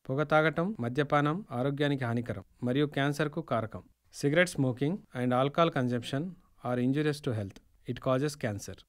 పొగ తాగటం మద్యపానం ఆరోగ్యానికి హానికరం మరియు క్యాన్సర్కు కారకం cigarette smoking and alcohol consumption are injurious to health it causes cancer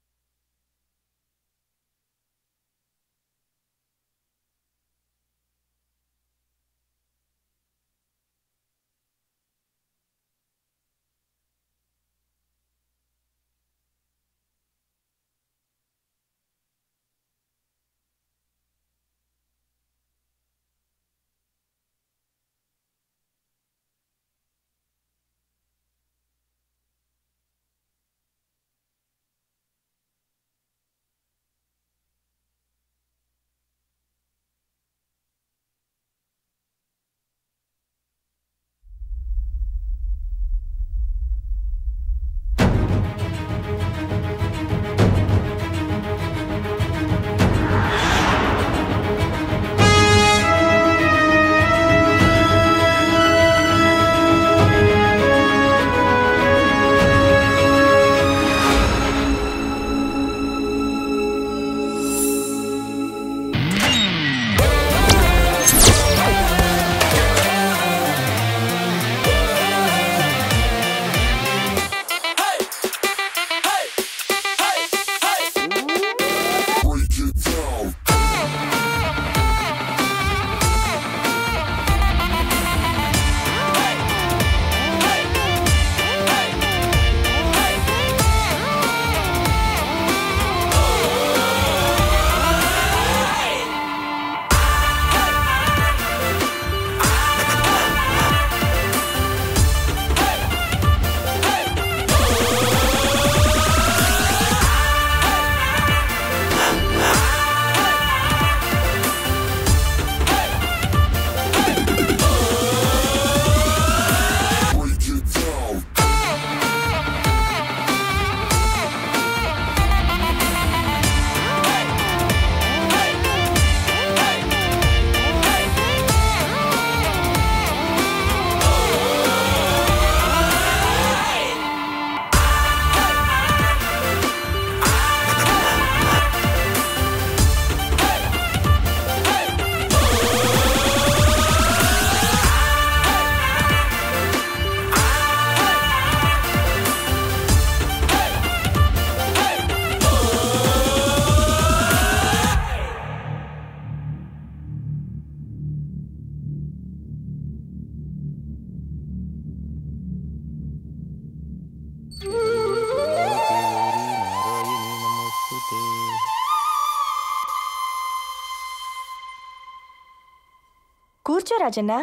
కూర్చో రాజన్న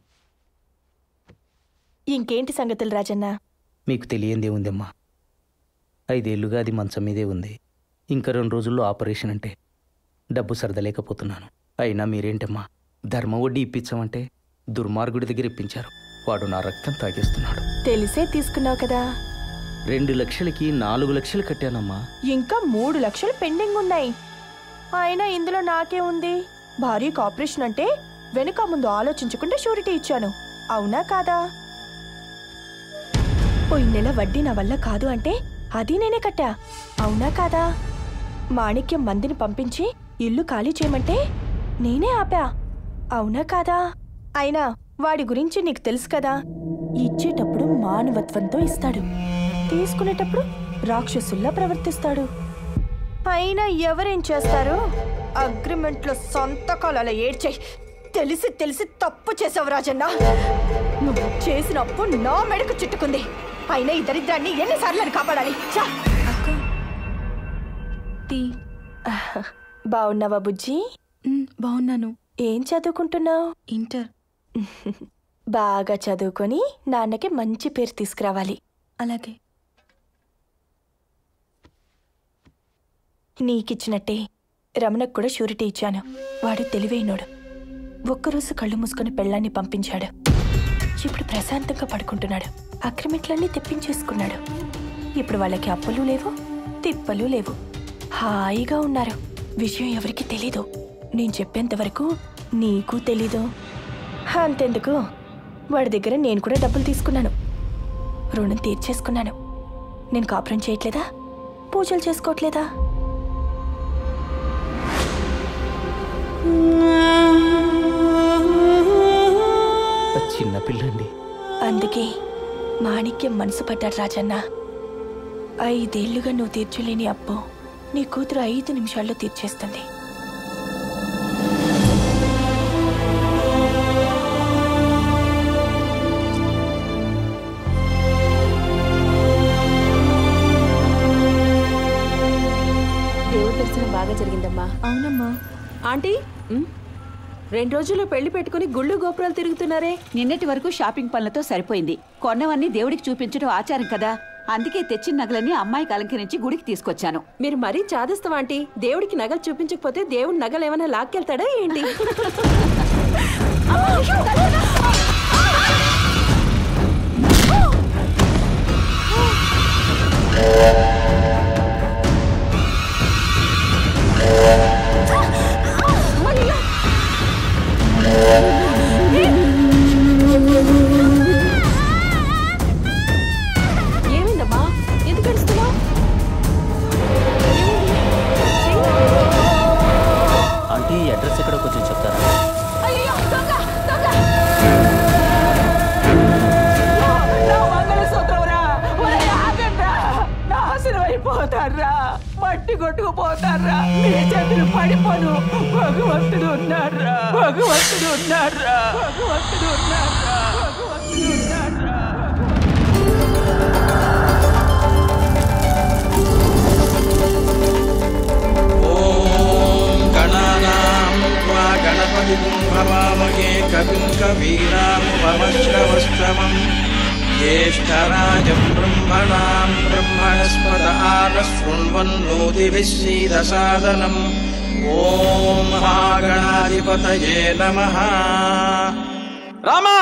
ఇంకేంటి సంగతులు రాజన్న మీకు తెలియందే ఉందమ్మా ఐదేళ్లుగా అది మంచం మీదే ఉంది ఇంకా రెండు రోజుల్లో ఆపరేషన్ అంటే డబ్బు సరదలేకపోతున్నాను అయినా మీరేంటమ్మా ధర్మ వడ్డీ ఇప్పించమంటే దుర్మార్గుడి దగ్గర ఇప్పించారు వాడు నా రక్తం తాగేస్తున్నాడు తెలిసే తీసుకున్నావు కదా రెండు లక్షలకి నాలుగు లక్షలు కట్టానమ్మా ఇంకా మూడు లక్షలు పెండింగ్ ఉన్నాయి అయినా ఇందులో నాకే ఉంది భార్యకు ఆపరేషన్ అంటే వెనుక ముందు ఆలోచించకుండా షూరిటీ ఇచ్చాను అవునా కాదా పోయిన నెల వడ్డీ నా వల్ల కాదు అంటే అది నేనే కట్టా అవునా కాదా మాణిక్యం మందిని పంపించి ఇల్లు ఖాళీ చేయమంటే నేనే ఆపా అవునా కాదా అయినా వాడి గురించి నీకు తెలుసు కదా ఇచ్చేటప్పుడు మానవత్వంతో ఇస్తాడు తీసుకునేటప్పుడు రాక్షసుల్లా ప్రవర్తిస్తాడు అయినా ఎవరేం చేస్తారు అగ్రిమెంట్లో సంతకాలు అలా ఏడ్చాయి తెలిసి తెలిసి తప్పు చేసావు రాజన్న నువ్వు చేసిన అప్పు నా మెడకు చుట్టుకుంది అయినా ఈ దరిద్రాన్ని ఎన్నిసార్లు అని కాపాడాలి చా టీ బాగున్నావా బుజ్జి మ్, బాగున్నాను ఏం చదువుకుంటున్నావు ఇంటర్ బాగా చదువుకొని నాన్నకి మంచి పేరు తీసుకురావాలి అలాగే నీకిచ్చినట్టే రమణకు కూడా షూరిటీ ఇచ్చాను వాడు తెలివైనోడు ఒక్కరోజు కళ్ళు మూసుకొని పెళ్ళాన్ని పంపించాడు ఇప్పుడు ప్రశాంతంగా పడుకుంటున్నాడు అగ్రిమెంట్లన్నీ తెప్పించేసుకున్నాడు ఇప్పుడు వాళ్ళకి అప్పులు లేవు తిప్పలు లేవు హాయిగా ఉన్నారు విషయం ఎవరికి తెలీదు నేను చెప్పేంత వరకు నీకు తెలీదు అంతెందుకు వాడి దగ్గర నేను కూడా డబ్బులు తీసుకున్నాను రుణం తీర్చేసుకున్నాను నేను కాపురం చేయట్లేదా పూజలు చేసుకోవట్లేదా ఆడపిల్లండి అందుకే మాణిక్యం మనసు పడ్డాడు రాజన్న ఐదేళ్లుగా నువ్వు తీర్చలేని అప్పు నీ కూతురు ఐదు నిమిషాల్లో తీర్చేస్తుంది దేవుడి దర్శనం బాగా జరిగిందమ్మా అవునమ్మా ఆంటీ రెండు రోజుల్లో పెళ్లి పెట్టుకుని గుళ్ళు గోపురాలు తిరుగుతున్నారే నిన్నటి వరకు షాపింగ్ పనులతో సరిపోయింది కొన్నవన్నీ దేవుడికి చూపించడం ఆచారం కదా అందుకే తెచ్చిన నగలన్నీ అమ్మాయికి అలంకరించి గుడికి తీసుకొచ్చాను మీరు మరీ చాదిస్తాం ఆంటీ దేవుడికి నగలు చూపించకపోతే దేవుడి నగలు ఏమైనా లాక్కెళ్తాడా ఏంటి ఏమైందమ్మా ఎందుకు ఏడుస్తున్నావు ఆంటీ అడ్రస్ ఎక్కడో కొంచెం చెప్తారా అయ్యో దొంగ దొంగ నా మంగళసూత్రంరా ఒరేయ్ ఆగండ్రా నాశనం అయిపోతారా మట్టి కొట్టుకుపోతారా మీ చేతులు పడిపోను భగవంతుడు ఉన్నారా భగవంతుడు ఉన్నారా భగవంతుడు ఉన్నారా భగవంతుడు ఉన్నారా ॐ गणानां त्वा गणपतिं भवामहे कविं कवीरामुपमश्रवस्तमम् ज्येष्ठराजं ब्रह्मणां ब्रह्मणस्पत आनशृण्वन्नोतिभिः सीदसादनम् ॐ महागणाधिपतये नमः रामा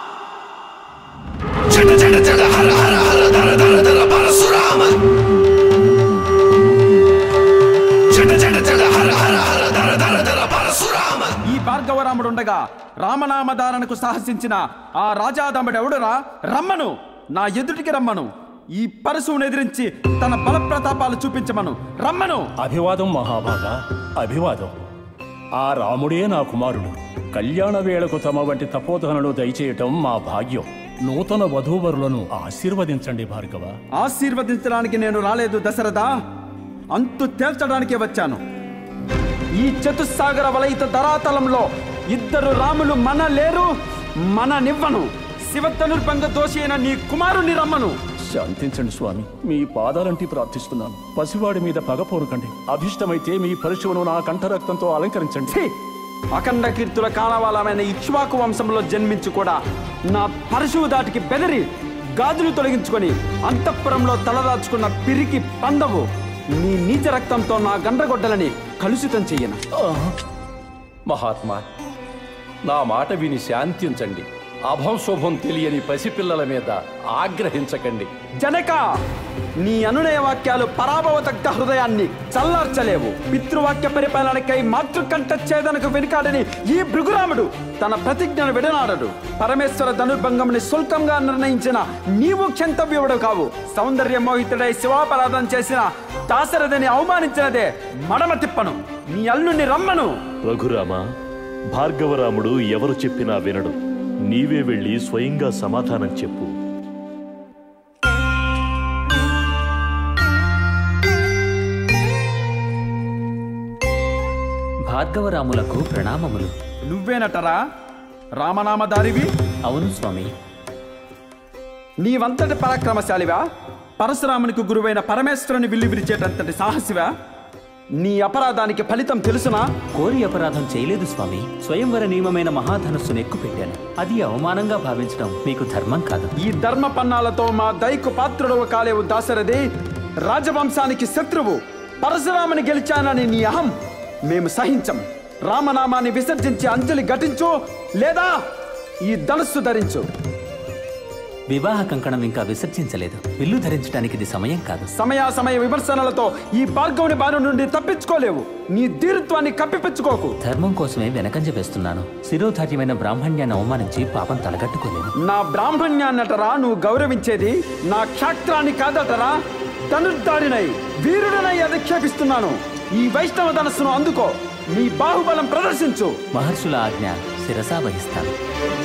ఈ భార్గవరాముడుండగా రామనామధారణకు సాహసించిన ఆ రాజాదముడెవడురా రమ్మను నా ఎదుటికి రమ్మను ఈ పరశువును ఎదిరించి తన బల ప్రతాపాలు చూపించమను రమ్మను అభివాదం మహాభాగా అభివాదం ఆ రాముడే నా కుమారుడు కళ్యాణ వేళకు తమ వంటి తపోధనలు దయచేయటం మా భాగ్యం నూతన వధూవరులను ఆశీర్వదించండి భార్గవ ఆశీర్వదించడానికి నేను రాలేదు దశరథ అంతు తేల్చడానికే వచ్చాను ఈ చతుస్సాగర వలయిత ధరాతలంలో ఇద్దరు రాములు మన లేరు మన నివ్వను శివధనుర్భంగ దోషి అయిన నీ కుమారుని రమ్మను శాంతించండి స్వామి మీ పాదాలంటి ప్రార్థిస్తున్నాను పసివాడి మీద పగ పోరుకండి అభిష్టమైతే మీ పరశువును నా కంఠరక్తంతో అలంకరించండి ఛీ! అఖండ కీర్తుల కాణవాలమైన ఇక్ష్వాకు వంశంలో జన్మించి కూడా నా పరశువు దాటికి బెదిరి గాజులు తొలగించుకొని అంతఃపురంలో తలదాచుకున్న పిరికి పందవు నీ నీచ రక్తంతో నా గండ్రగొడ్డలని కలుషితం చెయ్యను మహాత్మా నా మాట విని శాంతించండి అభం శుభం తెలియని పసిపిల్లల మీద ఆగ్రహించకండి జనక నీ అనునయ వాక్యాలు పరాభవదగ్ధ హృదయాన్ని చల్లార్చలేవు పితృవాక్య పరిపాలనకై మాతృకంఠ ఛేదనకు వెనుకాడని ఈ భృగురాముడు తన ప్రతిజ్ఞను విడనాడడు పరమేశ్వర ధనుర్భంగంని శుల్కంగా నిర్ణయించిన నీవు క్షంతవ్యుడు కావు సౌందర్య మోహితుడై శివాపరాధం చేసిన దాశరథిని అవమానించినదే మడమ తిప్పను నీ అల్లుని రమ్మను రఘురామ భార్గవరాముడు ఎవరు చెప్పినా వినడు నీవే వెళ్ళి స్వయంగా సమాధానం చెప్పు భార్గవరాములకు ప్రణామములు నువ్వేనటరా రామనామధారివి అవును స్వామి నీవంతటి పరాక్రమశాలివా పరశురామునికి గురువైన పరమేశ్వరుని విల్లు విరిచేటంతటి సాహసివా నీ అపరాధానికి ఫలితం తెలుసునా కోరి అపరాధం చేయలేదు స్వామి స్వయంవర నియమమైన మహాధనస్సును ఎక్కుపెట్టాను అది అవమానంగా భావించడం మీకు ధర్మం కాదు ఈ ధర్మ పన్నాలతో మా దైకు పాత్రుడవు కాలేవు దాశరథి రాజవంశానికి శత్రువు పరశురాముని గెలిచానని నీ అహం మేము సహించం రామనామాన్ని విసర్జించి అంజలి ఘటించు లేదా ఈ ధనుస్సు ధరించు వివాహ కంకణం ఇంకా విసర్జించలేదు విల్లు ధరించడానికి ఇది సమయం కాదు సమయాసమయ విమర్శనలతో ఈ భార్గవుని బారి నుండి తప్పించుకోలేవు నీ ధీరుత్వాన్ని కప్పిపుచ్చుకోకు ధర్మం కోసమే వెనకంజ వేస్తున్నాను శిరోధార్యమైన బ్రాహ్మణ్యాన్ని అవమానించి పాపం తలగట్టుకోలేను నా బ్రాహ్మణ్యాన్నటరా నువ్వు గౌరవించేది నా క్షాత్రాన్ని కాదటరా ధనుర్ధారినై వీరుడనై అధిక్షేపిస్తున్నాను ఈ వైష్ణవ ధనస్సును అందుకో నీ బాహుబలం ప్రదర్శించు మహర్షుల ఆజ్ఞ శిరసా వహిస్తాను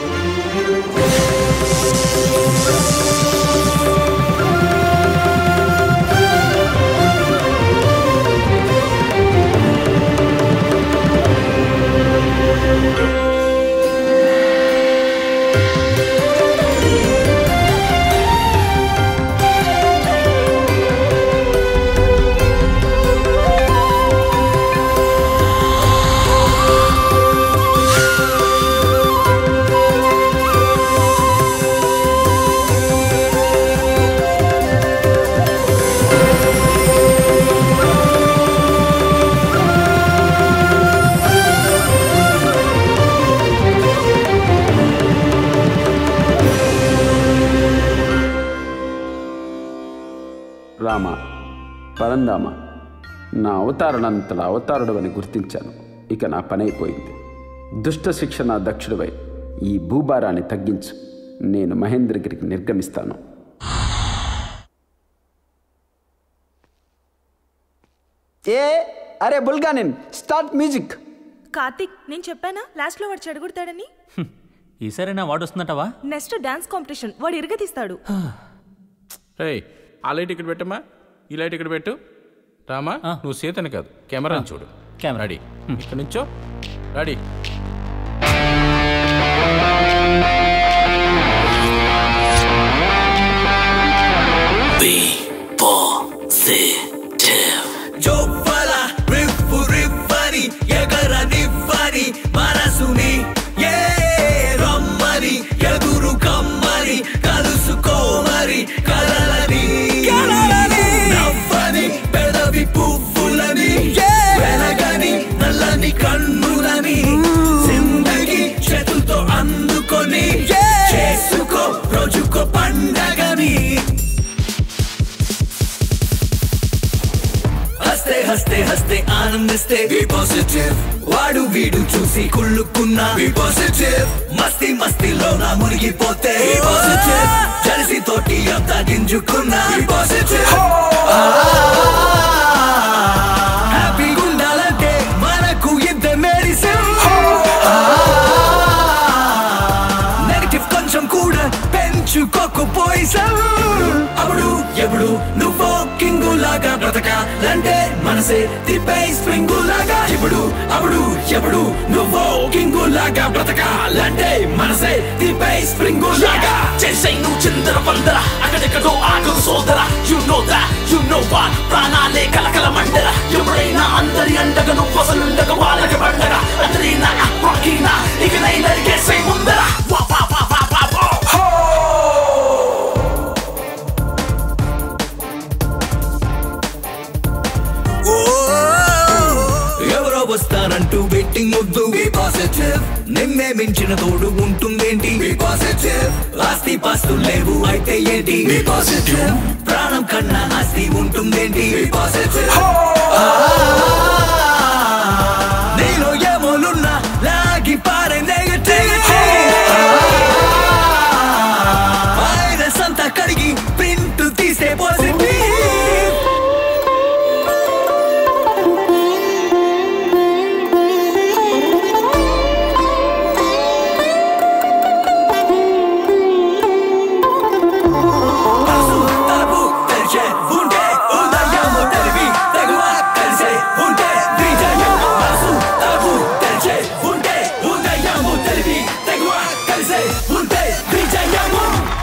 రామ పరందామ నా అవతారణంతల అవతారుడు అని గుర్తించాను ఇక నా పని అయిపోయింది దుష్ట శిక్షణ దక్షుడివై ఈ భూభారాన్ని తగ్గించు నేను మహేంద్రగిరికి నిర్గమిస్తాను ఏ అరే బుల్గానిన్ స్టార్ట్ మ్యూజిక్ కార్తిక్ నేను చెప్పానా లాస్ట్ లో వాడు చెడగొడతాడని ఈసారైనా వాడు వస్తుందటవా నెక్స్ట్ డాన్స్ కాంపిటీషన్ వాడు ఇరగతీస్తాడు రే ఆ లైట్ ఇక్కడ పెట్టమ్మా ఈ లైట్ ఇక్కడ పెట్టు రామా నువ్వు సీతని కాదు కెమెరాని చూడు కెమెరా రెడీ ఇక్కడ నుంచో రెడీ జోవ్వల రివ్వు రివ్వని ఎగరనివ్వని మనసుని ఏ రమ్మని ఎదురు కమ్మని కలుసుకోమరి కలలని నవ్వని పెదవి పువ్వులని వెలగని నల్లని కన్నులని జిందగి చేతులతో అందుకొని చేసుకో రోజుకో పండగని హస్తే హస్తే హస్తే ఆనందిస్తే బి పాజిటివ్ వాడు వీడు చూసి కుళ్ళుకున్నా బి పాజిటివ్ మస్తి మస్తిలో నా మునిగిపోతే బి పాజిటివ్ జలసి తోటి అంతా గింజుకున్నా బి పాజిటివ్ హ్యాపీగా ఉండాలంటే మనకు ఇద్దరు మెడిసిన్ నెగటివ్ కొంచెం కూడా పెంచుకోకు పోయిసావు అప్పుడు ఎప్పుడు నువ్వు కింగు లాగా బ్రతకాలంటే మనసే తిప్పే స్ప్రింగు లాగా ఇప్పుడు అప్పుడు ఎప్పుడు నువ్వు కింగు లాగా బ్రతకాలంటే మనసే తిప్పే స్ప్రింగు లాగా చేసే నువ్వు చిందర వందర అక్కడెక్కడో ఆగదు సోదర యు నో దా యు నో వా ప్రాణాలే కలకల మండర ఎవరైనా అందరి అండగా నువ్వు అసలుండగా వాళ్ళకి పండగ అందరైనా రాకీనా ఇక నైనా నరికేసే ముందర వా వా వా వా వా వా ఎవరో వస్తారంటూ వెయిటింగ్ వద్దు బి పాజిటివ్ నిన్నే మించిన తోడు ఉంటుందేంటి బి పాజిటివ్ ఆస్తి పాస్తులు లేవు అయితే ఏంటి బి పాజిటివ్ ప్రాణం కన్నా ఆస్తి ఉంటుందేంటి బి పాజిటివ్ నీలో ఏమోలున్నా లాగి పారే నెగటివిటీ వైరస్ అంతా కడిగి ప్రింట్ తీసే పాజిటివ్ తలుపు తెరిచే ఉంటే ఉదయము తెలివి తెగువ కలిసే ఉంటే విజయము మనసు తలుపు తెరిచే ఉంటే ఉదయము తెలివి తెగువ కలిసే ఉంటే విజయము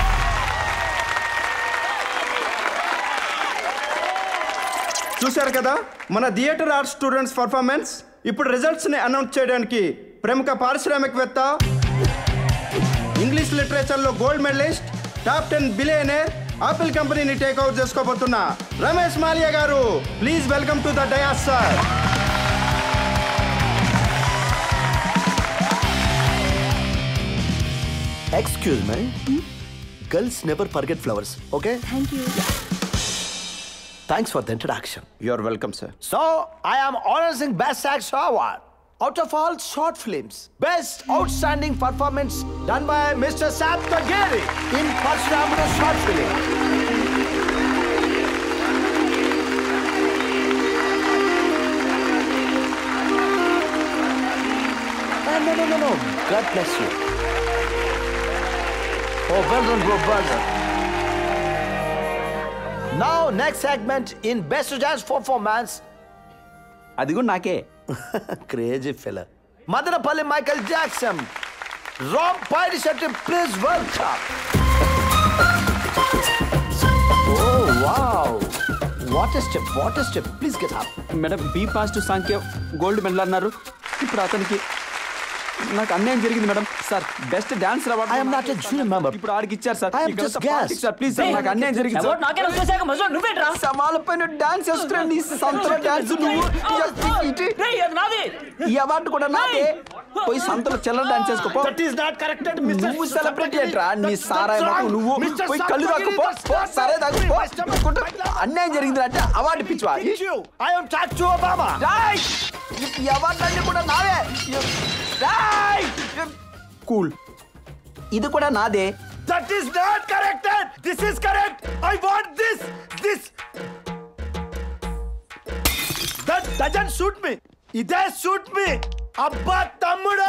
చూశారు కదా మన థియేటర్ ఆర్ట్ స్టూడెంట్స్ పర్ఫార్మెన్స్ ఇప్పుడు రిజల్ట్స్ని అనౌన్స్ చేయడానికి ప్రముఖ పారిశ్రామికవేత్త ఇంగ్లీష్ లిటరేచర్లో gold medalist top ten billionaire Apple కంపెనీని టేక్ ఓవర్ చేసుకోబోతున్న Ramesh Mallya garu please welcome to the dais sir Excuse me. Girls never forget flowers, okay? Thank you. Thanks for the introduction. You're welcome, sir. So, I am honoring Best Actor Award. Out of all short films, Best Outstanding Performance done by Mr. Sam Tagiri in Parshuramana short film. Uh, no, no, no, no. Cut bless you. Oh, well done, bro, well done. Now, next segment in Best Dance Performance. అది కూడా నాకే Crazy fella. Madanapalli Michael Jackson. Rom Pirate Shetty, please welcome. Oh, wow. What a step, what a step. Please get up. Madam be positive Sankhya gold medal అన్నారు ఇప్పుడు అతనికి నాకు అన్యాయం జరిగింది madam sir best dance award I am not a jury member. ఇప్పుడు ఆడికి ఇచ్చారు sir I am ఇక్కడ just అంతా politics guest. Sir please sir నాకు అన్యాయం జరిగింది సార్ award నాకే వచ్చేసాక మజా నువ్వేంట్రా? సమాలపైన డాన్స్ చేస్తున్నాను ఈ సంతలో డాన్స్ నువ్వు ఇటు. ఈ అవార్డు కూడా నాదే పోయి సంతలో చిల్లర డాన్స్ చేసుకోపో That is not corrected, Mr. నువ్వు సెలబ్రిటీ Saptagiri. ఏంట్రా నీ That's- సారాయి that's మొహం wrong. నువ్వు Mr. పోయి కళ్ళు తాకు Saptagiri, పో that's- పో, that's- సరే తాగు పో Mr. అనుకుంటా అన్యాయం జరిగింది అంటే అవార్డు పిచ్చివా Thank you. I am talking to Obama. రాయ్ ఈ అవార్డు అన్ని కూడా నావే రాయ్ కూల్ ఇది కూడా నాదే That is not corrected. This is correct. I want this. This. That doesn't suit me. ఇదే suit me. అబ్బా తమ్ముడు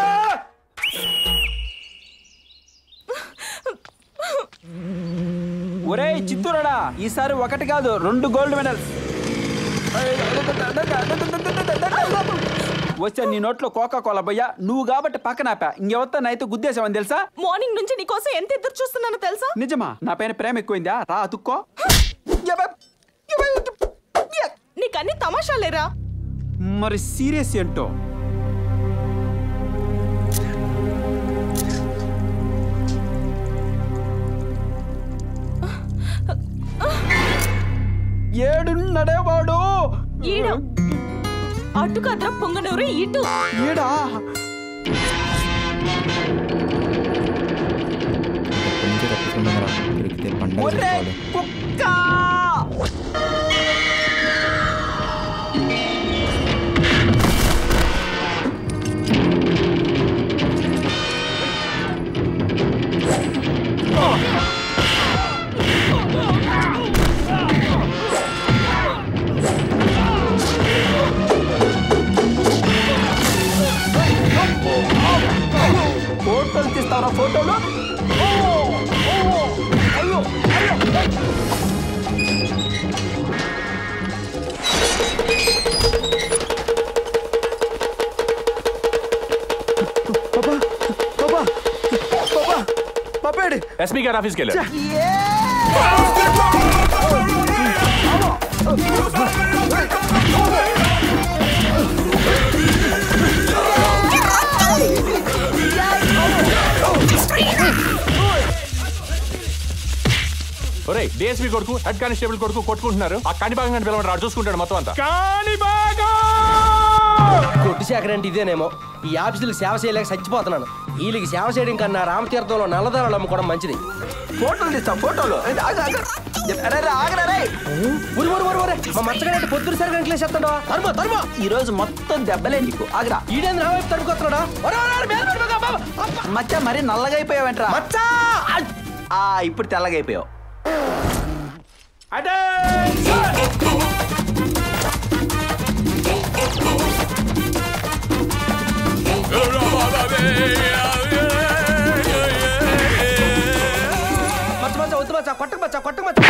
ఒరే చిత్తూరడా ఈసారి ఒకటి కాదు రెండు గోల్డ్ మెడల్స్ వచ్చా నీ నోట్లో కోకా కోలా పోయా నువ్వు కాబట్టి పక్కన ఆపా ఇంకెవరితో నైతే గుద్దేశావని తెలుసా మార్నింగ్ నుంచి నీకోసం ఎంత ఎదురు చూస్తున్నానో తెలుసా నిజమా నా పైన ప్రేమ ఎక్కువైందా రా అతుక్కో నీకన్నీ తమాషాలేరా మరి సీరియస్ ఏంటో ఏడున్నడే వాడు ఈడ అటు కద్ర పొంగనూరు ఇటు ఈడా ఒరే కుక్క ఫోటోలు తీస్తావరా ఫోటోలు ఓ, ఓ, అయ్యో అయ్యో పప్పేడి ఎస్పీ గారి ఆఫీస్కి వెళ్ళారు ఒరే డిఎస్పీ కొడుకు హెడ్ కానిస్టేబుల్ కొడుకు కొట్టుకుంటున్నారు ఆ కాణిభాగం గారిని పిలవండి రాడు చూసుకుంటాడు మొత్తం అంతా కొట్టు శాఖ అంటే ఇదేనేమో ఈ ఆఫీసులకు సేవ చేయలేక చచ్చిపోతున్నాను వీళ్ళకి సేవ చేయడం కన్నా రామతీర్థంలో నల్లదారాలు అమ్ముకోవడం మంచిది ఫోటోలు తీస్తాం ఫోటోలు ఏయ్, ఆగు, ఆగు. అరే, అరే, ఆగరా, రే. ఊరు ఊరు ఊరు ఊరే మా మచ్చగాడంటే పొద్దున సరిగా ఇంట్లేసేస్తాడు తరుమో తరుమో ఈ రోజు మొత్తం దెబ్బలే నీకు ఆగరా ఈడేంద్ర నా వైపు తడుకొస్తున్నాడా ఒరే, ఒరే, ఒరే, మేలు పడిపోగా, బాబా. అబ్బా. మచ్చ మరి నల్లగా అయిపోయావంటరా మచ్చా ఆ ఇప్పుడు తెల్లగా అయిపోయావు మచ్చ మచ్చ వద్దు మచ్చ కొట్టకు మచ్చ కొట్టకు మచ్చ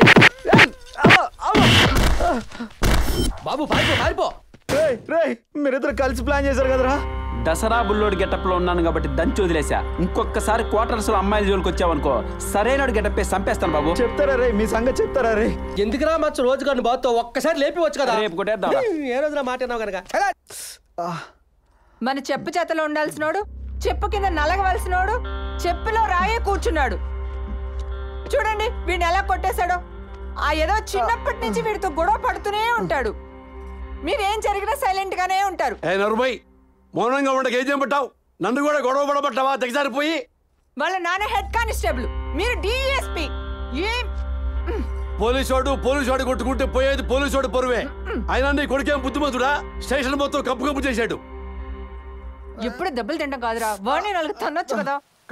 బాబు పారిపో పారిపో రే మీరిద్దరు కలిసి ప్లాన్ చేశారు కదరా దసరా బుల్లోడు గెటప్ లో ఉన్నాను కాబట్టి దంచి వదిలేసా ఇంకొకసారి క్వార్టర్స్ లో అమ్మాయిల జోలికి వచ్చావనుకో సరైన గెటప్ చంపేస్తాను బాబు చెప్తారా రే మీ సంగతి చెప్తారా రే ఎందుకురా మచ్చ రోజు కానీ బాతో ఒక్కసారి లేపివచ్చు కదా రేపు కొట్టేద్దాం ఏ రోజున మాట అన్నావు కనుక మన చెప్పు చేతలో ఉండాల్సినోడు చెప్పు కింద నలగవలసినోడు చెప్పులో రాయే కూర్చున్నాడు చూడండి వీడిని ఎలా కొట్టేశాడో ఆ ఏదో చిన్నప్పటి నుంచి వీడితో గొడవ పడుతూనే ఉంటాడు మీరేం జరిగినా సైలెంట్ గానే ఉంటారు ఏ నరుబై మౌనంగా ఉండక ఏం చేయబట్టావు నన్ను కూడా గొడవ పడబట్టావా తెగసారిపోయి వాళ్ళ నాన్న హెడ్ కానిస్టేబుల్ మీరు డిఎస్పి ఏం పోలీసోడు పోలీసోడు కొట్టుకుంటే పోయేది పోలీసోడు పరువే అయినా నీ కొడుకేం బుద్ధిమంతుడా స్టేషన్ మొత్తం కప్పు కప్పు చేశాడు ఎప్పుడు దెబ్బలు తింటాం కాదురా వాడిని నాలుగు తన్నొచ్చు కదా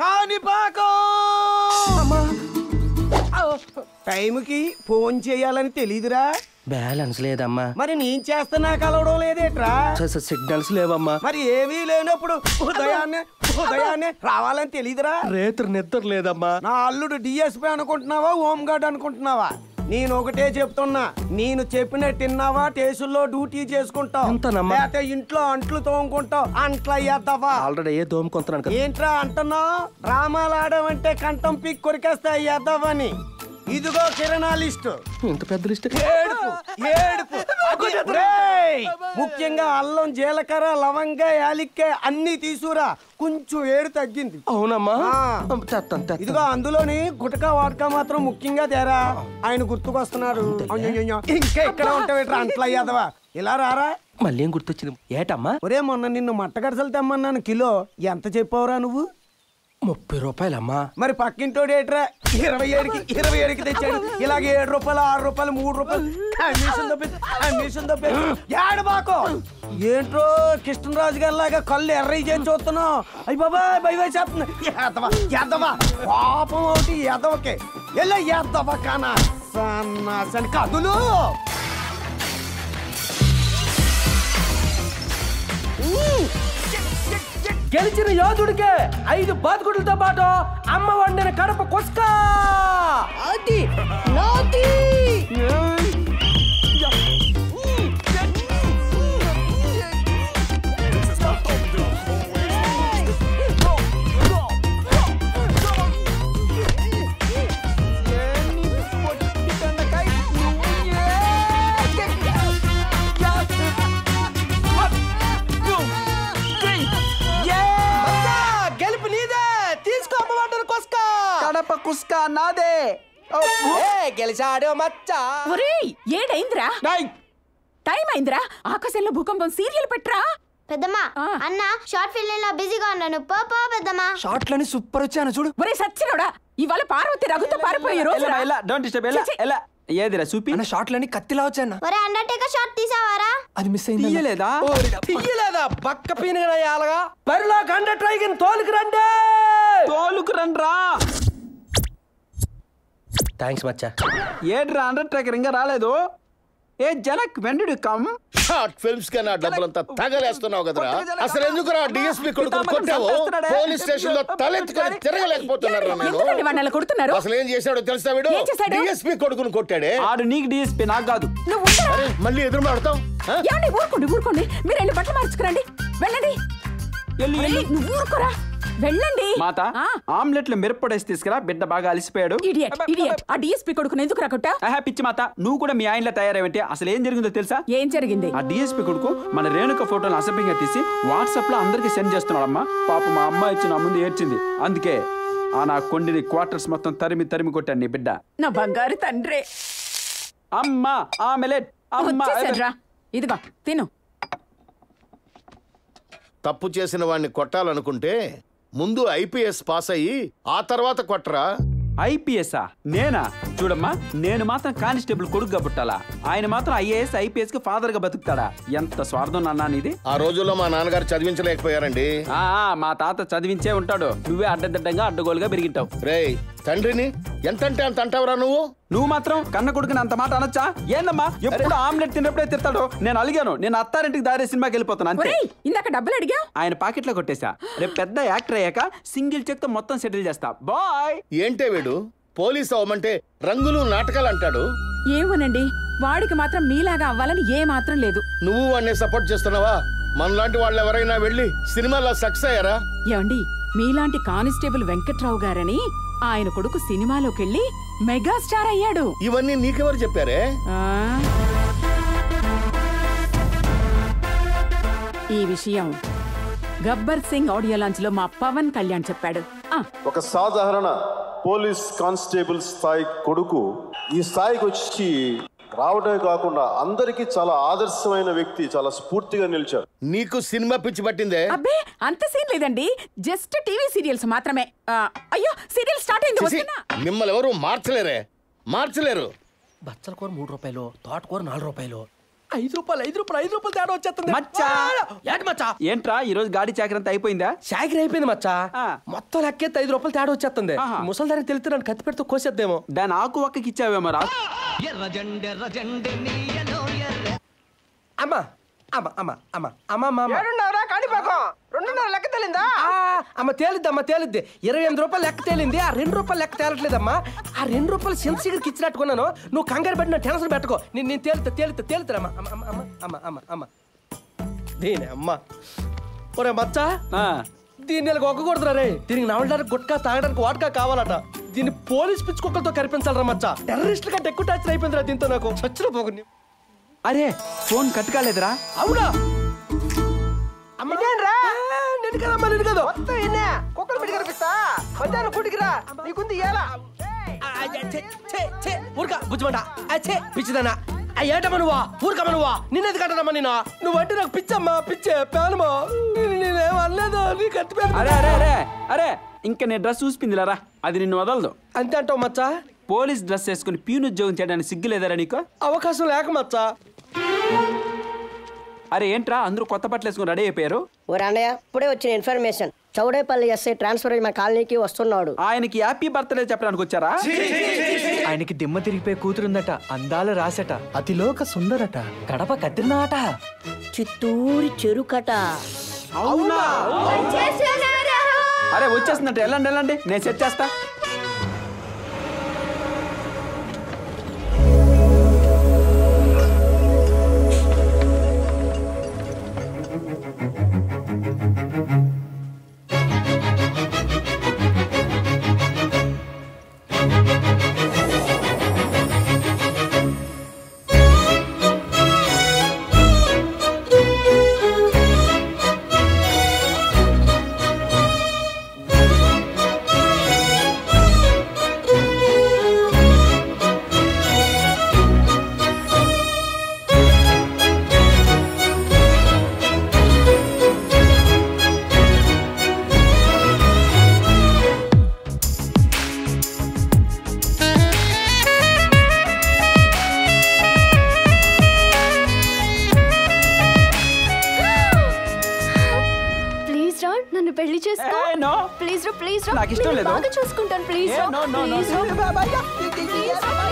టైంకి ఫోన్ చేయాలని తెలీదురా బ్యాలెన్స్ లేదమ్మా మరి నేను చేస్తున్నా కలవడం లేదేట్రా సిగ్నల్స్ లేవమ్మా మరి ఏమీ లేనప్పుడు ఉదయాన్నే ఉదయాన్నే రావాలని తెలీదురా రేత్రి నిద్ర లేదమ్మా నా అల్లుడు డిఎస్పీ అనుకుంటున్నావా హోమ్ గార్డ్ అనుకుంటున్నావా నేను ఒకటే చెప్తున్నా నేను చెప్పినట్టు తిన్నావా స్టేషన్లో డ్యూటీ చేసుకుంటావు అంతేనమ్మా? లేకపోతే ఇంట్లో అంట్లు తోముకుంటావు అంట్ల ఎద్దవా ఆల్రెడీ ఏ దోముకుంటున్నాను కదా ఏంట్రా అంటున్నావు డ్రామాలు ఆడమంటే కంఠం పీక్ కొరికేస్తా ఎద్దవని ఇదిగో కిరణా లిస్టు ఇంత పెద్ద లిస్ట్ ఏడుపు ఏడుపు అది- ఒరేయ్! ముఖ్యంగా అల్లం జీలకర్ర లవంగ యాలిక్కాయ అన్ని తీసుకురా కొంచెం ఏడు తగ్గింది అవునమ్మా ఆ. తెస్తాను తెస్తాను. ఇదిగో అందులోని గుటకా వాడక మాత్రం ముఖ్యంగా తేరా ఆయన గుర్తుకొస్తున్నారు అయ్యయ్యయ్యో. ఇంకా ఇక్కడ ఉంటావేట్రా అంట్ల యాదవా ఇలా రారా మళ్ళీ ఏం గుర్తొచ్చింది ఏటమ్మా ఒరే మొన్న నిన్ను మట్టగడసలు తెమ్మన్నాను కిలో ఎంత చెప్పావురా నువ్వు ముప్పై రూపాయలమ్మా మరి పక్కింటోడు ఏట్రా ఇరవై ఏడుకి ఇరవై ఏడుకి తెచ్చాడు ఇలాగే ఏడు రూపాయలు ఆరు రూపాయలు మూడు రూపాయలు కమిషన్ తప్పి కమిషన్ తప్పి ఏడు బాకో ఏంట్రో కృష్ణరాజు గారి లాగా కళ్ళు ఎర్ర చేసి చూస్తున్నావు అయ్యి బాబా భయ చేస్తున్నా ఎదవా ఎదవా పాపం ఒకటి ఎదవకే ఎలా ఎదవ కానా సన్నాసని కదులు గెలిచిన యోధుడికే ఐదు బాతుకుడులతో పాటు అమ్మ వండిన కడప కుస్క అది నాది గెలుపు నీదే తీసుకో అమ్మ వండిన కుస్క కడప కుస్క నాదే ఏ, గెలిచాడు మచ్చా ఒరేయ్ ఏడైందిరా టైం అయిందిరా ఆకాశంలో భూకంపం సీరియల్ పెట్టరా పెద్దమ్మా అన్న షార్ట్ ఫిల్మ్ లో బిజీగా ఉన్నాను పాపా పెద్దమ్మా షార్ట్లని సూపర్ వచ్చాను చూడు ఒరే సచ్చినోడా ఇవాళ పార్వతి రఘుతో పారిపోయే రోజు డోంట్ డిస్టర్బ్ ఎలా ఎలా ఏదిరా చూపి అన్న షార్ట్లని కత్తిలా వచ్చాను ఒరే అండర్టేకర్ షార్ట్ తీసావారా అది మిస్ అయింది తీయలేదా తీయలేదా బక్క పీనగడయ్యాలగా బరిలో గండ ట్రైగిన్ తోలుకు రండి తోలుకు రండ్రా థ్యాంక్స్ మచ్చా ఏడ్రా అండర్ ట్రాకర్ ఇంకా రాలేదు ఏ Janak when do come short films కి నా డబ్బులంతా తగలేస్తున్నావు కదరా అసలు ఎందుకురా డిఎస్పీ కొడుకుని కొట్టావు పోలీస్ స్టేషన్ లో తలెత్తుకొని తిరగలేకపోతున్నారు నేను ఎందుకండి వాడిని అలా కొడుతున్నారు అసలు ఏం చేశాడో తెలుసా వీడు ఏం చేశాడు? డిఎస్పీ కొడుకుని కొట్టాడే ఆడు నీకు డిఎస్పీ నాకు కాదు నువ్వు ఉండరా? అరే, మళ్ళీ ఎదురు మాడతాం ఏమండి ఊరుకోండి ఊరుకోండి మీరు వెళ్ళి బట్టలు మార్చుకురండి వెళ్ళండి ఎల్లు, ఒరేయ్, ఎల్లు. నువ్వు ఊరుకోరా వెళ్ళండి మాత ఆమ్లెట్లు మిరప్పడేసి తీసుకురా బిడ్డ బాగా అలసిపోయాడు ఇడియట్ ఇడియట్ ఆ డిఎస్పీ కొడుకుని ఎందుకు రాకొట్టా ఆహా పిచ్చి మాత నువ్వు కూడా మీ ఆయనలో తయారేవంటే అసలు ఏం జరిగిందో తెలుసా ఏం జరిగింది ఆ డిఎస్పీ కొడుకు మన రేణుక ఫోటోలు అసభ్యంగా తీసి వాట్సాప్ లో అందరికి సెండ్ చేస్తున్నాడమ్మా పాప మా అమ్మ ఇచ్చి నా ముందు ఏడ్చింది అందుకే ఆ నా కొండిని క్వార్టర్స్ మొత్తం తరిమి తరిమి కొట్టాను నీ బిడ్డ నా బంగారు తండ్రే అమ్మా ఆమెలెట్ అమ్మా వచ్చేసాడ్రా ఇదిగో తిను తప్పు చేసిన వాడిని కొట్టాలనుకుంటే ముందు ఐపీఎస్ పాస్ అయ్యి ఆ తర్వాత కొట్టరా ఐపీఎస్ నేనా చూడమ్మా నేను మాత్రం కానిస్టేబుల్ కొడుకుగా పుట్టాలా ఆయన మాత్రం ఐఏఎస్ ఐపీఎస్ కి ఫాదర్ గా బతుకుతాడా ఎంత స్వార్థం నాన్న ఇది ఆ రోజుల్లో మా నాన్నగారు చదివించలేకపోయారండి ఆ, ఆ, మా తాత చదివించే ఉంటాడు నువ్వే అడ్డదిడ్డంగా అడ్డగోలుగా పెరిగింటావు రేయ్ తండ్రిని ఎంతంటే అంత అంటావురా నువ్వు నువ్వు మాత్రం కన్న కొడుకుని అంత మాట అనొచ్చా ఏందమ్మా ఎప్పుడు ఆమ్లెట్ తిన్నప్పుడే తిడతాడు నేను అలిగాను నేను అత్తారింటికి దారే సినిమాకి వెళ్ళిపోతాను అంతే ఒరేయ్ ఇందాక డబ్బులు అడిగా ఆయన పాకెట్లో కొట్టేశా రేపు పెద్ద యాక్టర్ అయ్యాక సింగిల్ చెక్ తో మొత్తం సెటిల్ చేస్తా బాయ్ ఏంటే వీడు పోలీస్ అవ్వమంటే రంగులు నాటకాలు అంటాడు ఏమోనండి వాడికి మాత్రం మీలాగా అవ్వాలని ఏ మాత్రం లేదు నువ్వు వాడిని సపోర్ట్ చేస్తున్నావా మనలాంటి వాళ్ళు ఎవరైనా వెళ్ళి సినిమాలో సక్సెస్ అయ్యారా ఏమండి మీలాంటి కానిస్టేబుల్ వెంకట్రావు గారని ఆయన కొడుకు సినిమాలోకెళ్ళి మెగాస్టార్ అయ్యాడు ఇవన్నీ నీకెవరు చెప్పారే ఆ? ఈ విషయం గబ్బర్ సింగ్ ఆడియో లాంచ్ లో మా పవన్ కళ్యాణ్ చెప్పాడు ఆ, ఒక సాధారణ పోలీస్ కానిస్టేబుల్ స్థాయి కొడుకు ఈ స్థాయికి వచ్చి రావడమే కాకుండా అందరికీ చాలా ఆదర్శమైన వ్యక్తి చాలా స్ఫూర్తిగా నిలిచారు నీకు సినిమా పిచ్చి పట్టిందే అబ్బే అంత సీన్ లేదండి జస్ట్ టీవీ సీరియల్స్ మాత్రమే ఆ, అయ్యో సీరియల్ స్టార్ట్ అయింది చిచి, వస్తున్నా మిమ్మల్ని ఎవరు మార్చలేరే మార్చలేరు బచ్చల కూర మూడు రూపాయలు తోటకూర నాలుగు రూపాయలు ఐదు రూపాయలు ఐదు రూపాయలు ఐదు రూపాయలు తేడా వచ్చేస్తుంది మచ్చా ఏంటి మచ్చా ఏంట్రా ఈ రోజు గాడి చాకరంతా అయిపోయిందా షాకిరి అయిపోయింది మచ్చా మొత్తం లెక్కెత్తి ఐదు రూపాయలు తేడా వచ్చేస్తుంది ముసలిదానికి తెలిస్తే నన్ను కత్తి పెడితే కోసేద్దేమో దాని ఆకు ఒక్కకి ఇచ్చావేమో రా అమ్మా అమ్మా అమ్మా అమ్మా అమ్మా అమ్మా ఏడున్నావురా కాణిపాకం రెండున్నర లెక్క తేలిందా అమ్మ తేలిద్ది అమ్మ తేలిద్ది ఇరవై ఎనిమిది రూపాయలు లెక్క తేలింది ఆ రెండు రూపాయలు లెక్క తేలట్లేదమ్మా ఆ రెండు రూపాయలు సెన్సిగర్కి ఇచ్చినట్టుకున్నాను నువ్వు కంగారు పెట్టిన టెన్షన్ పెట్టుకో నేను నేను తేలుతా తేలుతా తేలుతారమ్మా అమ్మ అమ్మ అమ్మ అమ్మ అమ్మ అమ్మ దీని అమ్మ ఒరే మచ్చా దీన్ని నెలకు ఒక్కకూడదురా రే దీనికి నవలడానికి గుట్కా తాగడానికి వాటకా కావాలట దీన్ని పోలీస్ పిచ్చి కుక్కలతో కనిపించాలరా మచ్చా టెర్రరిస్టుల కంటే ఎక్కువ టార్చర్ అయిపోయిందిరా దీంతో నాకు చచ్చిన పోగుని అరే ఫోన్ కట్ కాలేదురా అవునా అమ్మేంరా నేను కదమ్మా నేను కదా మొత్తం ఎన్నే కుక్కలు పెట్టి కనిపిస్తా మధ్యాహ్నం కూటికిరా నీకుంది ఎలా ఊరుక బుజ్జిమంట అచ్చే పిచ్చిదనా ఆ ఏటమ్మా నువ్వా ఊరుకమ్మ నువ్వా నిన్నది కట్టనమ్మా నేను నువ్వంటే నాకు పిచ్చమ్మా పిచ్చే పేనమా నేనేం అనలేదు నీ కత్తి మీద అరే అరే అరే అరే ఇంకా నీ డ్రెస్ చూసిపోయిందిలారా అది నిన్ను వదలదు అంతే అంటావు మచ్చా పోలీస్ డ్రెస్ వేసుకుని ప్యూన్ ఉద్యోగం చేయడానికి సిగ్గు లేదరా నీకు అవకాశం లేక మచ్చా అరే ఏంట్రా అందరూ కొత్త బట్టలు వేసుకుని రెడీ అయిపోయారు ఓరే అన్నయ్య ఇప్పుడే వచ్చిన ఇన్ఫర్మేషన్ చౌడేపల్లి ఎస్ఐ ట్రాన్స్ఫర్ అయ్యి మా కాలనీకి వస్తున్నాడు ఆయనకి హ్యాపీ బర్త్డే చెప్పడానికి వచ్చారా ఆయనకి దిమ్మ తిరిగిపోయి కూతురుందట అందాల రాసట అతిలోక సుందరట కడప కత్తిరినాట చిత్తూరి చెరుకట అవునా అరే వచ్చేస్తుందంటే వెళ్ళండి వెళ్ళండి నేను సెట్ చేస్తా ప్లీజ్ రా నన్ను పెళ్లి చేసుకో ప్లీజ్ రా ప్లీజ్ రా నాకు ఇష్టం నిన్ను లేదు. బాగా చూసుకుంటాను ప్లీజ్ ఏ, రా no, no, no, please no. రా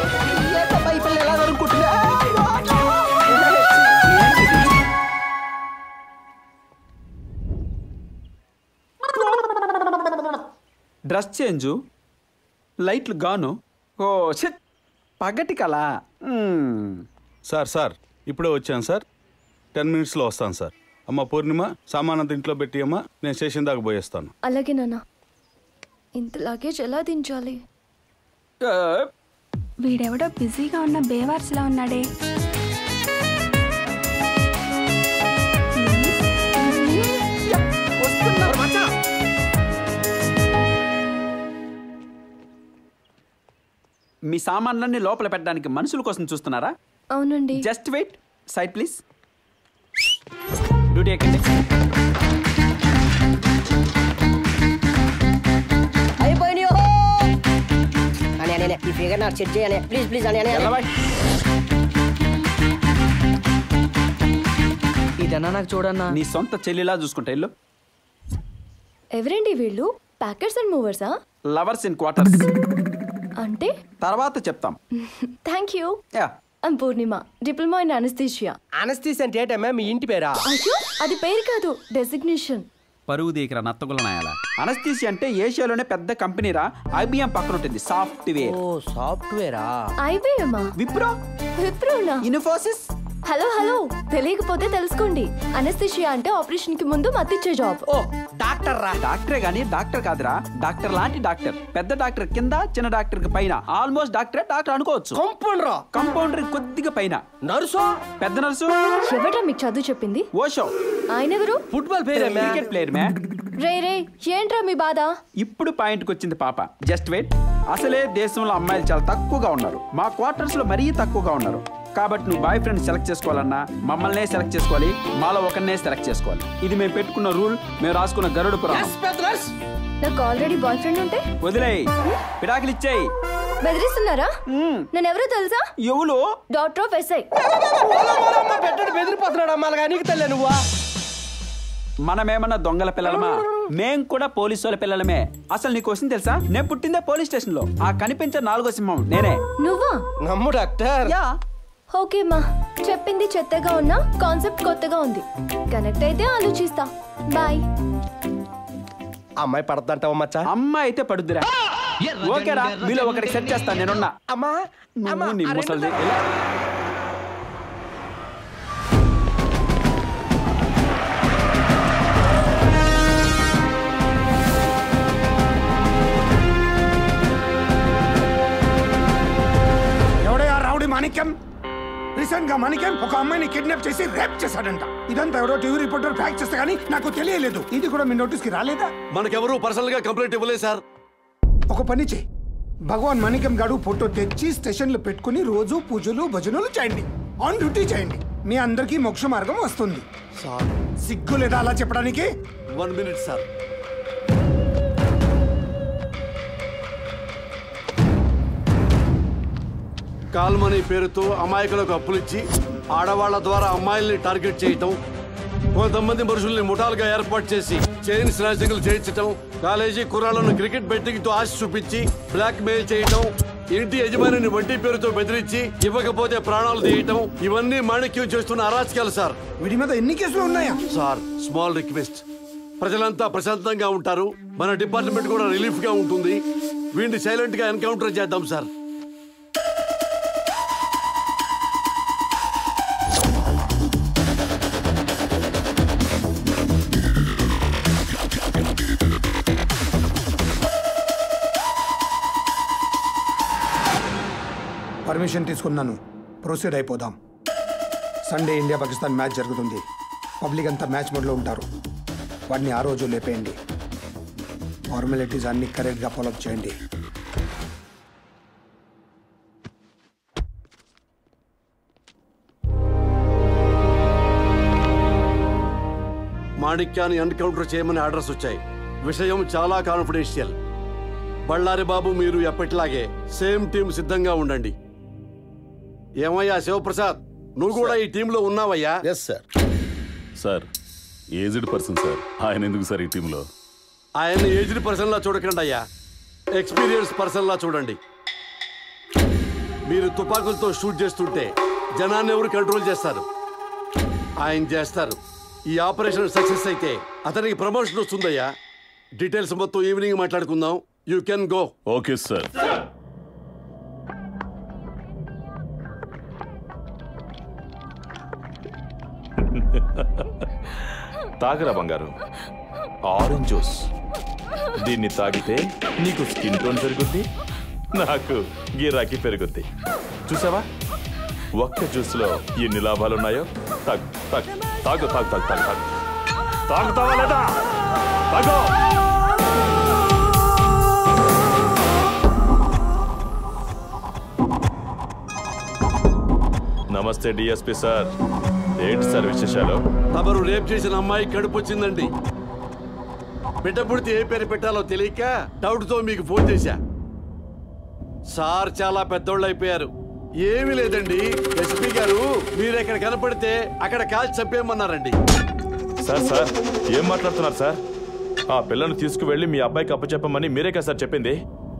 డ్రెస్ చేంజు లైట్లు గాను ఓ షిట్ పగటి కళ సార్ సార్ ఇప్పుడే వచ్చాను సార్ టెన్ మినిట్స్లో వస్తాను సార్ అమ్మ పూర్ణిమ సామాన్ అంతా ఇంట్లో పెట్టి అమ్మ నేను స్టేషన్ దాకా పోయేస్తాను అలాగే నాన్న ఇంత లగేజ్ ఎలా దించాలి వీడెవడో బిజీగా ఉన్న బేవార్స్లా ఉన్నాడే మీ సామాన్లన్నీ లోపల పెట్టడానికి మనుషుల కోసం చూస్తున్నారా అవునండి just wait side please duty ఎక్కండి అయిపోయినాయి ఓహో! అని అని ఈ ఫిగర్ నాకు సెట్ చేయని ప్లీజ్ ప్లీజ్ అని అని ఇదన్నా నాకు చూడన్నా నీ సొంత చెల్లిలా చూసుకుంటా ఇల్లు ఎవరండి వీళ్ళు ప్యాకెట్స్ అండ్ మూవర్సా లవర్స్ ఇన్ క్వార్టర్స్ అంటే తర్వాత చెప్తాం thank you yeah I'm Purnima diploma in anaesthesia అనస్థీస్ అంటే ఏంటమ్మా మీ ఇంటి పేరా అయ్యో అది పేరు కాదు డెసిగ్నేషన్ పరువు దీకరా నత్తగుల నాయాల అనస్థీసి అంటే ఏషియాలోనే పెద్ద కంపెనీరా ఐబిఎం పక్కన ఉంటుంది సాఫ్ట్వేర్ ఓ సాఫ్ట్వేరా ఐబిఎమ్మా విప్రో విప్రోనా ఇన్ఫోసిస్ హలో హలో తెలియకపోతే తెలుసుకోండి అనస్థిషియా అంటే ఆపరేషన్ కి ముందు మత్తిచ్చే జాబ్ ఓ డాక్టర్ రా డాక్టరే గానీ డాక్టర్ కాదురా డాక్టర్ లాంటి డాక్టర్ పెద్ద డాక్టర్ కింద చిన్న డాక్టర్ కి పైన ఆల్మోస్ట్ డాక్టరే డాక్టర్ అనుకోవచ్చు కంపౌండర్ కంపౌండర్ కొద్దిగా పైన నర్సు పెద్ద నర్సు ఎవరా మీకు చదువు చెప్పింది ఓషో ఆయన ఎవరు ఫుట్బాల్ క్రికెట్ ప్లేయర్ మే రే రే ఏంట్రా మీ బాధ ఇప్పుడు పాయింట్కి వచ్చింది పాప జస్ట్ వెయిట్ అసలే దేశంలో అమ్మాయిలు చాలా తక్కువగా ఉన్నారు మా క్వార్టర్స్ లో మరీ తక్కువగా ఉన్నారు కాబట్టి నువ్వు బాయ్ ఫ్రెండ్ సెలెక్ట్ చేసుకోవాలన్నా మమ్మల్నే సెలెక్ట్ చేసుకోవాలి మాలో ఒకరినే సెలెక్ట్ చేసుకోవాలి ఇది మేము పెట్టుకున్న రూల్ మేము రాసుకున్న గరుడు పురాణం నాకు ఆల్రెడీ బాయ్ ఫ్రెండ్ ఉంటే వదిలేయ్ పిడాకులు ఇచ్చేయి బెదిరిస్తున్నారా నేను ఎవరో తెలుసా ఎవరు డాక్టర్ ఆఫ్ ఎస్ఐ పెట్టాడు బెదిరిపోతున్నాడు అమ్మా అలాగా నీకు తెలియ నువ్వా మనమేమన్నా దొంగల పిల్లలమా మేం కూడా పోలీసు వాళ్ళ పిల్లలమే అసలు నీకు వచ్చింది తెలుసా నేను పుట్టిందే పోలీస్ స్టేషన్ లో ఆ కనిపించే నాలుగో సింహం నేనే నువ్వా నమ్ము డాక్టర్ యా ఓకే మా చెప్పింది చెత్తగా ఉన్నా కాన్సెప్ట్ కొత్తగా ఉంది కనెక్ట్ అయితే ఆలోచిస్తా బాయ్ అమ్మాయి పడద్దంటావా మచ్చా అమ్మాయి అయితే పడుద్దిరా ఓకేరా మీలో ఒకరికి సెట్ చేస్తాను నేనున్నా అమ్మా నువ్వు నీ ముసలిది ఎవడయ్యా రౌడీ మాణిక్యం రీసెంట్ గా మాణిక్యం ఒక అమ్మాయిని కిడ్నాప్ చేసి రేప్ చేశాడంట ఇదంతా ఎవరో టీవీ రిపోర్టర్ ఫ్యాక్ట్ చేస్తే గానీ నాకు తెలియలేదు ఇది కూడా మీ నోటీస్ కి రాలేదా మనకెవరు పర్సనల్ గా కంప్లైంట్ ఇవ్వలేదు సార్ ఒక పని చేయి భగవాన్ మాణిక్యం గారు ఫోటో తెచ్చి స్టేషన్ లో పెట్టుకుని రోజు పూజలు భజనలు చేయండి ఆన్ డ్యూటీ చేయండి మీ అందరికీ మోక్ష మార్గం వస్తుంది సార్ సిగ్గు లేదా అలా చెప్పడానికి వన్ మినిట్ సార్ కాల్మనీ పేరుతో అమాయకులకు అప్పులిచ్చి ఆడవాళ్ల ద్వారా అమ్మాయిల్ని టార్గెట్ చేయటం కొంతమంది మనుషుల్ని ముఠాలుగా ఏర్పాటు చేసి చైన్ స్నాచింగ్లు చేయించటం కాలేజీ కుర్రాళ్లను క్రికెట్ బెట్టింగ్ తో ఆశ చూపించి బ్లాక్ మెయిల్ చేయటం ఇంటి యజమానిని వడ్డీ పేరుతో బెదిరించి ఇవ్వకపోతే ప్రాణాలు తీయటం ఇవన్నీ మాణిక్యం చేస్తున్న అరాచకాలు సార్ వీడి మీద ఎన్ని కేసులు ఉన్నాయా సార్ స్మాల్ రిక్వెస్ట్ ప్రజలంతా ప్రశాంతంగా ఉంటారు మన డిపార్ట్మెంట్ కూడా రిలీఫ్ గా ఉంటుంది వీడిని సైలెంట్ గా ఎన్కౌంటర్ చేద్దాం సార్ పర్మిషన్ తీసుకున్నాను ప్రొసీడ్ అయిపోదాం సండే ఇండియా పాకిస్తాన్ మ్యాచ్ జరుగుతుంది పబ్లిక్ అంతా మ్యాచ్ మోడ్లో ఉంటారు వాడిని ఆ రోజు లేపేయండి ఫార్మాలిటీస్ అన్ని కరెక్ట్గా ఫాలోఅప్ చేయండి మాణిక్యాన్ని ఎన్కౌంటర్ చేయమని ఆర్డర్స్ వచ్చాయి విషయం చాలా కాన్ఫిడెన్షియల్ బళ్ళారి బాబు మీరు ఎప్పటిలాగే సేమ్ టీం సిద్ధంగా ఉండండి ఏమయ్యా శివప్రసాద్ నువ్వు కూడా ఈ టీంలో ఉన్నావయ్యా yes sir sir aged person sir ఆయన ఎందుకు సార్ ఈ టీంలో ఆయన ఏజ్డ్ పర్సన్ లా చూడకండి అయ్యా ఎక్స్పీరియన్స్ పర్సన్ లా చూడండి మీరు తుపాకులతో షూట్ చేస్తుంటే జనాన్ని ఎవరు కంట్రోల్ చేస్తారు ఆయన చేస్తారు ఈ ఆపరేషన్ సక్సెస్ అయితే అతనికి ప్రమోషన్ వస్తుందయ్యా డీటెయిల్స్ మొత్తం ఈవినింగ్ మాట్లాడుకుందాం you can go okay sir తాగరా బంగారు ఆరెంజ్ జ్యూస్ దీన్ని తాగితే నీకు స్కిన్ టోన్ పెరుగుద్ది నాకు గిరాకీ పెరుగుద్ది చూసావా ఒక్క జ్యూస్లో ఎన్ని లాభాలు ఉన్నాయో తాగు తాగు తాగు తాగు తాగు తాగు తాగు తాగుతావా లేదా తాగు నమస్తే డిఎస్పి సార్ ఏంటి సార్ విశేషాలు తమరు రేప్ చేసిన అమ్మాయి కడుపు వచ్చిందండి బిడ్డ పుడితే ఏ పేరు పెట్టాలో తెలియక డౌట్ తో మీకు ఫోన్ చేశా సార్ చాలా పెద్దోళ్ళు అయిపోయారు ఏమీ లేదండి ఎస్పీ గారు మీరు ఎక్కడ కనపడితే అక్కడ కాల్చి చంపేయమన్నారండి సార్ సార్ ఏం మాట్లాడుతున్నారు సార్ ఆ పిల్లను తీసుకువెళ్ళి మీ అబ్బాయికి అప్పచెప్పమని మీరే కదా సార్ చెప్పింది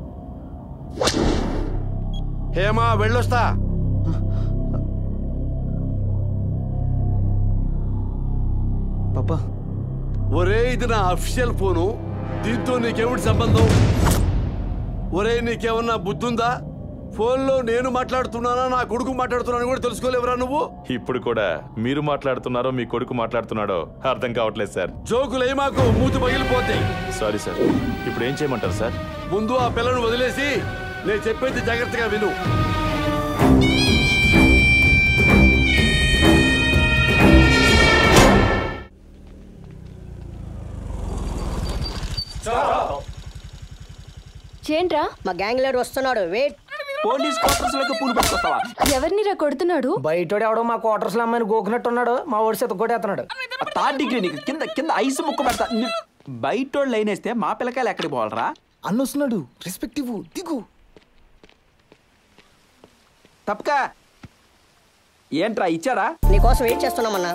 హేమా వెళ్ళొస్తా పాపా ఒరే ఇది నా అఫీషియల్ ఫోను దీంతో నీకేమిటి సంబంధం ఒరే నీకేమన్నా బుద్ధుందా ఫోన్లో నేను మాట్లాడుతున్నానా నా కొడుకు మాట్లాడుతున్నాను కూడా తెలుసుకోలేవురా నువ్వు ఇప్పుడు కూడా మీరు మాట్లాడుతున్నారో మీ కొడుకు మాట్లాడుతున్నాడో అర్థం కావట్లేదు సార్ జోకులు ఏమాకు మూతి పగిలిపోతాయి సారీ సార్ ఇప్పుడు ఏం చేయమంటారు సార్ ముందు ఆ పిల్లను వదిలేసి నేను చెప్పేది జాగ్రత్తగా విను ఏంట్రా మా గ్యాంగ్ లీడర్ వస్తున్నాడు వెయిట్ పోలీస్ క్వార్టర్స్ లోకి పూలు పట్టుకొస్తావా ఎవరినిరా కొడుతున్నాడు బయటోడు ఎవడో మా క్వార్టర్స్ లో అమ్మాయిని గోకునట్టు ఉన్నాడు మా ఓడి చేత కొట్టేస్తున్నాడు థర్డ్ డిగ్రీ నీకు కింద కింద ఐస్ ముక్క పెడతా ని- బయటోళ్ళు లైన్ వేస్తే మా పిల్లకాయలు ఎక్కడికి పోవాలరా అన్న వస్తున్నాడు రెస్పెక్టివ్ దిగు తప్పక ఏంట్రా ఇచ్చారా నీకోసం వెయిట్ చేస్తున్నామన్నా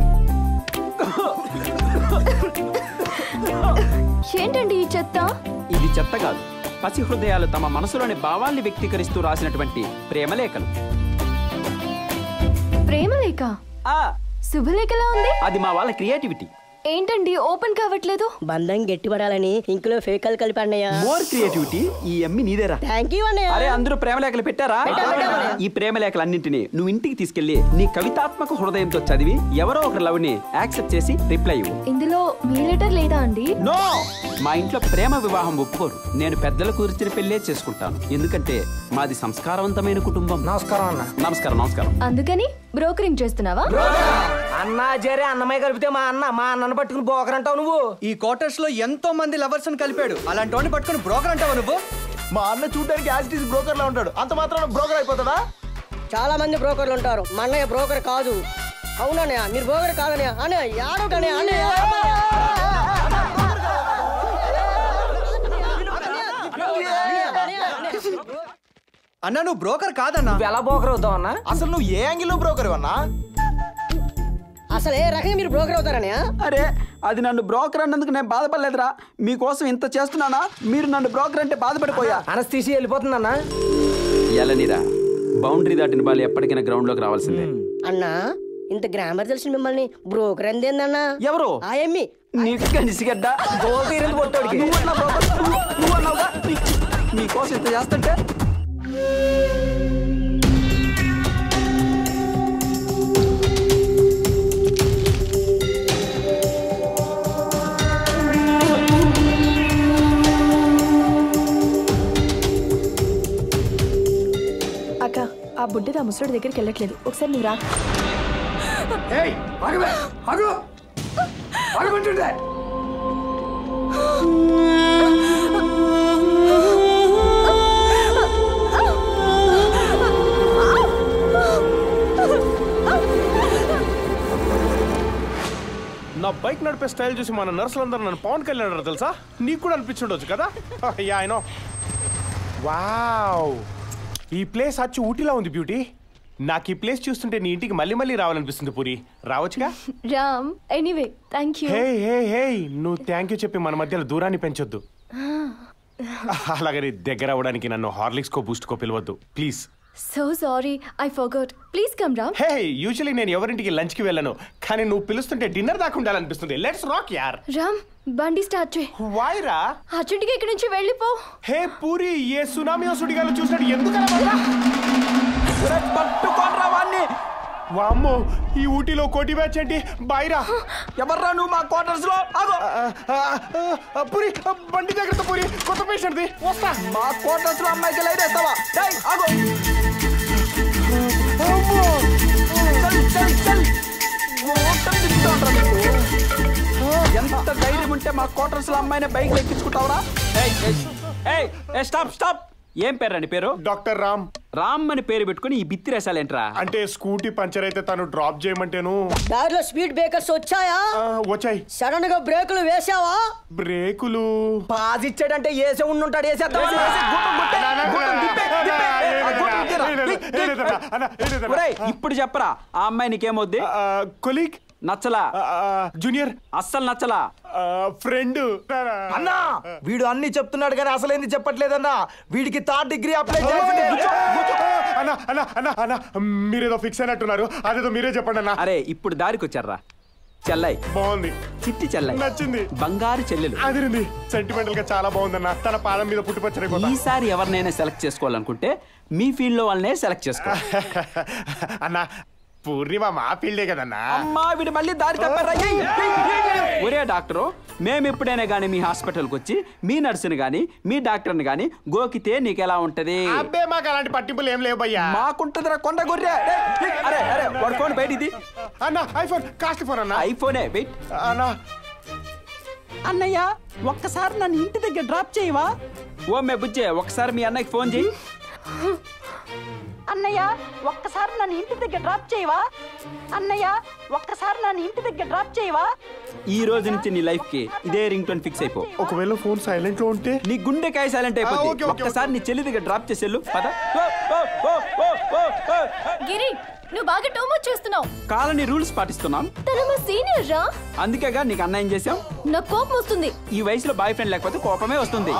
ఏంటండి ఈ చెత్త ఇది చెత్త కాదు పసి హృదయాలు తమ మనసులోని భావాల్ని వ్యక్తీకరిస్తూ రాసినటువంటి ప్రేమలేఖలు ప్రేమలేఖ శుభలేఖలా ఉంది అది మా వాళ్ళ క్రియేటివిటీ ఏంటండి ఓపెన్ కావట్లేదు బంధం గట్టిపడాలని ఇంకులో ఫేకల్ కలిపి అన్నయ్య మోర్ క్రియేటివిటీ ఈ ఎమ్మి నీదేరా థ్యాంక్ యూ అన్నయ్య అరే అందరూ ప్రేమ లేఖలు పెట్టారా ఈ ప్రేమ లేఖలన్నింటినీ నువ్వు ఇంటికి తీసుకెళ్లి నీ కవితాత్మక హృదయంతో చదివి ఎవరో ఒకరి లవ్ ని యాక్సెప్ట్ చేసి రిప్లై ఇవ్వు ఇందులో మీ లెటర్ లేదా అండి నో మా ఇంట్లో ప్రేమ వివాహం ఒప్పుకోరు నేను పెద్దల కూర్చుని పెళ్ళే చేసుకుంటాను ఎందుకంటే మాది సంస్కారవంతమైన కుటుంబం నమస్కారం అన్న నమస్కారం నమస్కారం అందుకని బ్రోకరింగ్ చేస్తున్నావా అన్న జరే అన్నమయ్య కలిపితే మా అన్న మా అన్నను పట్టుకుని బోకర్ అంటావు నువ్వు ఈ క్వార్టర్స్ లో ఎంతో మంది లవర్స్ కలిపాడు అలాంటి వాడిని పట్టుకుని బ్రోకర్ అంటావా నువ్వు మా అన్న చూడడానికి యాజ్ ఇట్ బ్రోకర్ లా ఉంటాడు అంత మాత్రం బ్రోకర్ అయిపోతుందా చాలా మంది బ్రోకర్లు ఉంటారు మా అన్నయ్య బ్రోకర్ కాదు అవునన్నయ్య మీరు బ్రోకర్ కాదన్నయ్య అన్నయ్య యాడోటనే అన్నయ్య అన్నా నువ్వు బ్రోకర్ కాదన్నా ఎలా బ్రోకర్ అవుతావు అన్న అసలు నువ్వు ఏ యాంగిల్ లో బ్రోకర్ అన్నా అసలు ఏ రకంగా మీరు బ్రోకర్ అవుతారన్నయ్య అరే అది నన్ను బ్రోకర్ అన్నందుకు నేను బాధపడలేదురా మీకోసం ఇంత చేస్తున్నానా మీరు నన్ను బ్రోకర్ అంటే బాధపడిపోయా అనస్తీసి వెళ్ళిపోతుందన్న ఎలనిరా బౌండరీ దాటిన బాల్ ఎప్పటికైనా గ్రౌండ్ లోకి రావాల్సిందే అన్నా ఇంత గ్రామర్ తెలిసిన మిమ్మల్ని బ్రోకర్ అందేందన్నా ఎవరు ఆయమ్మి నీకు కనిసిగడ్డ గోల్ తీరింది కొట్టోడికి నువ్వు అన్నా బ్రోకర్ నువ్వు నువ్వు అన్నావుగా నీ- నీకోసం ఇంత చేస్తుంటే అక్క ఆ బుడ్డిది ఆ ముసలుడి దగ్గరికి వెళ్ళట్లేదు ఒకసారి నువ్వు రా ఏయ్ ఆగవే ఆగు ఆగమంటుండే నా బైక్ నడిపే స్టైల్ చూసి మన నర్సులందరూ నన్ను పవన్ కళ్యాణ్ అన్నారు తెలుసా నీకు కూడా అనిపించుండొచ్చు కదా యా ఐ నో వావ్ ఈ ప్లేస్ అచ్చు ఊటీలా ఉంది బ్యూటీ నాకు ఈ ప్లేస్ చూస్తుంటే నీ ఇంటికి మళ్ళీ మళ్ళీ రావాలనిపిస్తుంది పూరి రావచ్చుగా Ram anyway thank you hey hey hey నువ్వు థ్యాంక్ యూ చెప్పి మన మధ్యలో దూరాన్ని పెంచొద్దు అలాగని దగ్గర అవ్వడానికి నన్ను హార్లిక్స్ కో బూస్ట్ కో పిలవద్దు please so sorry I forgot please come Ram hey usually నేను ఎవరింటికి లంచ్ కి వెళ్ళను కానీ నువ్వు పిలుస్తుంటే డిన్నర్ దాకా ఉండాలనిపిస్తుంది లెట్స్ రాక్ యార్ రామ్ బండి స్టార్ట్ చేయి వాయిరా అర్జెంట్గా ఇక్కడి నుంచి వెళ్ళిపో హే పూరి ఏ సునామీ సుడిగాలు చూసినట్టు ఎందుకు పట్టుకోనరా వాణ్ణి వామ్మో ఈ ఊటీలో కోటి బ్యాచ్ ఏంటి బాయిరా ఎవర్రా నువ్వు మా క్వార్టర్స్ లో ఆగో పురి బండి జాగ్రత్త పురి కొత్త పేషెంట్ ది వస్తా మా క్వార్టర్స్ లో అమ్మాయికి లైట్ వేస్తావా డేయ్, ఆగో చల్, చల్, చల్. ఓటం తిప్పుతోండ్రా నువ్వు. ఎంత ధైర్యం ఉంటే మా క్వార్టర్స్ లో అమ్మాయిని బైక్ ఎక్కించుకుంటావురా ఏయ్, ఏయ్, ఏయ్, ఏయ్, స్టాప్ స్టాప్ ఏం పేరు అండి పేరు డాక్టర్ రామ్ రామ్ అని పేరు పెట్టుకుని ఈ బిత్తి రేసాలేంట్రా అంటే స్కూటీ పంచర్ అయితే తను డ్రాప్ చేయమంటేను దారిలో స్పీడ్ బ్రేకర్స్ వచ్చాయా వచ్చాయి సడన్ గా బ్రేకులు వేసావా బ్రేకులు పాజ్ ఇచ్చాడంటే ఏసే ఉండుంటాడు ఏసే ఇప్పుడు చెప్పరా ఆ అమ్మాయి నీకేమొద్ది కొలీగ్ నచ్చలా జూనియర్ అస్సలు నచ్చలా ఫ్రెండ్ అన్నా వీడు అన్ని చెప్తున్నాడు కానీ అసలేంది చెప్పట్లేదన్నా వీడికి థర్డ్ డిగ్రీ అప్లై అన్న అన్న అన్న అన్న మీరేదో ఫిక్స్ అయినట్టున్నారు అదేదో మీరే చెప్పండి అన్న అరే ఇప్పుడు దారికి వచ్చారా చెల్లై బాగుంది చిట్టి చెల్లై నచ్చింది బంగారు చెల్లెలు అదిరింది సెంటిమెంటల్ గా చాలా బాగుందన్న తన పాదం మీద పుట్టుపచ్చరైపోతా ఈసారి ఎవరినైనా సెలెక్ట్ చేసుకోవాలనుకుంటే మీ ఫీల్డ్ లో వాళ్ళనే సెలెక్ట్ చేసుకో అన్న పూర్ణిమ మా ఫీల్డే కదన్నా అమ్మా వీడు మళ్ళీ దారి తప్పారా ఏయ్, ఏయ్, ఏయ్, ఏయ్. ఒరే డాక్టరు మేము ఎప్పుడైనా గానీ మీ హాస్పిటల్కి వచ్చి మీ నర్సుని గాని మీ డాక్టర్ని గాని గోకితే నీకు ఎలా ఉంటది అబ్బే మాకు అలాంటి పట్టింపులు ఏం లేవు భయ్యా మాకుంటుందిరా కొండ గొర్రె ఏయ్, ఏయ్, అరే అరే వాడు ఫోన్ బయట ఇది అన్న ఐఫోన్ కాస్ట్ ఫోన్ అన్న ఐఫోనే వెయిట్ అన్న అన్నయ్య ఒక్కసారి నన్ను ఇంటి దగ్గర డ్రాప్ చేయవా ఓ మే బుజ్జే ఒక్కసారి మీ అన్నయ్యకి ఫోన్ చేయి అన్నయ్య ఒక్కసారి నన్ను ఇంటి దగ్గర డ్రాప్ చేయవా అన్నయ్య ఒక్కసారి నన్ను ఇంటి దగ్గర డ్రాప్ చేయవా ఈ రోజు నుంచి నీ లైఫ్ కి ఇదే రింగ్ టోన్ ఫిక్స్ అయిపో ఒకవేళ ఫోన్ సైలెంట్ లో ఉంటే నీ గుండెకాయ సైలెంట్ ఆ, ఓకే, అయిపోతుంది ఓకే, ఒక్కసారి నీ చెల్లి దగ్గర డ్రాప్ చేసేళ్ళు పద ఓ, ఓ, ఓ, ఓ, ఓ, ఓ. గిరి నువ్వు బాగా టూ మచ్ చేస్తున్నావు కాలనీ రూల్స్ పాటిస్తున్నాం తన మా సీనియర్ రా అందుకేగా నీకు అన్యాయం చేసాం నాకు కోపం వస్తుంది ఈ వయసులో బాయ్ ఫ్రెండ్ లేకపోతే కోపమే వస్తుంది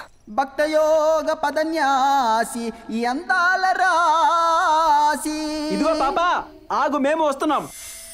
భక్తయోగ పదన్యాసి ఈ అందాల రాసి ఇదిగో పాప ఆగు మేము వస్తున్నాం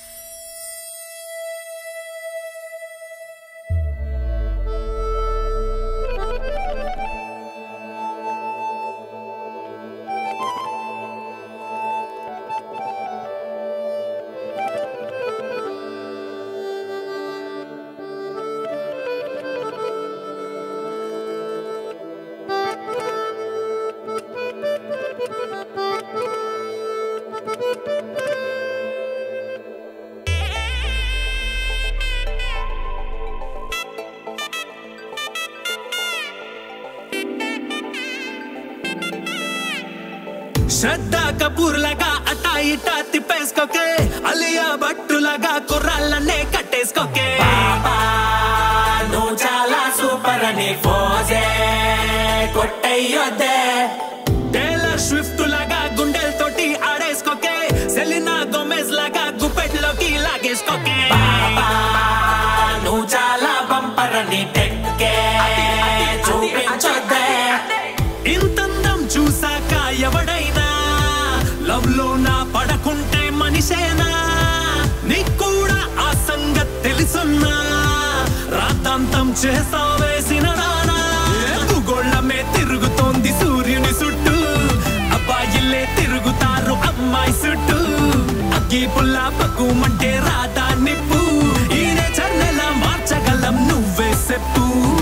శ్రద్ధ కపూర్ లాగా అటా ఇటా తిప్పేసుకోకే అలియా భట్టులాగా కుర్రాళ్ళనే కట్టేసుకోకే నువ్వు చాలా సూపర్ అని ఫోజే కొట్టయ్యొద్దే టేలర్ స్విఫ్ట్ లాగా గుండెలతోటి ఆడేసుకోకే సెలినా గోమెజ్ లాగా గుప్పెట్లోకి లాగేసుకోకే నువ్వు చాలా బంపర్ అని టెక్కే చూపించొద్దే ఇంతందం చూసాక ఎవడైనా లవ్ లో నా పడకుంటే మనిషేనా నీకు కూడా ఆ సంగతి తెలుసున్నా రాతాంతం చేసావేసిన రానా భూగోళమే తిరుగుతోంది సూర్యుని చుట్టూ అబ్బాయిలే తిరుగుతారు అమ్మాయి చుట్టూ అగ్గి పుల్ల పక్కుమంటే రాదా నిప్పు ఈ నేచర్ నెల మార్చగలం నువ్వే చెప్పు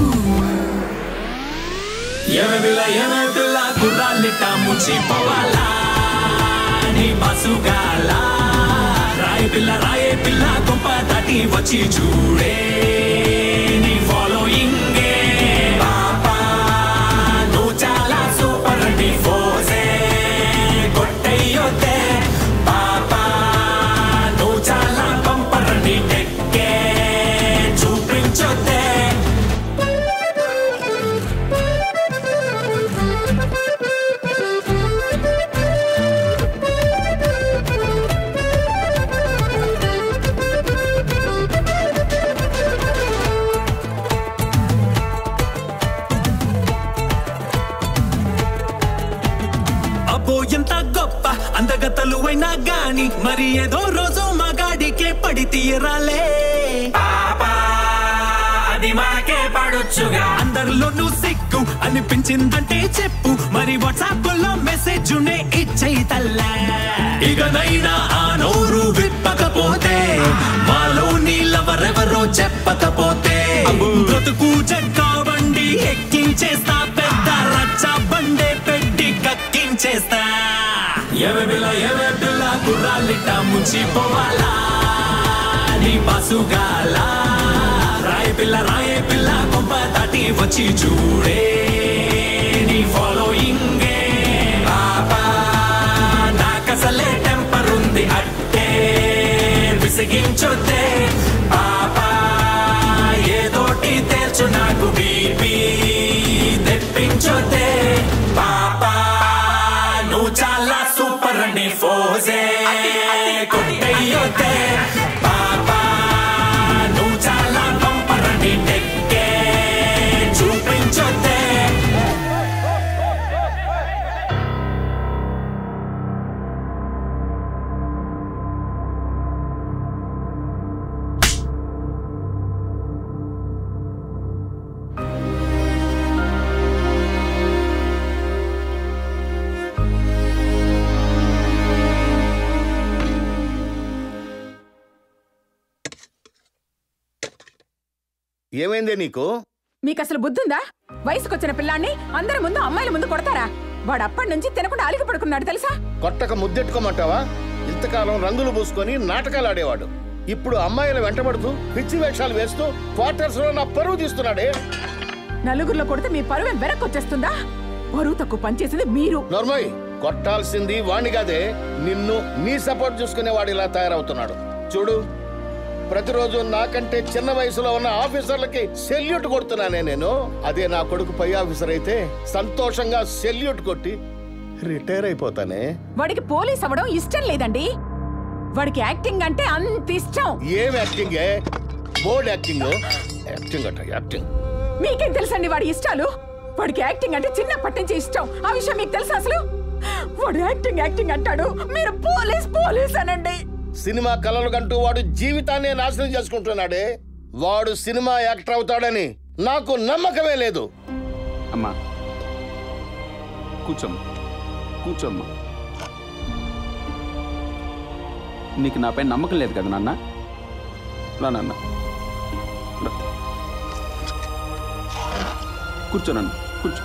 ఎమె పిల్ల ఎమె పిల్ల గుర్రాలిట ముచ్చిపోవాలా నీ బసుగాల రాయి పిల్ల రాయే పిల్ల గొప్ప దాటి వచ్చి చూడే నీ ఫాలోయింగే పాపా నువ్వు చాలా సూపర్ నీ ఫోజే కొట్టయ్యొద్దే పాపా నువ్వు చాలా బంపర్ నీ టెక్కే చూపించొద్దే అబ్బో ఎంత గొప్ప అందగతలు అయినా గాని మరి ఏదో రోజు మగాడికే పడి తీయరాలే అది మనకే పడొచ్చుగా అందరిలోనూ సిగ్గు అనిపించిందంటే చెప్పు మరి వాట్సాప్ లో మెసేజ్ నే ఇచ్చేయి తల్లా ఇకనైనా ఆ నోరు విప్పకపోతే మాలో నీళ్ళవరెవరో చెప్పకపోతే బ్రతుకు జగ్గా బండి ఎక్కించేస్తా పెద్ద రచ్చ బండే పెట్టి కక్కించేస్తా ఎవ పిల్ల ఎవ పిల్ల కుర్రాలిట ముంచిపోవాలా నీ బసుగాల రాయ పిల్ల రాయే పిల్ల కొంప దాటి వచ్చి చూడే నీ ఫాలోయింగే పాపా నాకసలే టెంపర్ ఉంది అట్టే విసిగించొద్దే పాపా ఏదోటి తేల్చు నాకు బీపీ తెప్పించొద్దే పాపా నువ్వు చాలా సూపర్ అని ఫోజే కొట్టయ్యొద్దే పాపా నువ్వు చాలా బంపర్ అని టెక్కే చూపించొద్దే ఏమైందే నీకు మీకు అసలు బుద్ధుందా వయసుకొచ్చిన పిల్లాన్ని అందరి ముందు అమ్మాయిల ముందు కొడతారా వాడు అప్పటి నుంచి తినకుండా అలిగి పడుకున్నాడు తెలుసా కొట్టక ముద్దెట్టుకోమంటావా ఇంతకాలం రంగులు పూసుకొని నాటకాలు ఆడేవాడు ఇప్పుడు అమ్మాయిల వెంటబడుతూ పిచ్చి వేషాలు వేస్తూ క్వార్టర్స్ లో నా పరువు తీస్తున్నాడే నలుగురిలో కొడితే మీ పరువు వెనక్కి వచ్చేస్తుందా పరువు తక్కువ పనిచేసింది మీరు నోర్మోయ్ కొట్టాల్సింది వాణ్ణి కాదే నిన్ను నీ సపోర్ట్ చూసుకునే వాడు ఇలా తయారవుతున్నాడు చూడు ప్రతిరోజు నాకంటే చిన్న వయసులో ఉన్న ఆఫీసర్లకి సెల్యూట్ కొడుతున్నానే నేను అదే నా కొడుకు పై ఆఫీసర్ అయితే సంతోషంగా సెల్యూట్ కొట్టి రిటైర్ అయిపోతానే వాడికి పోలీస్ అవ్వడం ఇష్టం లేదండి వాడికి యాక్టింగ్ అంటే అంత ఇష్టం ఏం యాక్టింగ్ బోర్డ్ యాక్టింగ్ యాక్టింగ్ అట యాక్టింగ్ మీకేం తెలుసండి వాడి ఇష్టాలు వాడికి యాక్టింగ్ అంటే చిన్నప్పటి నుంచి ఇష్టం ఆ విషయం మీకు తెలుసా అసలు వాడు యాక్టింగ్ యాక్టింగ్ అంటాడు మీరు పోలీస్ పోలీస్ అనండి సినిమా కలలు కంటూ వాడు జీవితాన్ని నాశనం చేసుకుంటున్నాడే వాడు సినిమా యాక్టర్ అవుతాడని నాకు నమ్మకమే లేదు అమ్మా కూర్చోమ్మా కూర్చోమ్మా నీకు నాపై నమ్మకం లేదు కదా నాన్న రా నాన్న రా. కూర్చో నాన్న కూర్చో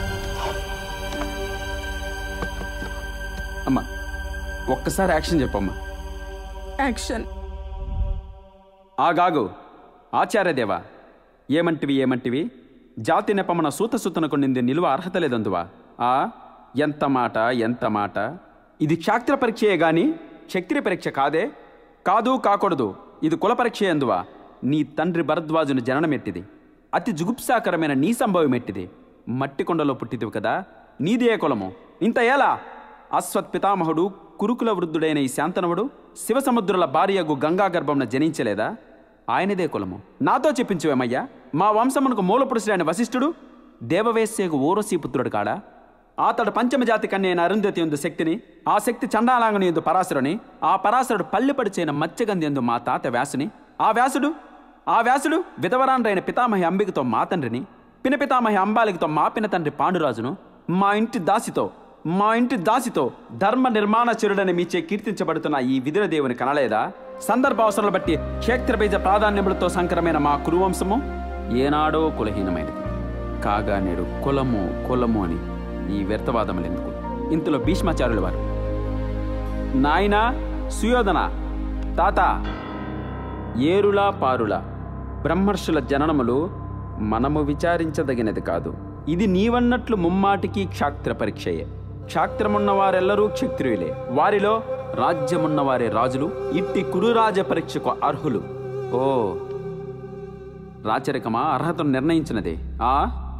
అమ్మా ఒక్కసారి యాక్షన్ చెప్పమ్మా యాక్షన్ ఆగాగు ఆచార్యదేవా ఏమంటివి ఏమంటివి జాతి నెపమన సూత సుతనకు నింది నిలువ అర్హత లేదందువా ఆ ఎంత మాట ఎంత మాట ఇది క్షాత్ర పరీక్షయే గాని క్షత్రియ పరీక్ష కాదే కాదు కాకూడదు ఇది కుల పరీక్ష ఎందువా నీ తండ్రి భరద్వాజుని జననమెట్టిది అతి జుగుప్సాకరమైన నీ సంభవం ఎట్టిది మట్టి కొండలో పుట్టిదివి కదా నీది ఏ కులము ఇంత ఏలా అశ్వత్ పితామహుడు కురుకుల వృద్ధుడైన ఈ శాంతనవుడు శివసముద్రుల భార్యగు గంగా గర్భంన జనించలేదా ఆయనదే కులము నాతో చెప్పించువేమయ్యా మా వంశమునకు మూలపురుషుడైన వశిష్ఠుడు దేవవేశ్యకు ఓరసీ పుత్రుడు కాడా అతడు పంచమజాతి కన్యైన అరుంధతి ఎందు శక్తిని ఆ శక్తి చండాలాంగుని ఎందు పరాశరుని ఆ పరాశరుడు పల్లెపడి చేయన మత్స్యగంధి ఎందు మా తాత వ్యాసుని ఆ వ్యాసుడు ఆ వ్యాసుడు విధవరాండ్రైన పితామహి అంబికతో మా తండ్రిని పినపితామహి అంబాలికతో మా పిన తండ్రి పాండురాజును మా ఇంటి దాసితో మా ఇంటి దాసితో ధర్మ నిర్మాణ చెరుడని మీచే కీర్తించబడుతున్న ఈ విదుర దేవుని కనలేదా సందర్భ అవసరాలు బట్టి క్షేత్రబీజ ప్రాధాన్యములతో సంకరమైన మా కురువంశము ఏనాడో కులహీనమైనది కాగా నేడు కులము కులము అని ఈ వ్యర్థవాదములెందుకు ఇంతలో భీష్మాచార్యుల వారు నాయనా సుయోధన తాత ఏరులా పారులా బ్రహ్మర్షుల జననములు మనము విచారించదగినది కాదు ఇది నీవన్నట్లు ముమ్మాటికి క్షాత్ర పరీక్షయే క్షాత్రమున్న వారెల్లరూ క్షత్రియులే వారిలో రాజ్యమున్న వారే రాజులు ఇట్టి కురురాజ పరీక్షకు అర్హులు ఓ రాచరికమా అర్హతను నిర్ణయించినదే ఆ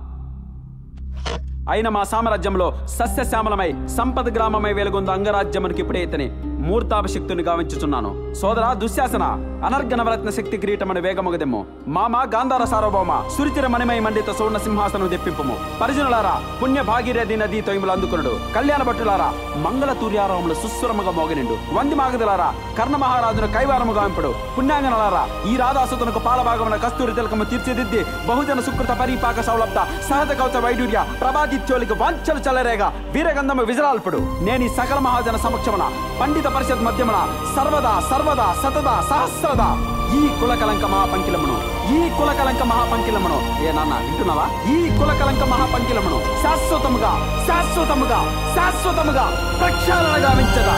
అయిన మా సామ్రాజ్యంలో సస్యశ్యామలమై సంపద గ్రామమై వెలుగొంద అంగరాజ్యమునికి ఇప్పుడే ఇతని మూర్తాభిషక్తుని గావించుచున్నాను సోదరా దుశ్శాసన అనర్గ నవరత్న శక్తి కిరీటమని వేగమొగదెమ్ము మామ గాంధార సార్వభౌమ సురిచిర మణిమై మండిత సువర్ణ సింహాసనం తెప్పింపుము పరిజనులారా పుణ్య భాగీరథి నదీ తొయిములు అందుకునుడు కళ్యాణ భట్టులారా మంగళ తూర్యారవములు సుస్వరముగా మోగనిండు వంది మాగదులారా కర్ణ మహారాజును కైవారము గావింపుడు పుణ్యాంగనలారా ఈ రాధాసుతునకు పాలభాగమున కస్తూరి తిలకము తీర్చిదిద్ది బహుజన సుకృత పరిపాక సౌలభ్త సహజ కవచ వైడూర్య ప్రభాదిత్యోలికి వాంఛలు చల్లరేగా వీరగంధము విజరాల్పుడు నేను ఈ సకల మహాజన సమక్షమున పండిత పరిషత్ మధ్యమున సర్వదా సర్వదా సతదా సహస్రదా ఈ కులకలంక మహాపంకిలమును ఈ కులకలంక మహాపంకిలమును ఏ నాన్న వింటున్నావా ఈ కులకలంక మహాపంకిలమును శాశ్వతముగా శాశ్వతముగా శాశ్వతముగా ప్రక్షాళన గావించదా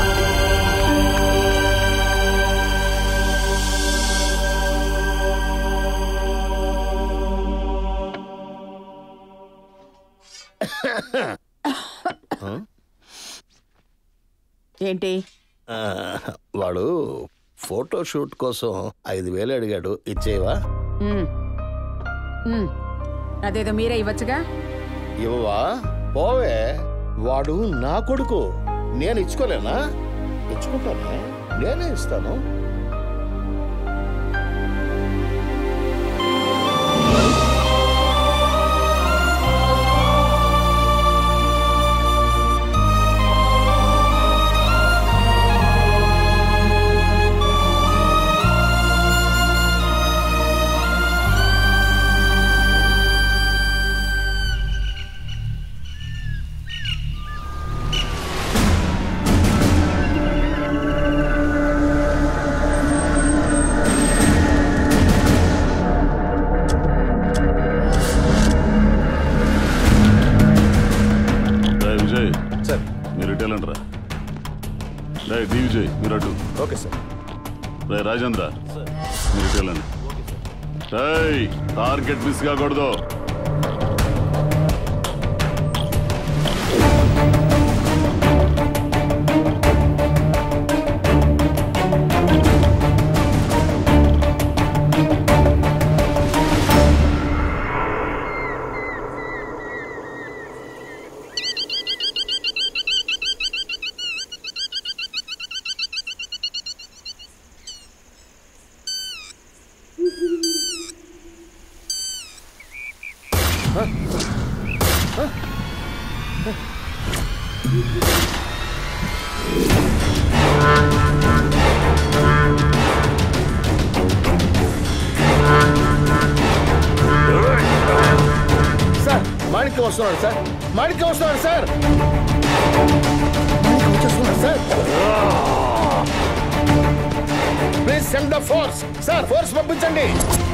ఏంటి ఆ, వాడు ఫోటో షూట్ కోసం ఐదు వేలు అడిగాడు ఇచ్చేవా ఉమ్. ఉమ్. అదేదో మీరే ఇవ్వచ్చుగా ఇవ్వవా పోవే వాడు నా కొడుకు నేను ఇచ్చుకోలేనా ఇచ్చుకుంటానే నేనే ఇస్తాను రే విజయ్ సార్ మీరు ఇటు వెళ్ళండి రా రే డి విజయ్ మీరు అటు ఓకే సార్ రే రాజేంద్ర మీరు ఇటు వెళ్ళండి రేయ్ టార్గెట్ మిస్ కాకూడదు వస్తున్నాడు సార్ మాణిక్యం వస్తున్నాడు సార్ మాణిక్యం వచ్చేస్తున్నాడు sir please send the force sir force పంపించండి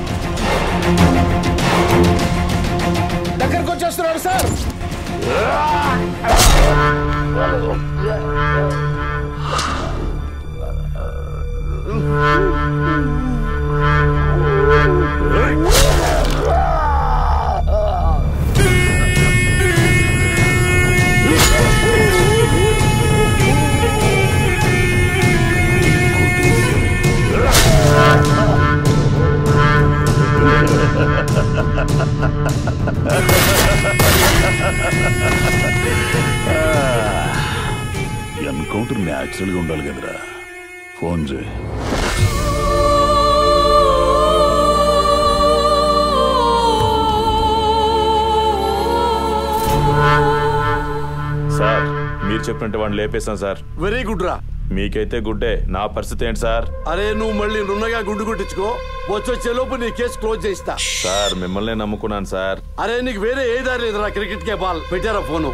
దగ్గరకు వచ్చేస్తున్నాడు సార్ ఎన్కౌంటర్ న్యాచురల్ గా ఉండాలి కదరా ఫోన్ చేయి సార్ మీరు చెప్పినట్టు వాడిని లేపేశాం సార్ వెరీ గుడ్ రా మీకైతే గుడ్డే నా పరిస్థితి ఏంటి సార్ అరే నువ్వు మళ్ళీ నున్నగా గుండు కొట్టించుకో వచ్చొచ్చే లోపు నీ కేసు క్లోజ్ చేయిస్తా సార్ మిమ్మల్ని నమ్ముకున్నాను సార్ అరే నీకు వేరే ఏ దారి లేదురా క్రికెట్ కే బాల్ పెట్టారా ఫోను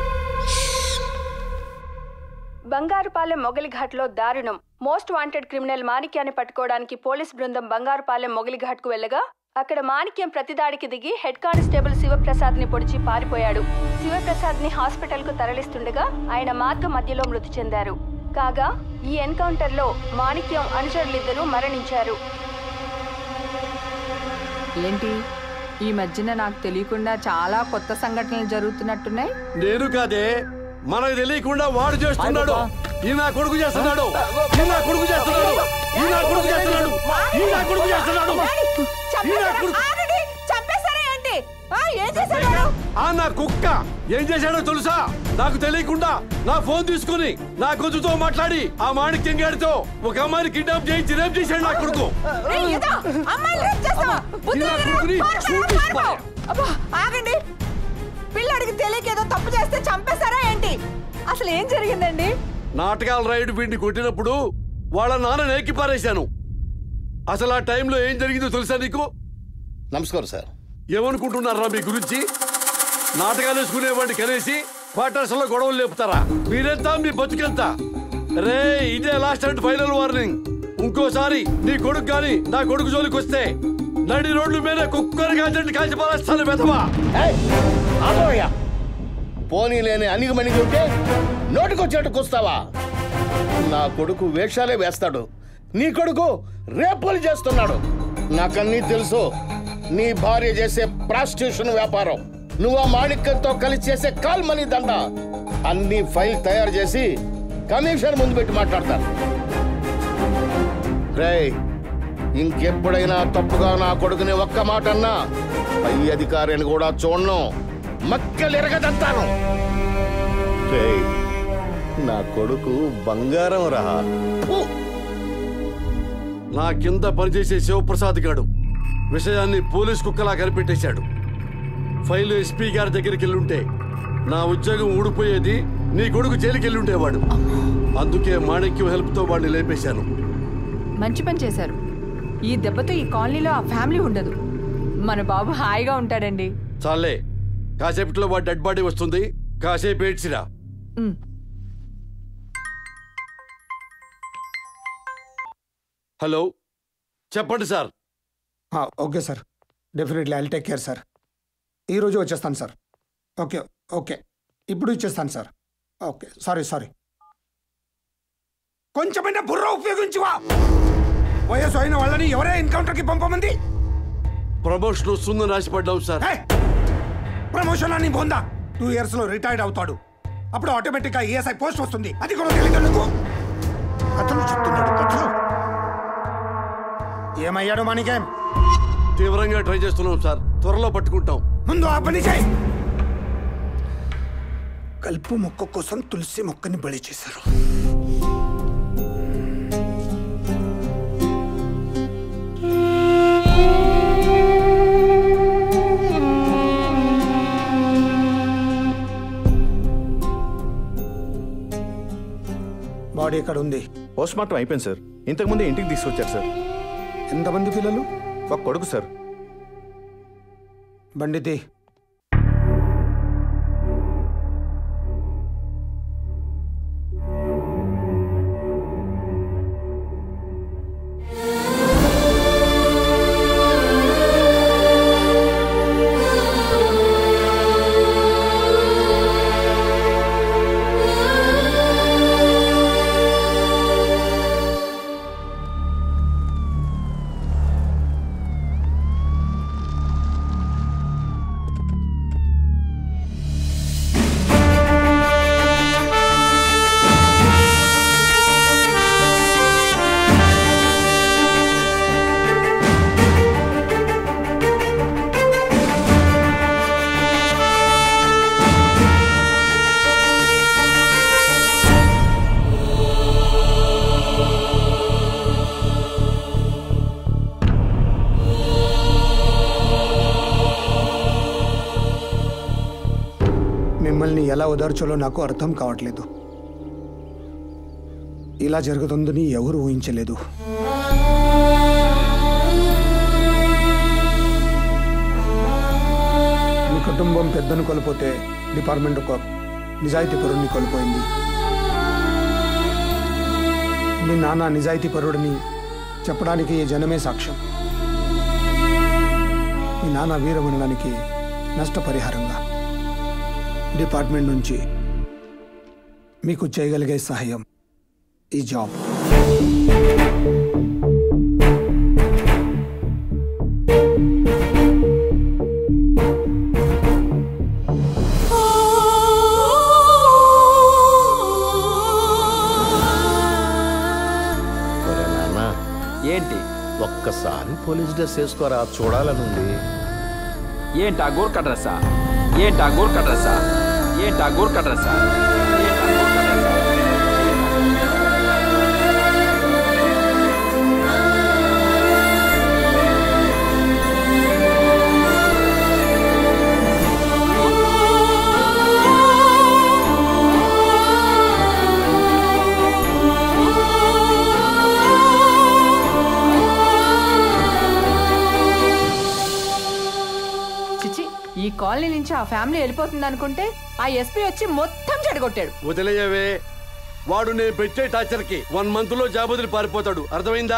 బంగారుపాలెం మొగలిఘాట్లో దారుణం మోస్ట్ వాంటెడ్ క్రిమినల్ మాణిక్యాన్ని పట్టుకోవడానికి పోలీస్ బృందం బంగారుపాలెం మొగలిఘాట్కు వెళ్ళగా అక్కడ మాణిక్యం ప్రతిదాడికి దిగి హెడ్ కానిస్టేబుల్ శివప్రసాద్ ని పొడిచి పారిపోయాడు శివప్రసాద్ ని హాస్పిటల్ కు తరలిస్తుండగా ఆయన మార్గ మధ్యలో మృతి చెందారు కాగా ఈ ఎన్కౌంటర్ లో మాణిక్యం అనుచరులిద్దరూ మరణించారు ఏంటి ఈ మధ్యన నాకు తెలియకుండా చాలా కొత్త సంఘటనలు జరుగుతున్నట్టున్నాయి నేను కాదే మనకు తెలియకుండా వాడు చేస్తున్నాడు ఈ నా కొడుకు చేస్తున్నాడు ఈ నా కొడుకు చేస్తున్నాడు ఈ నా కొడుకు చేస్తున్నాడు ఈ నా కొడుకు చేస్తున్నాడు ఈ నా కొడుకు చంపేశారా ఏంటి ఆ, ఏం చేశాడు వాడు? ఆ నా కుక్క ఏం చేశాడో తెలుసా నాకు తెలియకుండా నా ఫోన్ తీసుకుని నా కొద్దుతో మాట్లాడి ఆ మాణిక్యం గారితో ఒక అమ్మాయిని కిడ్నాప్ చేయించి రేప్ చేశాడు నా కొడుకు ఏయ్, ఏదో, అమ్మాయిని రేప్ చేస్తావా? బుద్ధి ఈ నా లేదురా? కొడుకుని పారిపో, పారిపో. అబ్బా, ఆగండి పిల్లడికి తెలియక ఏదో తప్పు చేస్తే చంపేశారా ఏంటి అసలు ఏం జరిగిందండి నాటకాల రైడ్ వీడిని కొట్టినప్పుడు వాళ్ళ నాన్న నేకి పారేశాను అసలు ఆ టైంలో ఏం జరిగిందో తెలుసా నీకు నమస్కారం సార్ ఏమనుకుంటున్నారా మీ గురించి నాటకాలు వేసుకునేవాడిని కనేసి క్వార్టర్స్ లో గొడవలు లేపుతారా మీరెంత మీ బతుకెంత రే ఇదే లాస్ట్ అండ్ ఫైనల్ వార్నింగ్ ఇంకోసారి నీ కొడుకు గాని నా కొడుకు జోలికి వస్తే నడి రోడ్ల మీద కుక్కర్ కాల్చండి కాల్చి పారేస్తాను బెదవా ఆగోయ్యా పోనీ లేని అణిగి మణిగి ఉంటే నోటికొచ్చేట్టు కూస్తావా నా కొడుకు వేషాలే వేస్తాడు నీ కొడుకు రేపులు చేస్తున్నాడు నాకన్నీ తెలుసు నీ భార్య చేసే ప్రాస్టిట్యూషన్ వ్యాపారం నువ్వు ఆ మాణిక్యంతో కలిసి చేసే కాల్ మనీ దండ అన్ని ఫైల్ తయారు చేసి కమిషన్ ముందు పెట్టి మాట్లాడతాను రేయ్ ఇంకెప్పుడైనా తప్పుగా నా కొడుకుని ఒక్క మాట అన్నా పై అధికారిని కూడా చూడను మక్కలు ఎరగదంతాను రేయ్, నా కొడుకు బంగారం రా ఫు! నా కింద పనిచేసే శివప్రసాద్ గాడు విషయాన్ని పోలీస్ కుక్కలా కనిపెట్టేశాడు ఫైల్ ఎస్పీ గారి దగ్గరికి వెళ్ళుంటే నా ఉద్యోగం ఊడిపోయేది నీ కొడుకు జైలుకి వెళ్ళుండేవాడు అందుకే మాణిక్యం హెల్ప్ తో వాడిని లేపేశాను మంచి పని చేశారు ఈ దెబ్బతో ఈ కాలనీలో ఆ ఫ్యామిలీ ఉండదు మన బాబు హాయిగా ఉంటాడండి చాలే కాసేపట్లో వాడి డెడ్ బాడీ వస్తుంది కాసేపు ఏడ్చిరా ఉమ్. హలో చెప్పండి sir okay sir definitely I take care sir ఈరోజు వచ్చేస్తాను సార్ ఓకే ఓకే ఇప్పుడు ఇచ్చేస్తాను సార్ ఓకే సారీ సారీ కొంచెమైనా బుర్ర ఉపయోగించువా వయసు అయిన వాళ్ళని ఎవరే ఎన్కౌంటర్కి పంపమంది ప్రమోషన్ వస్తుందని ఆశపడ్డాం సార్ ప్రమోషన్ అని పొందా టూ ఇయర్స్ లో రిటైర్డ్ అవుతాడు అప్పుడు ఆటోమేటిక్ గా ఈఎస్ఐ పోస్ట్ వస్తుంది అది కూడా తెలియదు నువ్వు కథలు చెప్తున్నాడు కథలు ఏమయ్యాడు మాణికేం తీవ్రంగా ట్రై చేస్తున్నాం సార్ త్వరలో పట్టుకుంటాం ముందు ఆ పని చేయి కలుపు మొక్క కోసం తులసి మొక్కని బలి చేశారు బాడీ ఎక్కడ ఉంది పోస్ట్ మార్టం అయిపోయింది సార్ ఇంతకుముందు ఇంటికి తీసుకొచ్చారు సార్ ఎంతమంది పిల్లలు ఒక కొడుకు సార్ బండితి ఎలా ఓదార్చాలో నాకు అర్థం కావట్లేదు ఇలా జరుగుతుందని ఎవరు ఊహించలేదు మీ కుటుంబం పెద్దను కోల్పోతే డిపార్ట్మెంట్ ఒక నిజాయితీ పరుడిని కోల్పోయింది మీ నాన్న నిజాయితీ పరుడిని చెప్పడానికి ఈ జనమే సాక్ష్యం మీ నాన్న వీరమరణానికి నష్టపరిహారంగా డిపార్ట్మెంట్ నుంచి మీకు చేయగలిగే సహాయం ఈ జాబ్ ఒరే నాన్న ఏంటి ఒక్కసారి పోలీస్ డ్రెస్ వేసుకోరా చూడాలనుంది ఏంటా గోర్ఖా డ్రెస్సా ఏంటా గోర్ఖా డ్రెస్సా ఏంటా గోర్ఖా డ్రెస్సా చిచి ఈ కాలనీ నుంచి ఆ ఫ్యామిలీ వెళ్ళిపోతుంది అనుకుంటే ఆ ఎస్పీ వచ్చి మొత్తం చెడగొట్టాడు వదిలేయవే వాడు నేను పెట్టే టార్చర్కి వన్ మంత్ లో జాబ్ వదిలి పారిపోతాడు అర్థమైందా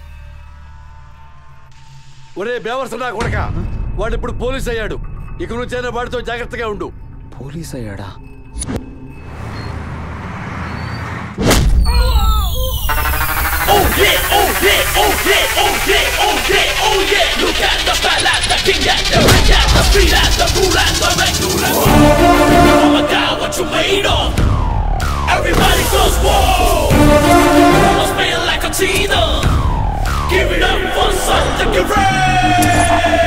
ఒరే బేవర్స నా కొడక వాడు ఇప్పుడు పోలీస్ అయ్యాడు ఇక నుంచైనా వాడితో జాగ్రత్తగా ఉండు పోలీస్ అయ్యాడా Oh yeah, oh yeah, oh yeah, oh yeah, oh yeah, oh yeah. Look at the style at the king at the rich at the street at the cool at the regular. Oh my god, what you made of? Everybody goes whoa. Almost playing like a Tina. Give it up for something great.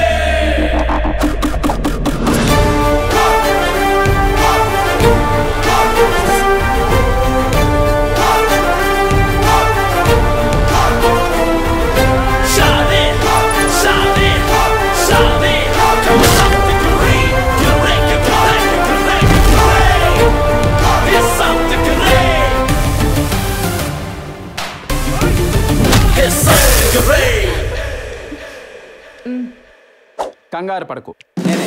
Shine it, shine it, shine it. Come on, something great. You make it great, you make it great. It's something great. It's something great. కంగారు పడకు నేనే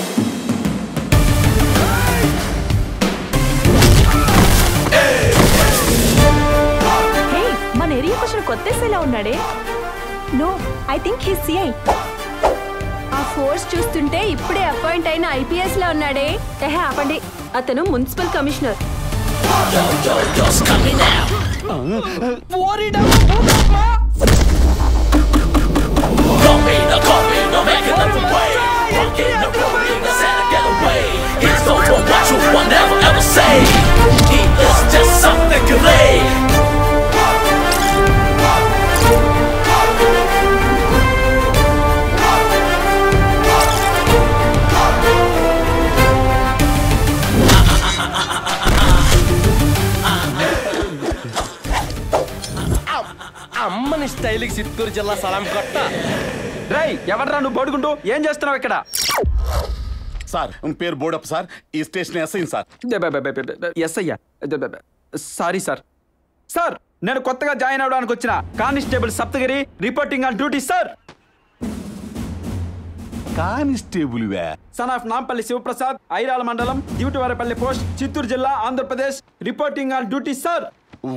హే మన ఏరియాకి వచ్చిన కొత్త ఎస్ఐలా ఉన్నాడే no I think he CI ఆ ఫోర్స్ చూస్తుంటే ఇప్పుడే అపాయింట్ అయిన ఐపీఎస్ లో ఉన్నాడే ఎహే ఆపండి అతను municipal commissioner Just coming now. Don't be the copy, no make it up way. Walking the road, the Santa get away. He's known for what you will never ever say. He is just something great. అమ్మని స్టైల్కి చిత్తూరు జిల్లా సలాం కొట్ట రై ఎవడ్రా నువ్వు పడుకుంటూ ఏం చేస్తున్నావు ఇక్కడ sir ఉన్ పేరు బోడప్ సార్ ఈ స్టేషన్ ఎస్ఐ సార్ ఎస్ అయ్యా సారీ సార్ సార్ నేను కొత్తగా జాయిన్ అవడానికి వచ్చిన constable Saptagiri reporting on duty sir constable వే సన్ ఆఫ్ నాంపల్లి శివప్రసాద్ ఐరాల మండలం దివిటివారపల్లి పోస్ట్ చిత్తూరు జిల్లా Andhra Pradesh reporting on duty sir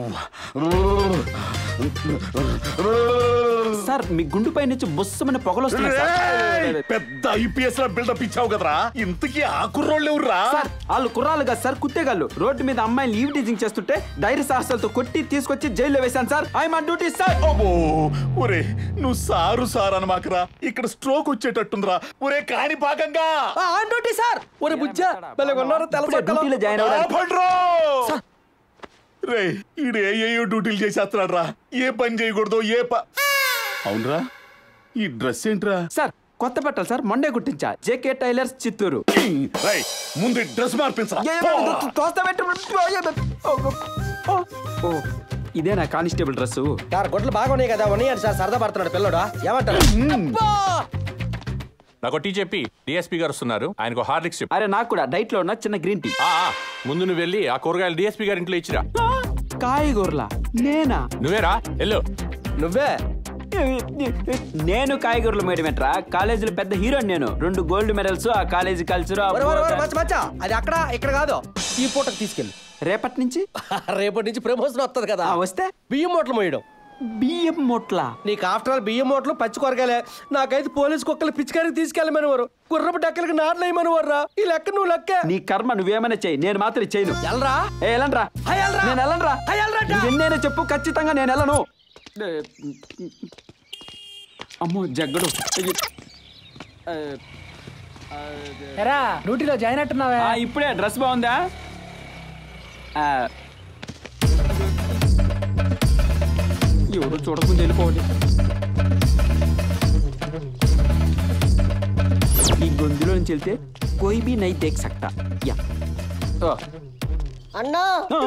sir మీ గుండుపై నుంచి బొస్సమైన పొగలు వస్తున్నాయి సార్ పెద్ద ఐపీఎస్ లో బిల్డప్ ఇచ్చావు కదరా ఇంతకీ ఆ కుర్రోళ్ళు ఎవర్రా సార్ వాళ్ళు కుర్రాలు కాదు సార్ కుత్తేగాళ్ళు రోడ్డు మీద అమ్మాయిలు ఈవ్ టీచింగ్ చేస్తుంటే ధైర్య సాహసాలతో కొట్టి తీసుకొచ్చి జైల్లో వేశాను sir I on duty sir అబ్బో ఒరే నువ్వు సారు సార్ అనమాకరా ఇక్కడ స్ట్రోక్ వచ్చేటట్టుందిరా ఒరే కాని భాగంగా ఆన్ డ్యూటీ సార్ ఒరే బుజ్జా భలే ఉన్నారో తెల్ల డ్యూటీలో జాయిన్ అవ్వడానికి ఆపండ్రో! రే ఈడు ఏ డ్యూటీలు చేసేస్తున్నాడు రా ఏ పని చేయకూడదు ఏ ప అవునరా ఈ డ్రెస్ ఏంట్రా సార్ కొత్త బట్టలు సార్ మొన్నే కుట్టించా జేకే టైలర్స్ చిత్తూరు రై ముందు డ్రెస్ మార్పించరా ఏ, ఏ, తోస్తా పెట్టు. ఓ ఇదేనా కానిస్టేబుల్ డ్రెస్ సార్ గొడ్లు బాగున్నాయి కదా ఉన్నాయి సార్ సరదా పడుతున్నాడు పిల్లడు ఏమంటారు అబ్బా! నాకు టీ చెప్పి డిఎస్పీ గారు వస్తున్నారు ఆయనకు హార్లిక్స్ చెప్పు అరే నాకు కూడా డైట్ లో ఉన్న చిన్న గ్రీన్ టీ ఆ, ఆ, ముందు నువ్వు వెళ్ళి ఆ కూరగాయలు డిఎస్పీ గారి ఇంట్లో ఇచ్చిరా కాయగూరలా నేనా నువ్వేరా వెళ్ళు నువ్వే నేను కాయగూరలు మేడమేట్రా కాలేజీలో పెద్ద హీరో నేను రెండు గోల్డ్ మెడల్స్ ఆ కాలేజీ కల్చర్ ఒరే, ఒరే, ఒరే, మచ్చ మచ్చ అది అక్కడ ఇక్కడ కాదు ఈ పూటకు తీసుకెళ్ళి రేపటి నుంచి రేపటి నుంచి ప్రమోషన్ వస్తుంది కదా వస్తే బియ్యం మూటలు మోయడం బియ్యం మూట్ల నీకు ఆఫ్టర్ ఆల్ బియ్యం మూటలు పచ్చి కొరగాలే నాకైతే పోలీస్ కుక్కలు పిచ్చికారికి తీసుకెళ్ళమని వారు గుర్రపు డక్కలకి నాట్లు వేయమని వారు ఈ లెక్క నువ్వు లెక్క నీ కర్మ నువ్వేమైనా చెయ్యి నేను మాత్రం చేయను ఎల్రా ఏ ఎలండ్రా హై, ఎల్రా. నేను ఎలండ్రా హై, ఎల్రా అడ్డా. ఎన్నైనా చెప్పు ఖచ్చితంగా నేను ఎలను అమ్మో జగ్గడు ఎరా డ్యూటీలో జాయిన్ అంటున్నావా ఆ, ఇప్పుడే డ్రెస్ బాగుందా ఆ, ఎవరు చూడకుండా వెళ్ళిపోవాలి ఈ గొంతులో నుంచి వెళ్తే కోయి బి నై దేక్ సక్తా యా ఓ, అన్నా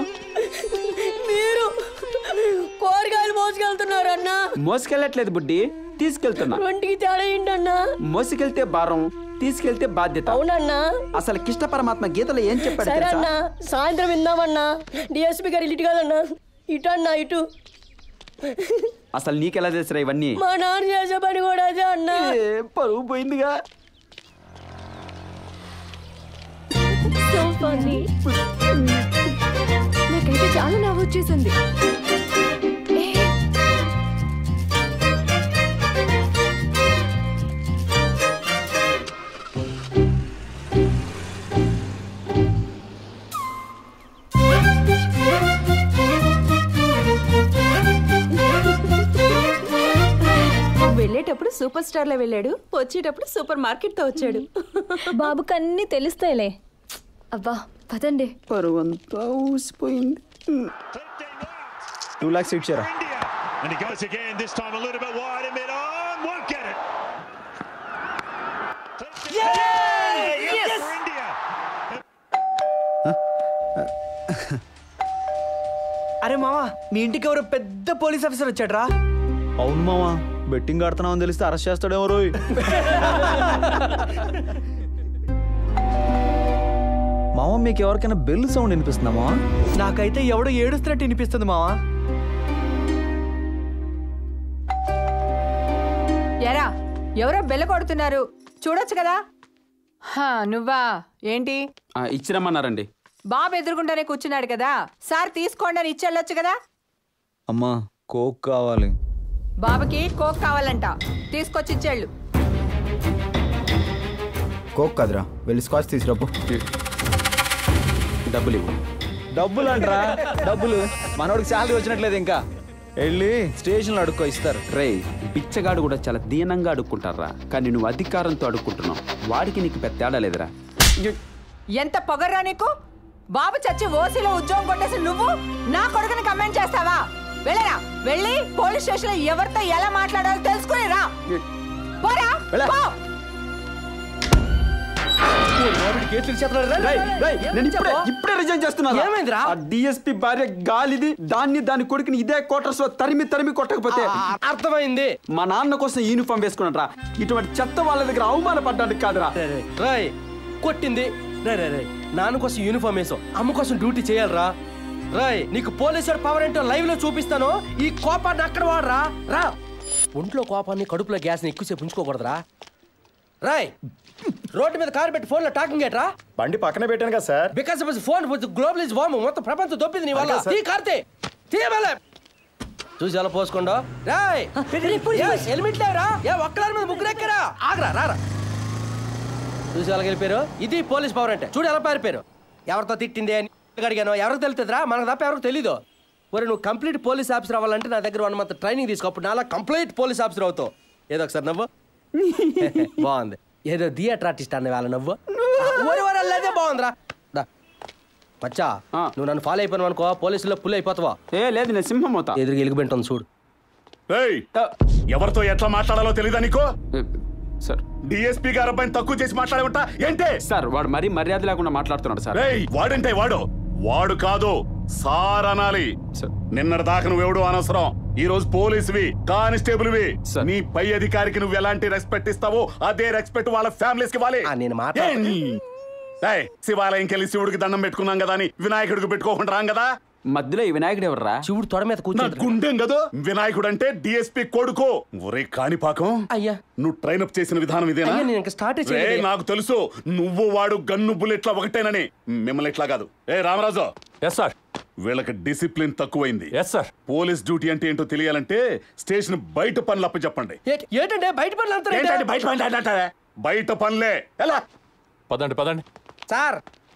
మీరు కూరగాయలు మోసుకెళ్తున్నారు అన్నా మోసుకెళ్ళట్లేదు బుడ్డి తీసుకెళ్తున్నా ఒంటికి తేడా ఏంటన్నా మోసుకెళ్తే భారం తీసుకెళ్తే బాధ్యత అవునన్నా అసలు కృష్ణ పరమాత్మ గీతలో ఏం చెప్పాడు సరే తెలుసా? అన్నా సాయంత్రం విందామన్నా డిఎస్పీ గారు ఇటు కాదన్నా ఇటు అన్నా ఇటు అసలు నీకెలా తెలుసురా ఇవన్నీ మా నాన్న చేసే పని కూడా అదే అన్నా పరువు పోయిందిగా సో ఫన్నీ నాకైతే చాలా నవ్వు వచ్చేసింది ఏ, వెళ్ళేటప్పుడు సూపర్ స్టార్ లో వెళ్ళాడు వచ్చేటప్పుడు సూపర్ మార్కెట్ తో వచ్చాడు బాబుకి అన్నీ తెలుస్తాయిలే అబ్బా పదండి పరువు అంతా ఊసిపోయింది టూ లాక్స్ ఇచ్చారా And he goes again, this time a little bit wide in mid on, won't get it. Yes! For India. అరే మావా మీ ఇంటికి ఎవరో పెద్ద పోలీస్ ఆఫీసర్ వచ్చాడ్రా అవును మావా బెట్టింగ్ ఆడుతున్నామని తెలిస్తే అరెస్ట్ చేస్తాడేమో రోయ్ మామ మీకు ఎవరికైనా బెల్ సౌండ్ వినిపిస్తుందా మావా నాకైతే ఎవడో ఏడుస్తున్నట్టు వినిపిస్తుంది మావా ఎరా ఎవరో బెల్ల కొడుతున్నారు చూడొచ్చు కదా హా, నువ్వా ఏంటి ఆ, ఇచ్చిరమ్మన్నారండి బాబు ఎదురుకుండానే కూర్చున్నాడు కదా సార్ తీసుకోండి అని ఇచ్చెళ్ళొచ్చు కదా అమ్మా కోక్ కావాలి బాబుకి కోక్ కావాలంట తీసుకొచ్చి ఇచ్చేళ్ళు కోక్ కదరా వెళ్ళి స్కాచ్ తీసుకురాపు డబ్బులు ఇవ్వు డబ్బులు అంటరా డబ్బులు మనోడికి శాలరీ వచ్చినట్లేదు ఇంకా వెళ్ళి స్టేషన్లో అడుక్కో ఇస్తారు రే బిచ్చగాడు కూడా చాలా దీనంగా అడుక్కుంటారా కానీ నువ్వు అధికారంతో అడుక్కుంటున్నావు వాడికి నీకు పెద్ద తేడా లేదురా ఎంత పొగర్రా నీకు బాబు చచ్చి ఓసీలో ఉద్యోగం కొట్టేసి నువ్వు నా కొడుకుని కమెంట్ చేస్తావా వెళ్ళరా వెళ్ళి పోలీస్ స్టేషన్ లో ఎవరితో ఎలా మాట్లాడాలో తెలుసుకుని రా పోరా పో. రేయ్, రేయ్, నేను ఇప్పుడే ఇప్పుడే రిజైన్ చేస్తున్నా ఏమైందిరా? ఆ డిఎస్పి భార్య గాలిది దాన్ని దాని కొడుకుని ఇదే క్వార్టర్స్ లో తరిమి తరిమి కొట్టకపోతే అర్థమైంది మా నాన్న కోసం యూనిఫామ్ వేసుకున్నారా ఇటువంటి చెత్త వాళ్ళ దగ్గర అవమానపడ్డానికి కాదురా రాయ్ కొట్టింది రే రే రే నాన్న కోసం యూనిఫామ్ వేసాం అమ్మ కోసం డ్యూటీ చేయాలరా రాయ్ నీకు పోలీసు పవర్ ఏంటో లైవ్ లో చూపిస్తాను ఈ కోపాన్ని అక్కడ వాడరా రా ఒంట్లో కోపాన్ని కడుపులో గ్యాస్ ని ఎక్కువసేపు ఉంచుకోకూడదురా రాయ్ రోడ్డు మీద కారు పెట్టి ఫోన్ లో టాకింగ్ ఏట్రా బండి పక్కనే పెట్టాను కదా sir because of phone global is warm మొత్తం ప్రపంచం దొబ్బింది నీ వల్ల అలాగే సార్. తీ కార్తే తీయమలే చూసి ఎలా పోసుకోండో రాయ్ హెల్మెట్ లేవరా ఏ ఒక్కలారి మీద ముగ్గురు ఎక్కరా ఆగరా రారా చూసి ఎలా వెళ్ళిపోయారు ఇది పోలీస్ పవర్ అంటే చూడు ఎలా పారిపోయారు ఎవరితో తిట్టింది అని అడిగాను ఎవరికి తెలుతుందిరా మనకు తప్ప ఎవరికి తెలీదు ఒరే నువ్వు కంప్లీట్ పోలీస్ ఆఫీసర్ అవ్వాలంటే నా దగ్గర వన్ మంత్ ట్రైనింగ్ తీసుకో అప్పుడు నాలా కంప్లీట్ పోలీస్ ఆఫీసర్ అవుతావు ఏదో ఒకసారి నవ్వు బాగుంది ఏదో థియేటర్ ఆర్టిస్ట్ అనే వాళ్ళ నవ్వు ఓరి ఓరి అల్లదే బాగుందిరా దా. మచ్చా నువ్వు నన్ను ఫాలో అయిపోయాను అనుకో పోలీసులో పుల్ అయిపోతావా ఏ లేదు నేను సింహం అవుతా ఎదురు ఎలుగుబెంటుంది చూడు ఏయ్ ఎవరితో ఎట్లా మాట్లాడాలో తెలీదా నీకు సార్ డిఎస్పీ గారు అబ్బాయిని తక్కువ చేసి మాట్లాడమంట ఏంటే సార్ వాడు మరీ మర్యాద లేకుండా మాట్లాడుతున్నాడు సార్ రేయ్ వాడంటే వాడు వాడు కాదు సార్ అనాలి నిన్నటి దాకా నువ్వెవడు అనవసరం ఈ రోజు పోలీసువి కానిస్టేబుల్వి నీ పై అధికారికి నువ్వు ఎలాంటి రెస్పెక్ట్ ఇస్తావో అదే రెస్పెక్ట్ వాళ్ళ ఫ్యామిలీస్ కి ఇవ్వాలి నేను ఏ నీ? ఏయ్, శివాలయంకి వెళ్ళి శివుడికి దండం పెట్టుకున్నాం కదా అని వినాయకుడికి పెట్టుకోకుండా రాం కదా మధ్యలో ఈ వినాయకుడు ఎవర్రా శివుడు తొడ మీద నా గుండెం కదా వినాయకుడు అంటే డిఎస్పి కొడుకు ఒరే కాణిపాకం అయ్యా నువ్వు ట్రైన్ అప్ చేసిన విధానం ఇదేనా అయ్యా, నేను ఇంకా స్టార్ట్ రే, చేయలేదు. నాకు తెలుసు నువ్వు వాడు గన్ను బుల్లెట్ల ఒకటేనని మిమ్మల్ని ఇట్లా కాదు ఏ రామరాజు ఎస్ సార్ వీళ్ళకి డిసిప్లిన్ తక్కువైంది ఎస్ సార్ పోలీస్ డ్యూటీ అంటే ఏంటో తెలియాలంటే స్టేషన్ బయట పనులు అప్ప చెప్పండి ఏట్- ఏంటంటే బయట పనులు అంతా ఏంటంటే బయట పనులు అంటే బయట పనులే ఎలా పదండి పదండి సార్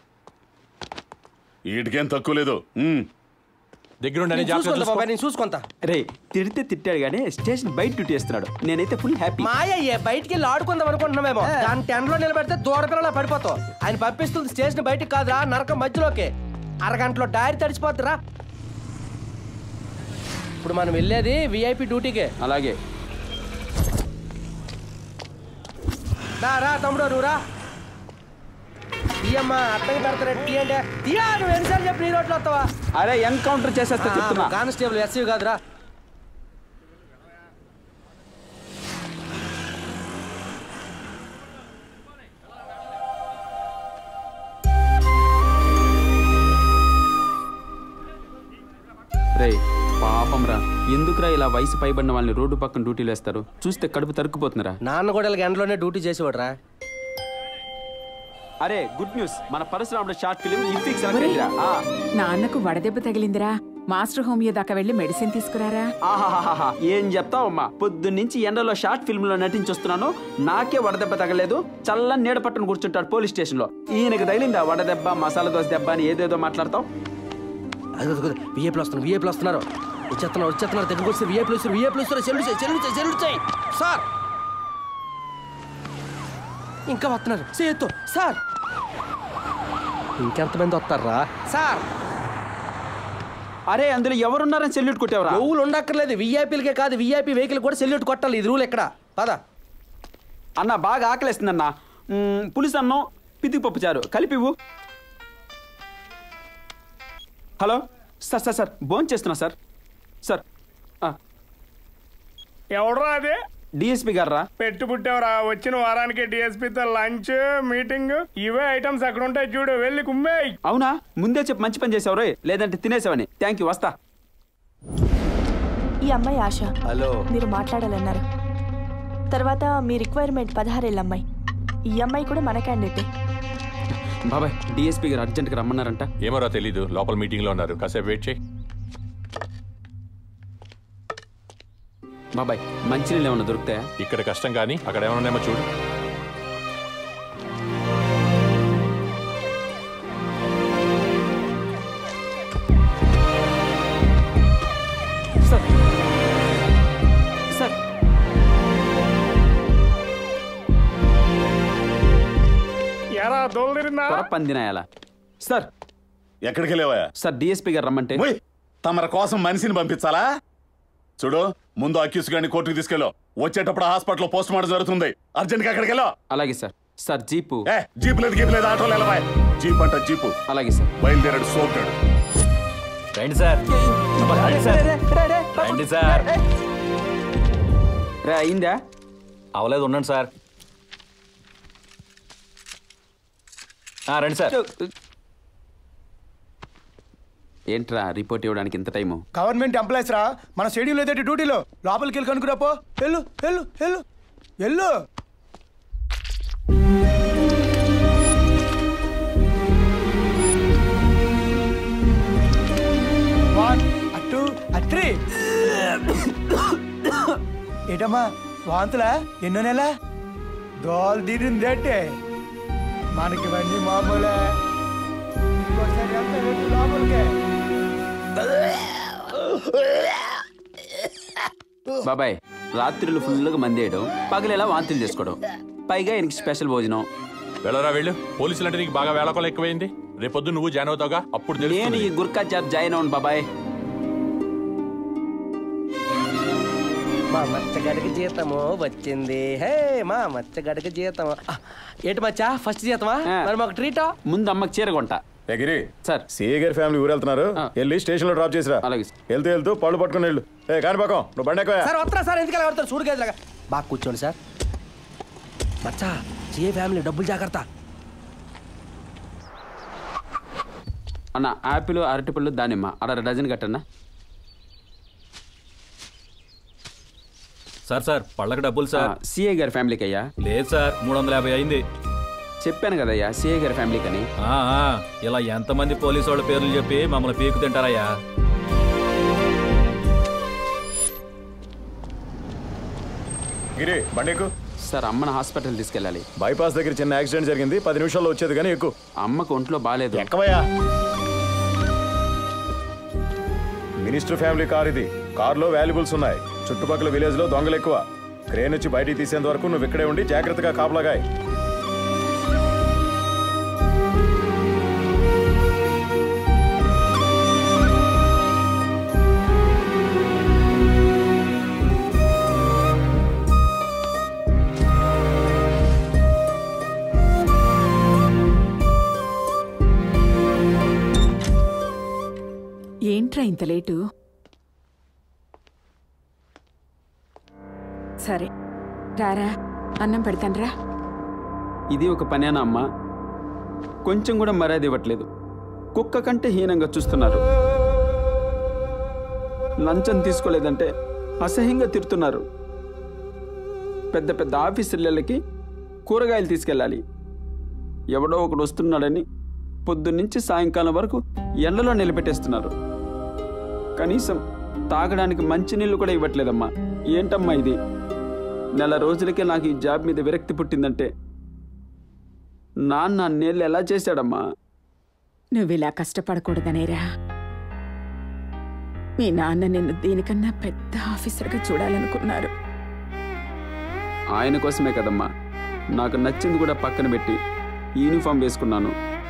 వీటికేం తక్కువ లేదు ఉమ్. దగ్గరుండి నేను చూసుకుంటా బాబాయ్ నేను చూసుకుంటా రే తిడితే తిట్టాడు కానీ స్టేషన్ బయట డ్యూటీ చేస్తున్నాడు నేనైతే ఫుల్ హ్యాపీ మాయయ్యే బయటికి వెళ్ళి ఆడుకుందాం అనుకుంటున్నామేమో దాని టెన్ లో నిలబెడితే దూడ పిల్లలా పడిపోతావు ఆయన పంపిస్తుంది స్టేషన్ బయటికి కాదురా నరకం మధ్యలోకి అరగంటలో డైరీ తడిచిపోద్దిరా ఇప్పుడు మనం వెళ్ళేది విఐపి డ్యూటీకే అలాగే రా రా తమ్ముడు నువ్వు రా తీయమ్మా అర్థం పెడతారా తీయండి తీయా నువ్వు ఎన్నిసార్లు చెప్పి నీ రోడ్లో వస్తావా అరే ఎన్కౌంటర్ చేసేస్తా చెప్తున్నా కానిస్టేబుల్ ఎస్సీ కాదురా రే పాపం రా ఎందుకురా ఇలా వయసు పైబడిన వాళ్ళని రోడ్డు పక్కన డ్యూటీలు వేస్తారు చూస్తే కడుపు తరుక్కుపోతున్నారా నాన్న కూడా వీళ్ళకి ఎండలోనే డ్యూటీ చేసేవాడు రా అరే గుడ్ న్యూస్ మన పరశురాముడు షార్ట్ ఫిలిం ఇంటికి నాన్నకు వడదెబ్బ తగిలిందిరా మాస్టర్ హోమియో దాకా వెళ్ళి మెడిసిన్ తీసుకురారా ఆహాహాహా ఏం చెప్తావమ్మా పొద్దున్నుంచి ఎండలో షార్ట్ ఫిల్మ్ లో నటించొస్తున్నాను నాకే వడదెబ్బ తగలేదు చల్లని నీడ పట్టును కూర్చుంటాడు పోలీస్ స్టేషన్ లో ఈయనకి తగిలిందా వడదెబ్బ మసాలా దోశ దెబ్బ అని ఏదేదో మాట్లాడతావు విఏపీలు వస్తున్నారు విఏపీలు వస్తున్నారు వచ్చేస్తున్నారు వచ్చేస్తున్నారు దగ్గరకు వస్తే విఏపీలు వస్తారు విఏపీలు వస్తారు చెల్లు చేయి చెల్లు చేయి చెల్లు చేయి సార్ ఇంకా వస్తున్నారు చేయొద్దు సార్ ఇంకెంతమంది వస్తారా సార్ అరే అందులో ఎవరున్నారని సెల్యూట్ కొట్టేవరా నువ్వులు ఉండక్కర్లేదు విఐపీలకే కాదు విఐపీ వెహికల్ కూడా సెల్యూట్ కొట్టాలి ఇది రూల్ ఎక్కడ పద అన్న బాగా ఆకలేస్తుందన్న మ్మ్, పులుసు అన్నం పితికి పప్పు చారు కలిపివు హలో సార్ సార్ సార్ భోజనం చేస్తున్నా సార్ సార్ ఎవడరా అదే డిఎస్పి గారా పెట్టు పుట్టావురా వచ్చిన వారానికి డిఎస్పీతో లంచ్ మీటింగ్ ఇవే ఐటమ్స్ అక్కడ ఉంటాయి చూడు వెళ్ళి కుమ్మేయ్ అవునా ముందే చెప్పి మంచి పని చేసావు రే లేదంటే తినేసావని థ్యాంక్ యూ వస్తా ఈ అమ్మాయి ఆశ హలో మీరు మాట్లాడాలన్నారు తర్వాత మీ రిక్వైర్మెంట్ పదహారేళ్ళ అమ్మాయి ఈ అమ్మాయి కూడా మన క్యాండిడేటే బాబాయ్ డిఎస్పి గారు అర్జెంట్గా రమ్మన్నారంట ఏమోరా తెలీదు లోపల మీటింగ్ లో ఉన్నారు కాసేపు వెయిట్ చేయి బాబాయ్ మంచినీళ్ళు ఏమైనా దొరుకుతాయా ఇక్కడ కష్టం కానీ అక్కడ ఏమైనా ఉన్నాయేమో చూడు సార్ సార్ ఎరా దోలుదిరిందా పందినాయాల సార్ ఎక్కడికి వెళ్ళావా సార్ డిఎస్పి గారు రమ్మంటే ఓయ్, తమర కోసం మనిషిని పంపించాలా చూడు ముందు అక్యూస్ గారిని కోర్టుకు తీసుకెళ్ళు వచ్చేటప్పుడు హాస్పిటల్ పోస్ట్ మార్టం జరుగుతుంది అర్జెంట్ గా అక్కడికి వెళ్ళు అలాగే సార్ సార్ జీపు ఏ జీప్ లేదు గీప్ లేదు ఆటోలు వెళ్ళవా జీప్ అంట జీపు అలాగే సార్ బయలుదేరాడు సోకాడు రండి సార్ రండి సార్ రండి సార్ రే అయిందా అవలేదు ఉండండి సార్ ఆ, రండి సార్ ఏంట్రా రిపోర్ట్ ఇవ్వడానికి ఇంత టైము గవర్నమెంట్ ఎంప్లాయీస్ రా మన షెడ్యూల్ ఏదైతే డ్యూటీలో లోపలికి వెళ్ళి కనుకురాపో వెళ్ళు వెళ్ళు వెళ్ళు వెళ్ళు వన్ అటు అత్రి ఏటమ్మా వాంతులా ఎన్నో నెల దోలు తీరిందేటే మనకి ఇవన్నీ మామూలే ఇంకోసారి వెళ్తా వెళ్ళు లోపలికే బాబాయ్ రాత్రులు ఫుల్గా మంది వేయడం పగలేలా వాంతులు చేసుకోవడం పైగా ఆయనకి స్పెషల్ భోజనం వెళ్ళరా వెళ్ళు పోలీసులు అంటే నీకు బాగా వేళకోళం ఎక్కువైంది రేపొద్దు నువ్వు జాయిన్ అవుతావుగా అప్పుడు నేను తెలుస్తుంది ఈ గుర్కా జాబ్ జాయిన్ అవ్వను బాబాయ్ మా మచ్చగడికి జీతము వచ్చింది హే మా మచ్చగడికి జీతము ఆ, ఏంటి మచ్చా ఫస్ట్ జీతమా మరి మాకు ట్రీటా ముందు అమ్మకి చీర కొంట ఏ గిరి సార్ సిఏ గారి ఫ్యామిలీ ఊరు వెళ్తున్నారు వెళ్ళి స్టేషన్ లో డ్రాప్ చేసిరా అలాగే వెళ్తూ వెళ్తూ పళ్ళు పట్టుకుని వెళ్ళు ఏ కాని పక్కం నువ్వు బండి ఎక్కువ సార్ వస్తారా సార్ ఎందుకు అలా కొడతారు చూడు గేదెలాగా బాగా కూర్చోండి సార్ మచ్చా సిఏ ఫ్యామిలీ డబ్బులు జాగ్రత్త అన్న యాపిల్ అరటిపళ్ళు దానిమ్మ అర డజన్ కట్టన్నా సార్ సార్ పళ్ళకి డబ్బులు సార్ సిఏ గారి ఫ్యామిలీకి అయ్యా లేదు సార్ మూడు వందల యాభై అయింది చెప్పాను కదయ్యా సిఏ గారి ఫ్యామిలీకి అని ఆ, ఆ, ఇలా ఎంతమంది పోలీసు వాళ్ళ పేర్లు చెప్పి మమ్మల్ని పీకు తింటారయ్యా గిరి బండి ఎక్కు సార్ అమ్మని హాస్పిటల్ తీసుకెళ్ళాలి బైపాస్ దగ్గర చిన్న యాక్సిడెంట్ జరిగింది పది నిమిషాల్లో వచ్చేది కానీ ఎక్కువ అమ్మకు ఒంట్లో బాగాలేదు ఎక్కవయ్యా మినిస్టర్ ఫ్యామిలీ కార్ ఇది కార్లో వాల్యుబుల్స్ ఉన్నాయి చుట్టుపక్కల విలేజ్ లో దొంగలు ఎక్కువ క్రేన్ వచ్చి బయటికి తీసేంత వరకు నువ్వు ఇక్కడే ఉండి జాగ్రత్తగా కాపలాగాయ్ ఏంట్రా ఇంత లేటు సరే రారా అన్నం పెడతాన్రా ఇది ఒక పనేనా అమ్మా కొంచెం కూడా మర్యాద ఇవ్వట్లేదు కుక్క కంటే హీనంగా చూస్తున్నారు లంచం తీసుకోలేదంటే అసహ్యంగా తిరుతున్నారు పెద్ద పెద్ద ఆఫీసులకి కూరగాయలు తీసుకెళ్ళాలి ఎవడో ఒకడు వస్తున్నాడని పొద్దున్నుంచి సాయంకాలం వరకు ఎండలో నిలబెట్టేస్తున్నారు కనీసం తాగడానికి మంచినీళ్ళు కూడా ఇవ్వట్లేదమ్మా ఏంటమ్మా ఇది నెల రోజులకే నాకు ఈ జాబ్ మీద విరక్తి పుట్టిందంటే నాన్న నేళ్ళు ఎలా చేశాడమ్మా నువ్విలా కష్టపడకూడదనేరా మీ నాన్న నిన్ను దీనికన్నా పెద్ద ఆఫీసర్గా చూడాలనుకున్నారు ఆయన కోసమే కదమ్మా నాకు నచ్చింది కూడా పక్కన పెట్టి యూనిఫామ్ వేసుకున్నాను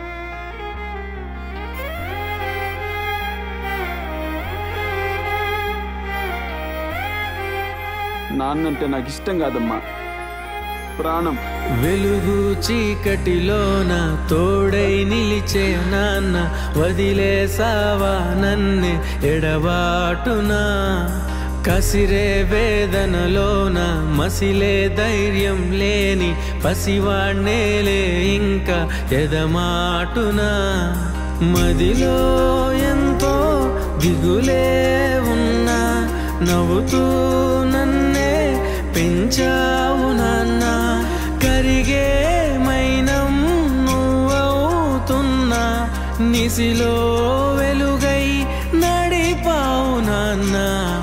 నాన్నంటే నాకు ఇష్టం కాదమ్మా ప్రాణం వెలుగు చీకటిలోన తోడై నిలిచే నాన్న వదిలేసావా నన్నే ఎడబాటునా కసిరే వేదనలోన మసిలే ధైర్యం లేని పసివాణ్ణేలే ఇంకా ఎదమాటునా మదిలో ఎంతో దిగులే ఉన్నా నవ్వుతూ నన్నే పెంచావు నాన్న కరిగే మైనం నువ్వవుతున్నా నిసిలో వెలుగై నడిపావు నాన్న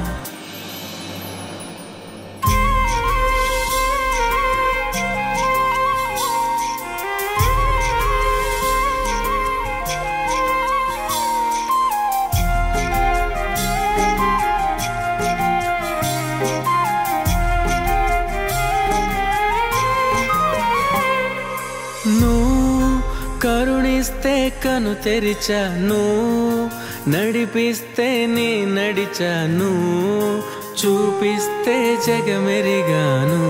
నువ్వు కరుణిస్తే కను తెరిచాను నడిపిస్తే నీ నడిచాను చూపిస్తే జగమెరిగాను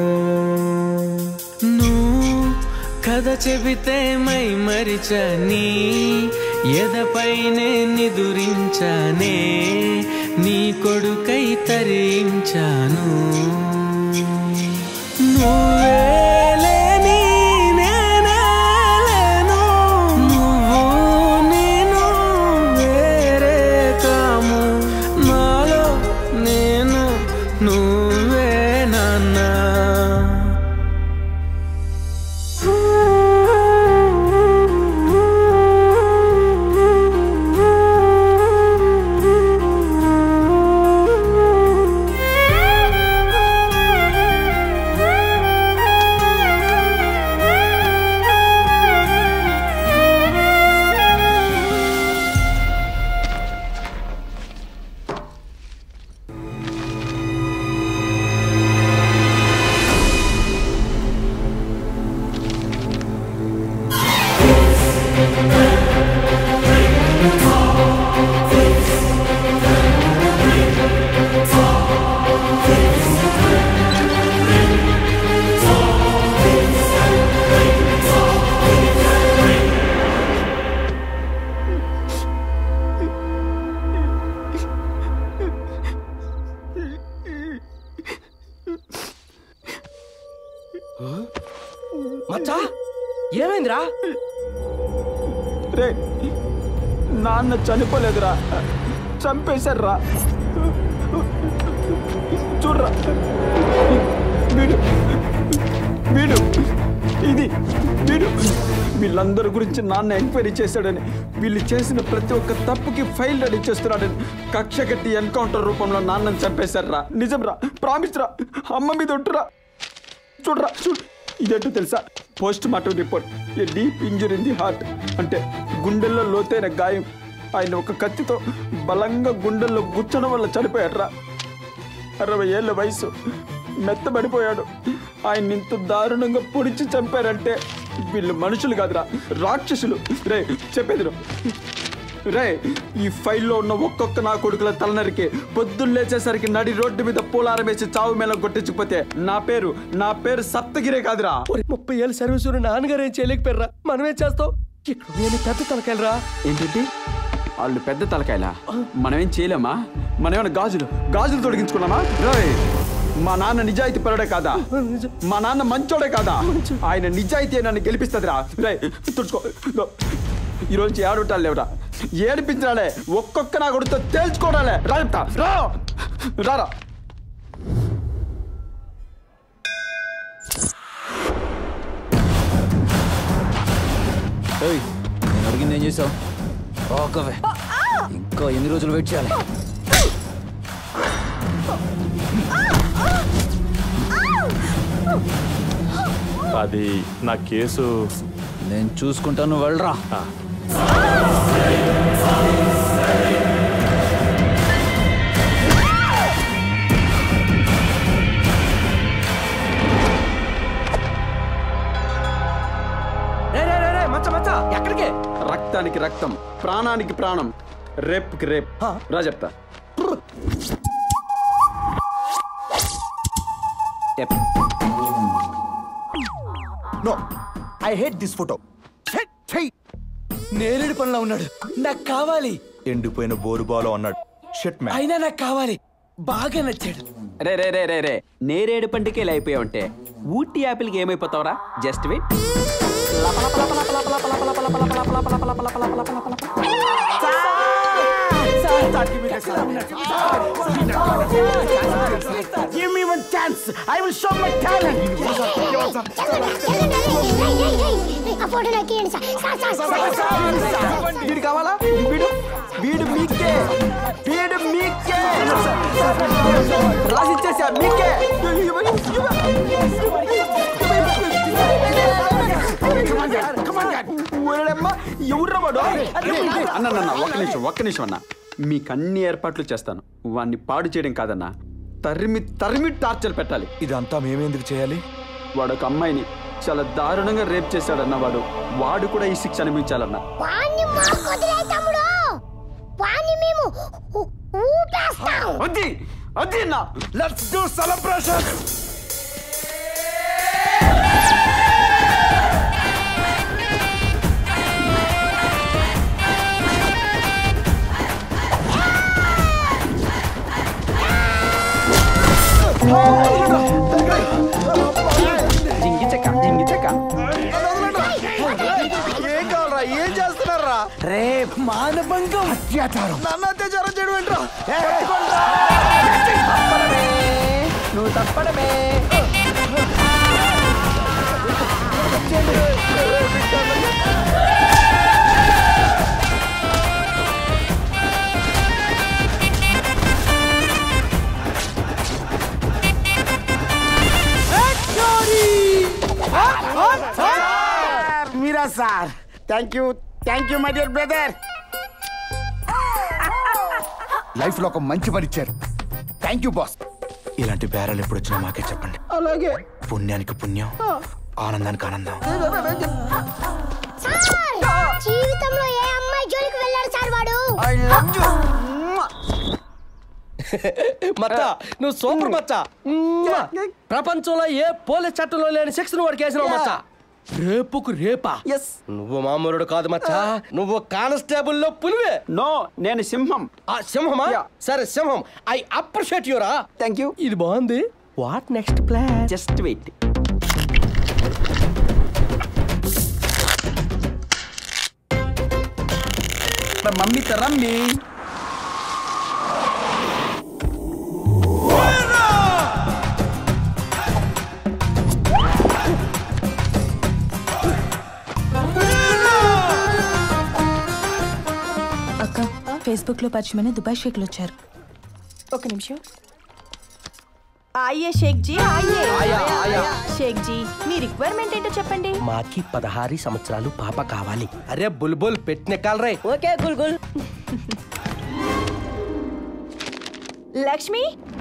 నువ్వు కథ చెబితే మై మరిచని ఎదపైనే నిదురించానే నీ కొడుకై తరించాను నువ్వే లేని నేనే లేను. నువ్వు నేను వేరే కాము. నాలో నేను నువ్వే నాన్నా మచ్చా ఏమైందిరా రే నాన్న చనిపోలేదురా చంపేశారా చూడరా వీడు వీడు ఇది వీడు వీళ్ళందరి గురించి నాన్న ఎంక్వైరీ చేశాడని వీళ్ళు చేసిన ప్రతి ఒక్క తప్పుకి ఫైల్ రెడీ చేస్తున్నాడని కక్ష కట్టి ఎన్కౌంటర్ రూపంలో నాన్నని చంపేశారా నిజం రా ప్రామిస్ రా అమ్మ మీద ఉంటురా చూడరా చూడు ఇదేంటో తెలుసా post mortem report a deep injury in the heart అంటే గుండెల్లో లోతైన గాయం ఆయన ఒక కత్తితో బలంగా గుండెల్లో గుచ్చడం వల్ల చనిపోయాడ్రా అరవై ఏళ్ళ వయసు మెత్తబడిపోయాడు ఆయన ఇంత దారుణంగా పొడిచి చంపారంటే వీళ్ళు మనుషులు కాదురా రాక్షసులు రే చెప్పేది రా. రే ఈ ఫైల్లో ఉన్న ఒక్కొక్క నా కొడుకుల తలనరికి పొద్దున్న లేచేసరికి నడి రోడ్డు మీద పూలారం వేసి చావు మేళ కొట్టించకపోతే నా పేరు నా పేరు సప్తగిరే కాదురా ముప్పై ఏళ్ళ సర్వీస్ ఉన్న నాన్నగారు ఏం చేయలేకపోయారా మనమేం చేస్తాం ఇక్కడ నేను పెద్ద తలకాయలరా ఏంటంటే వాళ్ళు పెద్ద తలకాయలా మనమేం చేయలేమా మనమేమైనా గాజులు గాజులు తొడిగించుకున్నామా రేయ్ మా నాన్న నిజాయితీ పరుడే కాదా మా నాన్న మంచోడే కాదా ఆయన నిజాయితీ నన్ను గెలిపిస్తుందిరా రే తుడుచుకో దో. ఈ రోజు ఏడుంటాను లేవరా ఏడిపించాలే ఒక్కొక్క నా కొడుతో తేల్చుకోవడాలే రా చెప్తా రా రారా ఏయ్, నేను అడిగింది ఏం చేసావు ఓకవే ఇంకా ఎన్ని రోజులు వెయిట్ చేయాలి అది నా కేసు నేను చూసుకుంటాను వెళ్ళరా రే రే రే రే మచ్చ మచ్చ ఎక్కడికి రక్తానికి రక్తం ప్రాణానికి ప్రాణం రేపుకి రేప్ రా చెప్తా no I hate this photo నేరేడు పనిలో ఉన్నాడు నాకు కావాలి ఎండిపోయిన బోరు బాలో అన్నాడు షెట్ మ్యాన్ అయినా నాకు కావాలి బాగా నచ్చాడు రే రే రే రే రే నేరేడు పండుగ ఇలా అయిపోయావు అంటే ఊటీ యాపిల్కి ఏమైపోతావురా just wait Give me one chance. I will show my talent. వీడు కావాలా వీడు వీడు మీకే వీడు మీకే రాసిచ్చేసా మీకే ఊరడమ్మా, ఎవర్రా వాడు? అన్న అన్న ఒక్క నిమిషం ఒక్క నిమిషం అన్న మీకు అన్ని ఏర్పాట్లు చేస్తాను వాడిని పాడు చేయడం కాదన్నా తరిమి తరిమి టార్చర్ పెట్టాలి ఇదంతా మేమెందుకు చేయాలి వాడు ఒక అమ్మాయిని చాలా దారుణంగా రేప్ చేశాడన్న వాడు వాడు కూడా ఈ శిక్ష అనుభవించాలన్నా వాణ్ణి మాకు వదిలే తమ్ముడు వాణ్ణి మేము ఊ- ఊపేస్తాం అది అది నా లెట్స్ డూ సెలబ్రేషన్ జింగి చెక్క జింగి చెక్క ఏం కావాలరా ఏం చేస్తున్నారా రే మానభంగం అత్యాచారం నన్ను అత్యాచారం చేయడం ఏంట్రా నువ్వు తప్పడమే మీరా sir thank you thank you my dear brother life లో ఒక మంచి పని ఇచ్చారు థ్యాంక్ యూ బాస్ ఇలాంటి బేరాలు ఎప్పుడు వచ్చినా మాకే చెప్పండి అలాగే పుణ్యానికి పుణ్యం ఆనందానికి ఆనందం సార్ జీవితంలో ఏ అమ్మాయి జోలికి వెళ్ళాడు సార్ వాడు మచ్చ నువ్వు సూపర్ మచ్చ ప్రపంచంలో ఏ పోలీస్ చట్టంలో లేని సెక్స్ వాడికి వేసినావు మచ్చ రేపుకు రేపా నువ్వు మామూలుడు కాదు మచ్చా నువ్వు కానిస్టేబుల్ లో పులివే నో నేను సింహం ఆ సింహమా సరే సింహం ఐ అప్రిషియేట్ యురా థ్యాంక్ యూ ఇది బాగుంది what next plan just wait mummy రమ్మి అక్క ఫేస్బుక్ లో పరిచయమైన దుబాయ్ షేక్లు వచ్చారు ఒక నిమిషం ఆయే షేక్ జీ ఆయే ఆయా, ఆయా. షేక్ జీ మీ రిక్వైర్మెంట్ ఏంటో చెప్పండి మాకి పదహారు సంవత్సరాలు పాప కావాలి అరే బుల్బుల్ పెట్టిన కాలరే ఓకే గుల్ గుల్ లక్ష్మి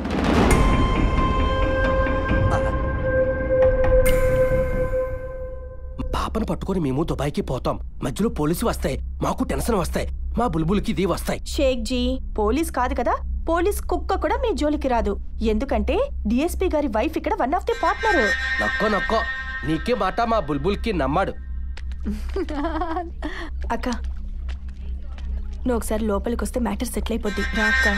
పాపను పట్టుకొని మేము దుబాయ్కి పోతాం మధ్యలో పోలీసు వస్తాయి మాకు టెన్షన్ వస్తాయి మా బుల్బుల్కి ఇది వస్తాయి షేక్ జీ పోలీస్ కాదు కదా పోలీస్ కుక్క కూడా మీ జోలికి రాదు ఎందుకంటే డిఎస్పీ గారి వైఫ్ ఇక్కడ వన్ ఆఫ్ ది పార్ట్నర్ నక్కో నక్కో నీకే మాట మా బుల్బుల్కి నమ్మాడు అక్క నువ్వు ఒకసారి లోపలికి వస్తే మ్యాటర్ సెటిల్ అయిపోద్ది రా అక్క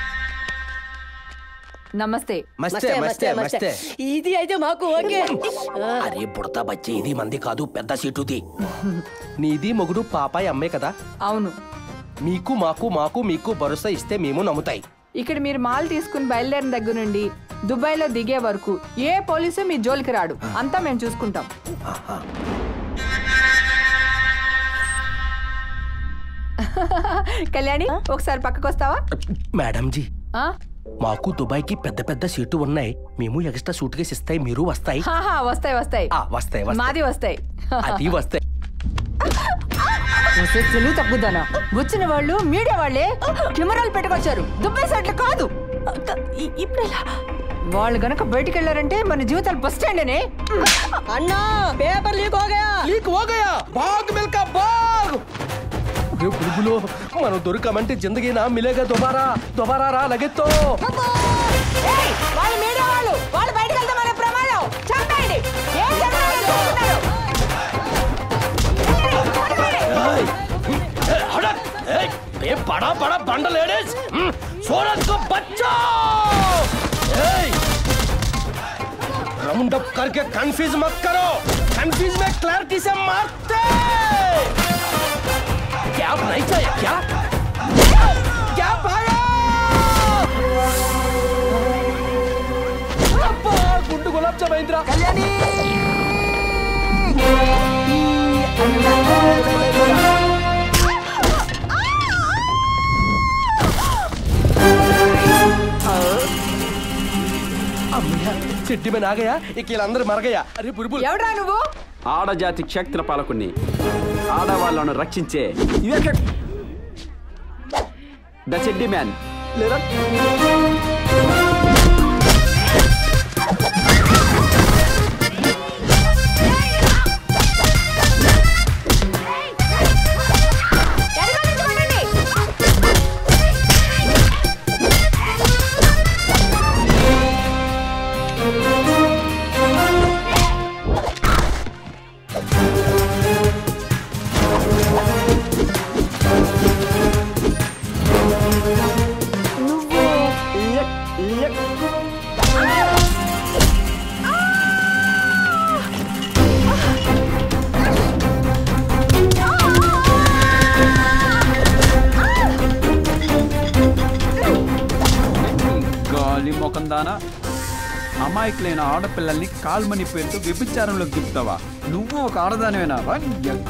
నమస్తే మస్తే మస్తే మస్తే ఇది అయితే మాకు ఓకే అరే బుడతా బచ్చే ఇది మంది కాదు పెద్ద సీటుది నీది మొగుడు పాపాయి అమ్మే కదా అవును మీకు మాకు మాకు మీకు భరోసా ఇస్తే మేము నమ్ముతాయి ఇక్కడ మీరు మాల్ తీసుకుని బయలుదేరిన దగ్గర నుండి దుబాయ్లో దిగే వరకు ఏ పోలీసు మీ జోలికి రాడు అంతా మేము చూసుకుంటాం కళ్యాణి ఒకసారి పక్కకు వస్తావా మేడం జీ ఆ? మాకు దుబాయ్కి పెద్ద పెద్ద సీటు ఉన్నాయి మేము ఎక్స్ట్రా సూట్ కేసు ఇస్తాయి మీరు వస్తాయి హాహా, వస్తాయి వస్తాయి ఆ, వస్తాయి వస్తాయి మాది వస్తాయి అది వస్తాయి తెలుగు తప్పుదానా వచ్చిన వాళ్ళు మీడియా వాళ్ళే కెమెరాలు పెట్టుకొచ్చారు దుబాయ్ సైట్లు కాదు ఇప్పుడు వాళ్ళు గనక బయటికి వెళ్ళారంటే మన జీవితాలు బస్ స్టాండ్ అన్నా పేపర్ లీక్ हो गया లీక్ हो गया भाग मिल्का भाग రే బుల్బులు మనం దొరికామంటే జిందగీ నా మిలేగా దుబారా దుబారా రా లగెత్తో వాళ్ళు మీడియా వాళ్ళు వాళ్ళు బయటికి వెళ్తే మన ప్రమాదం చంపేయండి ఏం చేస్తారో చూస్తున్నారు. ये बड़ा बड़ा बंड लेडीज सूरज को बच्चो राउंड अप करके कंफ्यूज मत करो कंफ्यूज में क्लैरिटी से मारते क्या नहीं चाहिए क्या क्या भाया అబ్బా, గుండు గులాబ్ జామ్ అయిందిరా కళ్యాణి అమ్మయ్య చెడ్డి మీద ఆగయా ఇక వీళ్ళందరూ మరగయా అరే బురుబుల్ ఎవడ్రా నువ్వు ఆడజాతి క్షేత్ర పాలకుని ఆడవాళ్లను రక్షించే యువక- ద చెడ్డి మ్యాన్ లేదా గాలి ముఖం దానా అమాయకులైన ఆడపిల్లల్ని కాల్మని పేరుతో వ్యభిచారంలోకి దింపుతావా నువ్వు ఒక ఆడదానివేనా రా, ఎగ్.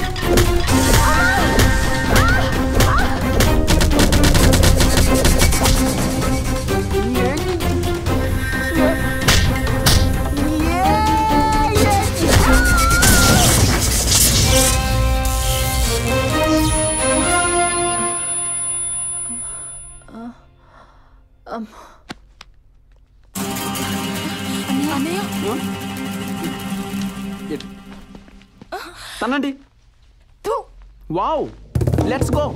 తనండి వావ్ లెట్స్ గో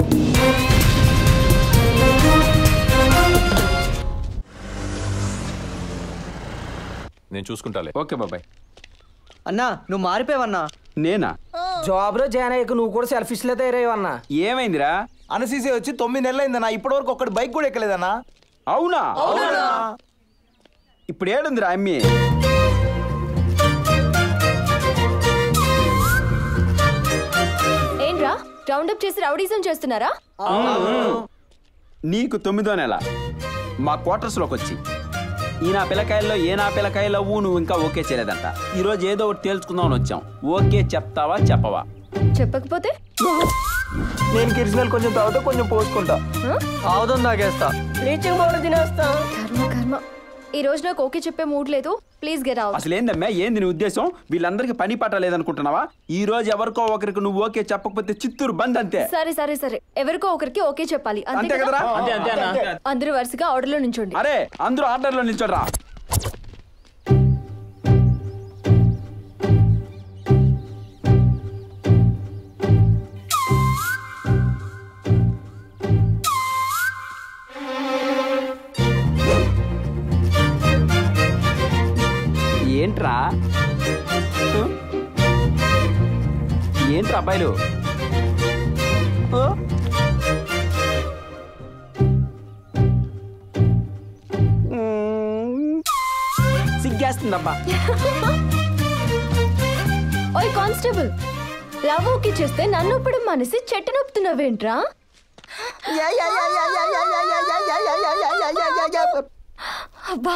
నేను చూసుకుంటాలే ఓకే బాబాయ్ అన్నా నువ్వు మారిపోయావన్నా నేనా జాబ్ లో జాయిన్ అయ్యాక నువ్వు కూడా సెల్ఫిష్ లో తయారయ్యవన్నా ఏమైందిరా అనసీసీ వచ్చి తొమ్మిది నెలలు అయిందన్నా ఇప్పటి వరకు ఒక్కటి బైక్ కూడా ఎక్కలేదన్నా అవునా ఇప్పుడు ఏడుందిరా అమ్మి ఏంట్రా రౌండప్ చేసి రౌడీజం చేస్తున్నారా నీకు తొమ్మిదో నెల మా క్వార్టర్స్లోకి వచ్చి ఈ నా పిల్లకాయల్లో ఏ నా పిల్లకాయలో నువ్వు ఇంకా ఓకే చేయలేదంట ఈ రోజు ఏదో ఒకటి తేల్చుకుందామని వచ్చాం ఓకే చెప్తావా చెప్పవా చెప్పకపోతే నేను కిరిసినల్ కొంచెం తాగుతా కొంచెం పోసుకుంటా ఆవుదం తాగేస్తా బ్లీచింగ్ పౌడర్ తినేస్తా కర్మ కర్మ ఈ రోజు నాకు ఓకే చెప్పే మూడ్ లేదు ప్లీజ్ గెట్ అవుట్ అసలు ఏందమ్మా ఏంది నీ ఉద్దేశం వీళ్ళందరికీ పని పాట లేదనుకుంటున్నావా ఈ రోజు ఎవరికో ఒకరికి నువ్వు ఓకే చెప్పకపోతే చిత్తూరు బంద్ అంతే సరే సరే సరే ఎవరికో ఒకరికి ఓకే చెప్పాలి అంతే కదరా అంతే అంతే అన్న అందరూ వరుసగా ఆర్డర్ లో నుంచోండి అరే అందరూ ఆర్డర్లో నిల్చోడ్రా ఏంట్రా హ? ఏంట్రా అబ్బాయిలు హ? మ్మ్. సిగ్గేస్తుందబ్బా ఓయ్ కానిస్టేబుల్ లవ్ ఓకే చేస్తే నన్ను ఇప్పుడు మనిషి చెట్టు నొప్పుతున్నావేంట్రా అబ్బా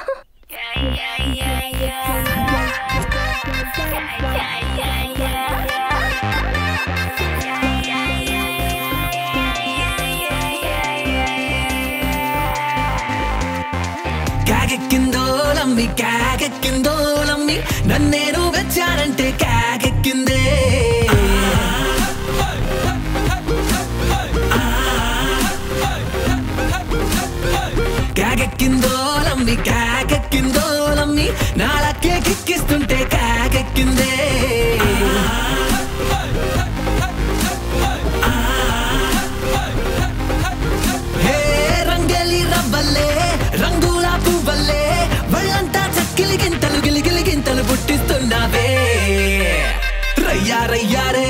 కాకెక్కిందోలమ్మి కాకెక్కిందోలమ్మి నన్నేను వెచ్చానంటే కాకెక్కిందే కాకెక్కిందోలమ్మి కాకెక్కిందోలమ్మి నాలకే కిక్కిస్తుంటే కాకెక్కిందే హే రంగలి రవ్వల్లే రంగుల పువ్వల్లే వాళ్ళంతా చక్కిలి గింతలు గిలిగిలి గింతలు పుట్టిస్తున్నావే రయ్యా రయ్యారే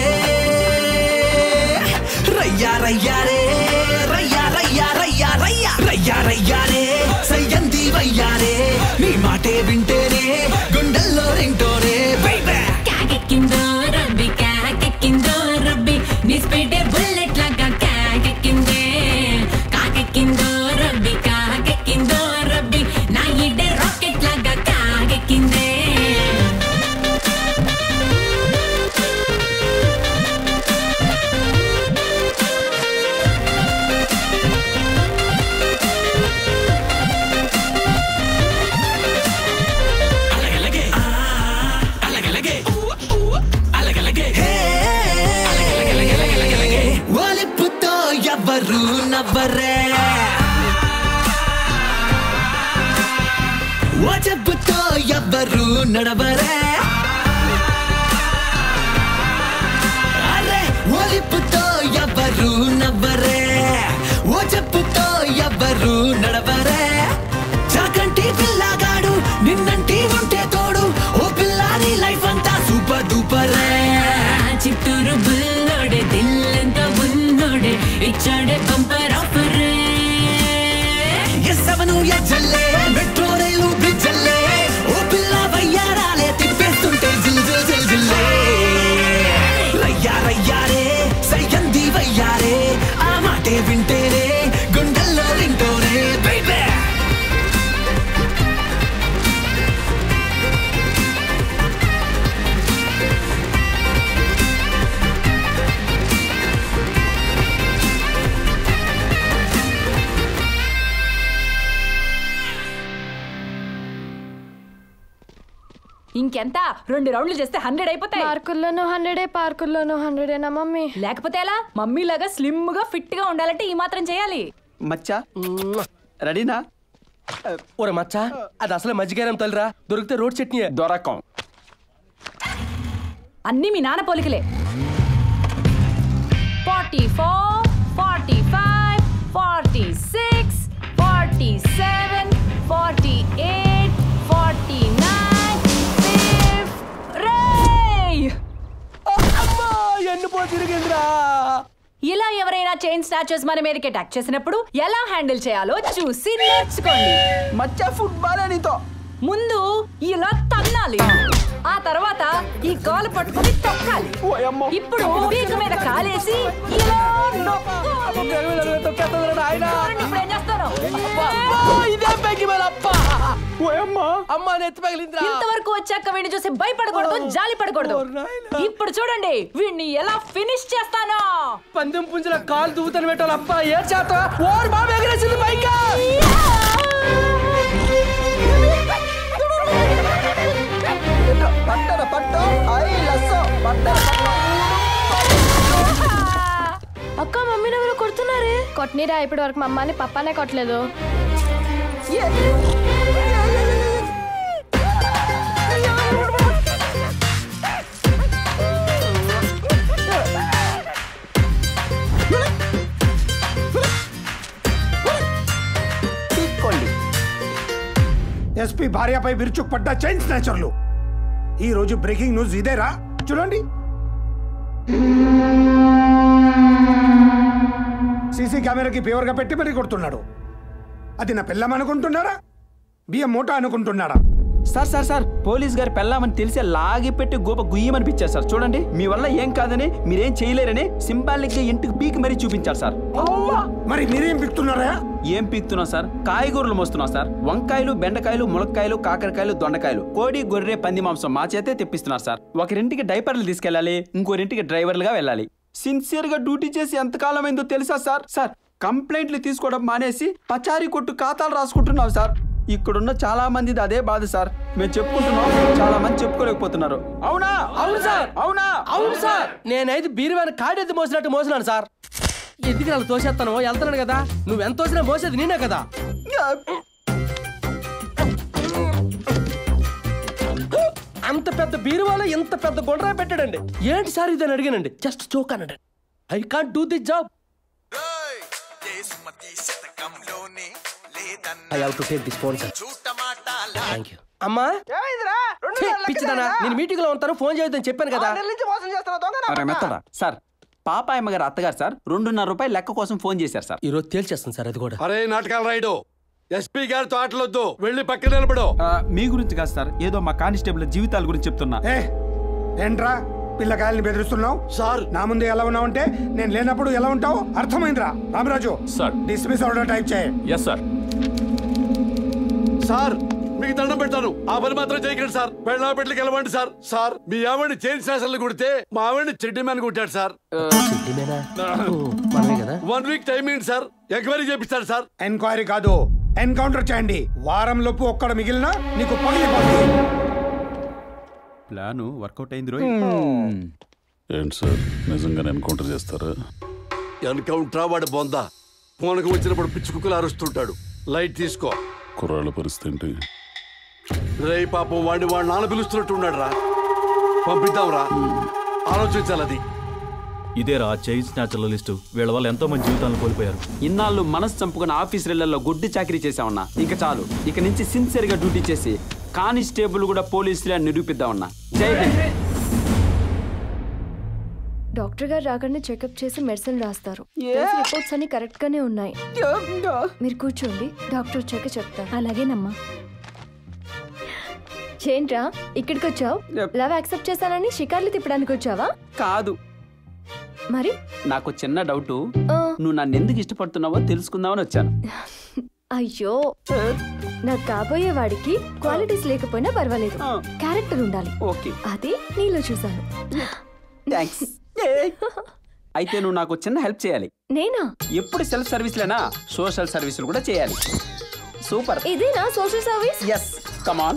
రయ్యా రయ్యారే రయ్యా రయ్యా రయ్యా రయ్యా రయ్యా రయ్యారే సయ్యంది వయ్యారే నీ మాటే వింటేనే గుండెల్లో రింటోనే బైబే కాకెక్కిందో రబ్బి కాకెక్కిందో రబ్బి నీ స్పీడే బుల్లెట్ లాగా కాకెక్కిందే కాకెక్కిందో రబ్బి కాకెక్కిందో రబ్బి నా ఇడే రాకెట్ లాగా కాకెక్కిందే ఒలిప్పుతో ఎవ్వరు నవ్వరే ఓ చెప్పుతో ఎవ్వరు నడవరే అరే ఒలిప్పుతో ఎవ్వరు నవ్వరే ఓ చెప్పుతో ఎవ్వరు నడవరే చాకంటి పిల్లగాడు నిన్నంటి ఉంటే తోడు ఓ పిల్లాని లైఫ్ అంతా సూపర్ డూపరే చిత్తూరు బుల్లోడే దిల్లంతా ఉన్నోడే ఇచ్చాడే బంపర్ ఆఫర్ ఎస్సవను ఎజ్జల్లే మెట్రో రైలు బ్రిడ్జల్లే ఓ పిల్ల వయ్యారాలే తిప్పేస్తుంటే జిల్ జిల్ జిల్ జిల్లే రయ్యా రయ్యారే సయ్యంది వయ్యారే ఆ మాటే వింటేనే గుండెల్లో రింటోనే బైబే ఇంకెంత రెండు రౌండ్లు చేస్తే హండ్రెడ్ అయిపోతాయి పార్కుల్లోనూ హండ్రెడే పార్కుల్లోనూ హండ్రెడేనా మమ్మీ లేకపోతే ఎలా మమ్మీ లాగా స్లిమ్ గా ఫిట్ గా ఉండాలంటే ఈ మాత్రం చేయాలి మచ్చా రెడీనా ఒరే మచ్చా అది అసలు మజ్జిగారం తల్లిరా దొరికితే రోడ్ చట్నీ దొరకం అన్ని మీ నాన్న పోలికలే forty four forty five forty six forty seven forty eight forty nine ఎన్ను పో తిరిగిందిరా ఇలా ఎవరైనా చైన్ స్నాచర్స్ మన మీదకి అటాక్ చేసినప్పుడు ఎలా హ్యాండిల్ చేయాలో చూసి నేర్చుకోండి మచ్చా ఫుట్బాల్ నీతో ముందు ఇలా తన్నాలి ఆ తర్వాత ఈ కాలు పట్టుకొని తొక్కాలి ఇప్పుడు పీక మీద కాలేసి ఇలా నొక్కాలి. చూడండి ఇప్పుడు ఏం చేస్తాను ఇదే పెంకి మేల అప్ప అమ్మ నెత్తి పగిలిందిరా ఇంతవరకు వచ్చాక వీడిని చూసి భయపడకూడదు జాలి పడకూడదు ఇప్పుడు చూడండి వీడిని ఎలా ఫినిష్ చేస్తానో పందెం పుంజుల కాలు దువ్వుతాను పెట్టాలి అప్ప ఏ చేత ఓర్ బాబు ఎగిరేసింది పైకి పట్టర పట్టు ఐ లస్సో పట్టర అక్క మమ్మీని ఎవరు కొడుతున్నారే కొట్టినరా ఇప్పటి వరకు మా అమ్మని పప్పానే కొట్టలేదు తీసుకోండి ఎస్పీ భార్యపై విరుచుకుపడ్డ చైన్ స్నాచర్లు ఈ రోజు బ్రేకింగ్ న్యూస్ ఇదేరా చూడండి సీసీ కెమెరాకి ఫేవర్గా పెట్టి మరీ కొడుతున్నాడు అది నా పిల్లం అనుకుంటున్నారా బియ్యం మూట అనుకుంటున్నాడా సార్ సార్ సార్ పోలీస్ గారు పెళ్ళామని తెలిసే లాగి పెట్టి గోప గుయ్యమనిపించారు సార్ చూడండి మీ వల్ల ఏం కాదని మీరేం చేయలేరని సింబాలిక్ గా ఇంటికి పీకి మరీ చూపించారు సార్ మరి మీరేం పిక్తున్నారా ఏం పీకుతున్నాం సార్ కాయగూరలు మోస్తున్నాం సార్ వంకాయలు బెండకాయలు ములక్కాయలు కాకరకాయలు దొండకాయలు కోడి గొర్రె పంది మాంసం మా చేతే తెప్పిస్తున్నారు సార్ ఒకరింటికి డైపర్లు తీసుకెళ్ళాలి ఇంకోరింటికి డ్రైవర్లుగా వెళ్ళాలి సిన్సియర్ గా డ్యూటీ చేసి ఎంతకాలం అయిందో తెలుసా సార్ సార్ కంప్లైంట్లు తీసుకోవడం మానేసి పచారీ కొట్టు ఖాతాలు రాసుకుంటున్నాం సార్ ఇక్కడున్న చాలా మందిది అదే బాధ సార్ మేము చెప్పుకుంటున్నాం చాలా మంది చెప్పుకోలేకపోతున్నారు అవునా అవును సార్ అవునా అవును సార్ నేనైతే బీరువాని కాడెత్తి మోసినట్టు మోసినాను సార్ ఎందుకు అలా తోసేస్తాను వెళ్తున్నాను కదా నువ్వు ఎంత తోసినా మోసేది నేనే కదా అంత పెద్ద బీరువాలో ఇంత పెద్ద గుండ్రా పెట్టాడండి ఏంటి సార్ ఇదని అడిగానండి జస్ట్ చోక్ అన్నాడు I can't do the job I have to take this phone sir thank you అమ్మా ఛీ, పిచ్చిదానా నేను మీటింగ్ లో ఉంటాను ఫోన్ చేయొద్దని చెప్పాను కదా అరే మెత్తడా సార్ పాపాయమ్మ గారు అత్తగారు సార్ రెండున్నర రూపాయలు లెక్క కోసం ఫోన్ చేశారు సార్ ఈ రోజు తేల్చేస్తుంది సార్ అది కూడా అరే నాటకాలు రాయుడు ఎస్పీ గారితో ఆటలొద్దు వెళ్ళి పక్కన నిలబడు మీ గురించి కాదు సార్ ఏదో మా కానిస్టేబుల్ జీవితాల గురించి చెప్తున్నా ఏ ఏంట్రా పిల్లకాయల్ని బెదిరిస్తున్నావు సార్ నా ముందు ఎలా ఉన్నావంటే నేను లేనప్పుడు ఎలా ఉంటావు అర్థమైందిరా Ramaraju sir dismiss order type చేయి ఎస్ సార్ సార్ మీకు దండం పెడతాను ఆ పని మాత్రం చేయకండి సార్ పెళ్ళ పెట్లకి వెళ్ళమండి సార్ సార్ మీ ఆవిడని చైన్ శాసనలు కొడితే మా ఆవిడని చెడ్డి మ్యాన్ కొట్టాడు సార్ మనమే కదా వన్ వీక్ టైం ఏంటి సార్ ఎంక్వైరీ చేపిస్తాడు సార్ ఎంక్వైరీ కాదు ఎన్కౌంటర్ చేయండి వారం లోపు ఒక్కడ మిగిలిన నీకు పగిలిపోతుంది ప్లాను వర్కౌట్ అయింది ఏంటి సార్ నిజంగానే ఎన్కౌంటర్ చేస్తారా ఎన్కౌంటర్ వాడు బొందా ఫోన్కి వచ్చినప్పుడు పిచ్చి కుక్కలు అరుస్తుంటాడు లైట్ తీసుకో కుర్రాళ్ళ పరిస్థితి ఏంటి రే పాపం వాడిని వాడు నాన్న పిలుస్తున్నట్టు ఉన్నాడు రా పంపిద్దాంరా ఆలోచించాలి అది ఇదేరా చైన్ స్నాచర్ల లిస్టు వీళ్ళ వల్ల ఎంతో మంది జీవితాలను కోల్పోయారు ఇన్నాళ్ళు మనసు చంపుకున్న ఆఫీసులలో గుడ్డి చాకరీ చేసామన్నా ఇంకా చాలు ఇక నుంచి సిన్సియర్ గా డ్యూటీ చేసి కానిస్టేబుల్ కూడా పోలీసులే నిరూపిద్దామన్నా జై హింద్ డాక్టర్ గారు రాగానే చెకప్ చేసి మెడిసిన్ రాస్తారు రిపోర్ట్స్ అన్ని కరెక్ట్ గానే ఉన్నాయి మీరు కూర్చోండి డాక్టర్ వచ్చాక చెప్తారు అలాగేనమ్మా ఏంట్రా ఇక్కడికి వచ్చావు లవ్ యాక్సెప్ట్ చేశానని షికార్లు తిప్పడానికి వచ్చావా కాదు మరి నాకు చిన్న డౌట్ నువ్వు నన్ను ఎందుకు ఇష్టపడుతున్నావో తెలుసుకుందామని వచ్చాను అయ్యో నాకు కాబోయే వాడికి క్వాలిటీస్ లేకపోయినా పర్వాలేదు క్యారెక్టర్ ఉండాలి ఓకే అది నీలో చూసాను థ్యాంక్స్ అయితే నువ్వు నాకు చిన్న హెల్ప్ చేయాలి నేనా ఎప్పుడు సెల్ఫ్ సర్వీస్లేనా సోషల్ సర్వీసులు కూడా చేయాలి సూపర్ ఇదేనా సోషల్ సర్వీస్ ఎస్ కమాన్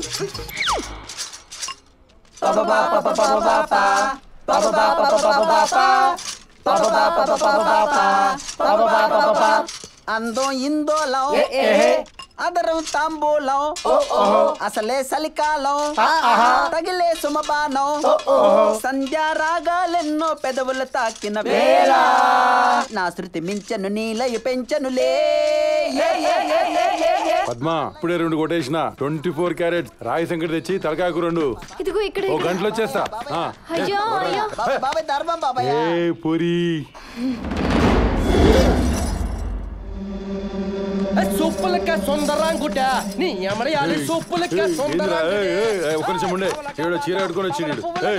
అందం ఇందోలం అదరం తాంబూలం అసలే చలికాలం తగిలే సుమబానం సంధ్యా రాగాలెన్నో పెదవులు తాకిన వేళ నా శృతి మించను నీలయ పెంచనులే ఏ, ఏ, ఏ, ఏ, ఏ, ఏ. పద్మ ఇప్పుడే రెండు కొట్టేసిన ట్వంటీ ఫోర్ క్యారెట్ రాయి సంకటి తెచ్చి తలకాకు రెండు ఇదిగో ఇక్కడ ఓ గంటలో వచ్చేస్తా ఆ. అయ్యో అయ్యో బాబాయ్ బాబాయ్ ధర్మం బాబాయ్ ఏ పూరి సో సూపులకే సుందరాంగుట నీ ఎమరయాలి సూపులకే ఏందిరా? సుందరాంగుట ఏయ్, ఏయ్, ఏయ్, ఒక్క నిమిషం ఉండే ఏడో చీర కట్టుకొని వచ్చి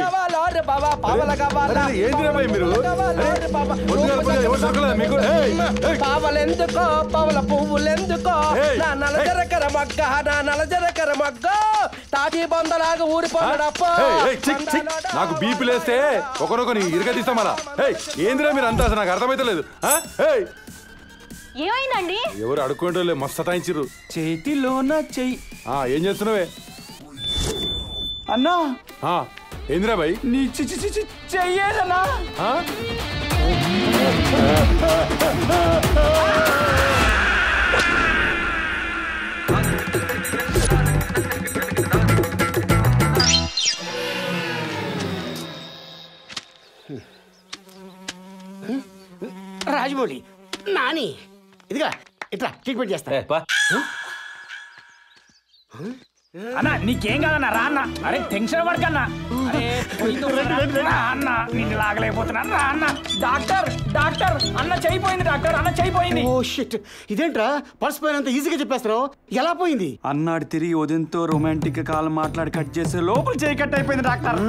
ఏందిరా భయ్ మీరు పొద్దుగాల పూజ ఎవరు దొరకలేదా మీకు ఏయ్, ఏయ్. పావలెందుకో పవల పువ్వులెందుకో ఏయ్, నా నలజరకర మగ్గ నా నలజరకర మగ్గ తాటి బొందలాగా ఊరిపోడప్ప ఏయ్, ఏయ్, చిక్, చిక్. నాకు బీపీ లేస్తే ఒకరొకని ఇరగదీస్తాం మరా ఏయ్ ఏందిరా మీరు అంతా అసలు నాకు అర్థమైతలేదు ఆ? ఏయ్ ఏమైందండి ఎవరు అడుక్కుంటూ మస్తు సతాయించిర్రు చేతిలోన చెయ్యి ఆ, ఏం చేస్తున్నావే అన్నా ఆ, ఏందిరా భయ్ నీ చిచి చిచి చెయ్యేదన్నా ఆ? రాజమౌళి నాని ఇదిగా ఇట్లా ట్రీట్మెంట్ చేస్తా అన్న నీకేం కాదన్నా రా అన్న అరే టెన్షన్ పడకన్నా అరే పోయిందో రా, రా అన్న నిన్ను లాగలేకపోతున్నా రా అన్న డాక్టర్ డాక్టర్ అన్న చేయిపోయింది డాక్టర్ అన్న చేయిపోయింది ఓ షిట్ ఇదేంట్రా పర్స్ పోయినంత ఈజీగా చెప్పేస్తున్నావు ఎలా పోయింది అన్నాడు తిరిగి ఉదయంతో రొమాంటిక్ కాల్ మాట్లాడి కట్ చేసే లోపల చేయి కట్ అయిపోయింది డాక్టర్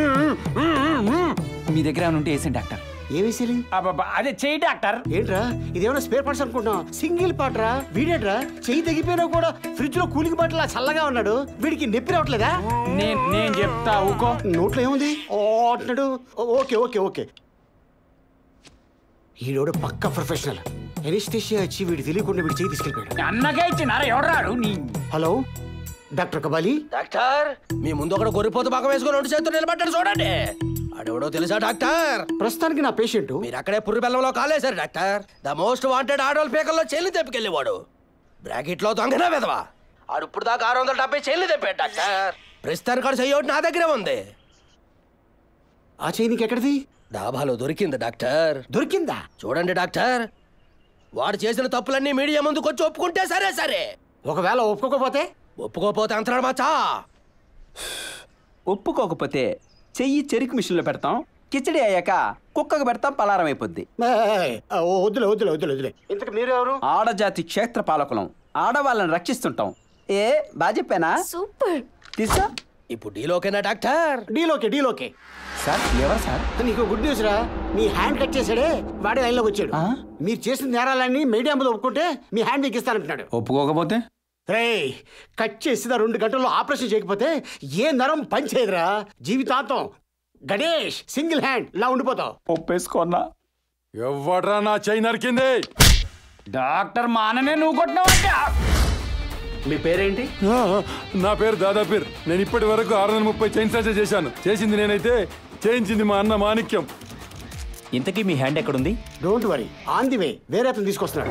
మీ దగ్గర ఏమైనా ఉంటే వేసండి డాక్టర్ ఏమేసేది అదే చెయ్యి డాక్టర్ ఏంట్రా ఇదేమైనా స్పేర్ పార్ట్స్ అనుకుంటున్నావు సింగిల్ పార్ట్ రా వీడేట్రా చెయ్యి తగ్గిపోయినా కూడా ఫ్రిడ్జ్ లో కూలింగ్ బాటిల్ చల్లగా ఉన్నాడు వీడికి నొప్పి రావట్లేదా నేను నేను చెప్తా ఊకో నోట్లో ఏముంది ఓ అంటున్నాడు ఓ, ఓకే ఓకే ఓకే ఈడోడు పక్క ప్రొఫెషనల్ ఎనిస్టేషియా వచ్చి వీడి తెలియకుండా వీడి చేయి తీసుకెళ్ళిపోయాడు అన్నకే ఇచ్చినారా ఎవరాడు నీ హలో డాక్టర్ కబాలి డాక్టర్ మీ ముందు ఒకడు గొర్రెపోతు భాగం వేసుకొని రెండు చేతులు నిలబడ్డాడు చూడండి అడెవడో తెలుసా డాక్టర్ ప్రస్తుతానికి నా పేషెంట్ మీరు అక్కడే పుర్రి బెల్లంలో కాలేశారు డాక్టర్ ద మోస్ట్ వాంటెడ్ ఆడవాళ్ళ పేకల్లో చెల్లి తెప్పుకెళ్ళేవాడు బ్రాకెట్ లో దొంగనా వెదవా ఆడు ఇప్పుడు దాకా ఆరు వందల డెబ్బై చెల్లి తెప్పాడు డాక్టర్ ప్రస్తుతానికి ఆడు చెయ్యి ఒకటి నా దగ్గరే ఉంది ఆ చెయ్యి నీకు ఎక్కడిది డాబాలో దొరికింది డాక్టర్ దొరికిందా చూడండి డాక్టర్ వాడు చేసిన తప్పులన్నీ మీడియా ముందుకు వచ్చి ఒప్పుకుంటే సరే సరే ఒకవేళ ఒప్పుకోకపోతే ఒప్పుకోపోతే అంతరాడు మాచా ఒప్పుకోకపోతే చెయ్యి చెరుకు మిషన్లో పెడతాం కిచడి అయ్యాక కుక్కకు పెడతాం పలారం అయిపోద్ది ఏయ్, ఆ, ఓ, వద్దులే వద్దులే వద్దులే వద్దులే ఇంతకు మీరెవరు ఆడజాతి క్షేత్ర పాలకులం ఆడవాళ్ళని రక్షిస్తుంటాం ఏ బాగా చెప్పానా సూపర్ తీసా ఇప్పుడు డీలోకేనా డాక్టర్ డీలోకే డీలోకే సార్ ఎవరు సార్ నీకు గుడ్ న్యూస్ రా మీ హ్యాండ్ కట్ చేసాడే వాడే లైన్లోకి వచ్చాడు మీరు చేసిన నేరాలన్నీ మీడియా ముందు ఒప్పుకుంటే మీ హ్యాండ్ మీకు ఇస్తానంటున్నాడు ఒప్పుకోకపోతే రే కట్ చేసిన రెండు గంటల్లో ఆపరేషన్ చేయకపోతే ఏ నరం పనిచేయదురా జీవితాంతం గణేష్ సింగిల్ హ్యాండ్ ఇలా ఉండిపోతావు ఒప్పేసుకున్నా ఎవ్వడ్రా నా చెయ్యి నరికింది డాక్టర్ మాననే నువ్వు కొట్టినావంటే మీ పేరేంటి ఆ, నా పేరు దాదాపీర్ నేను ఇప్పటి వరకు ఆరు వందల ముప్పై చైన్ సర్జరీ చేశాను చేసింది నేనైతే చేయించింది మా అన్న మాణిక్యం ఇంతకీ మీ హ్యాండ్ ఎక్కడుంది don't worry on the way వేరే అతను తీసుకొస్తున్నాడు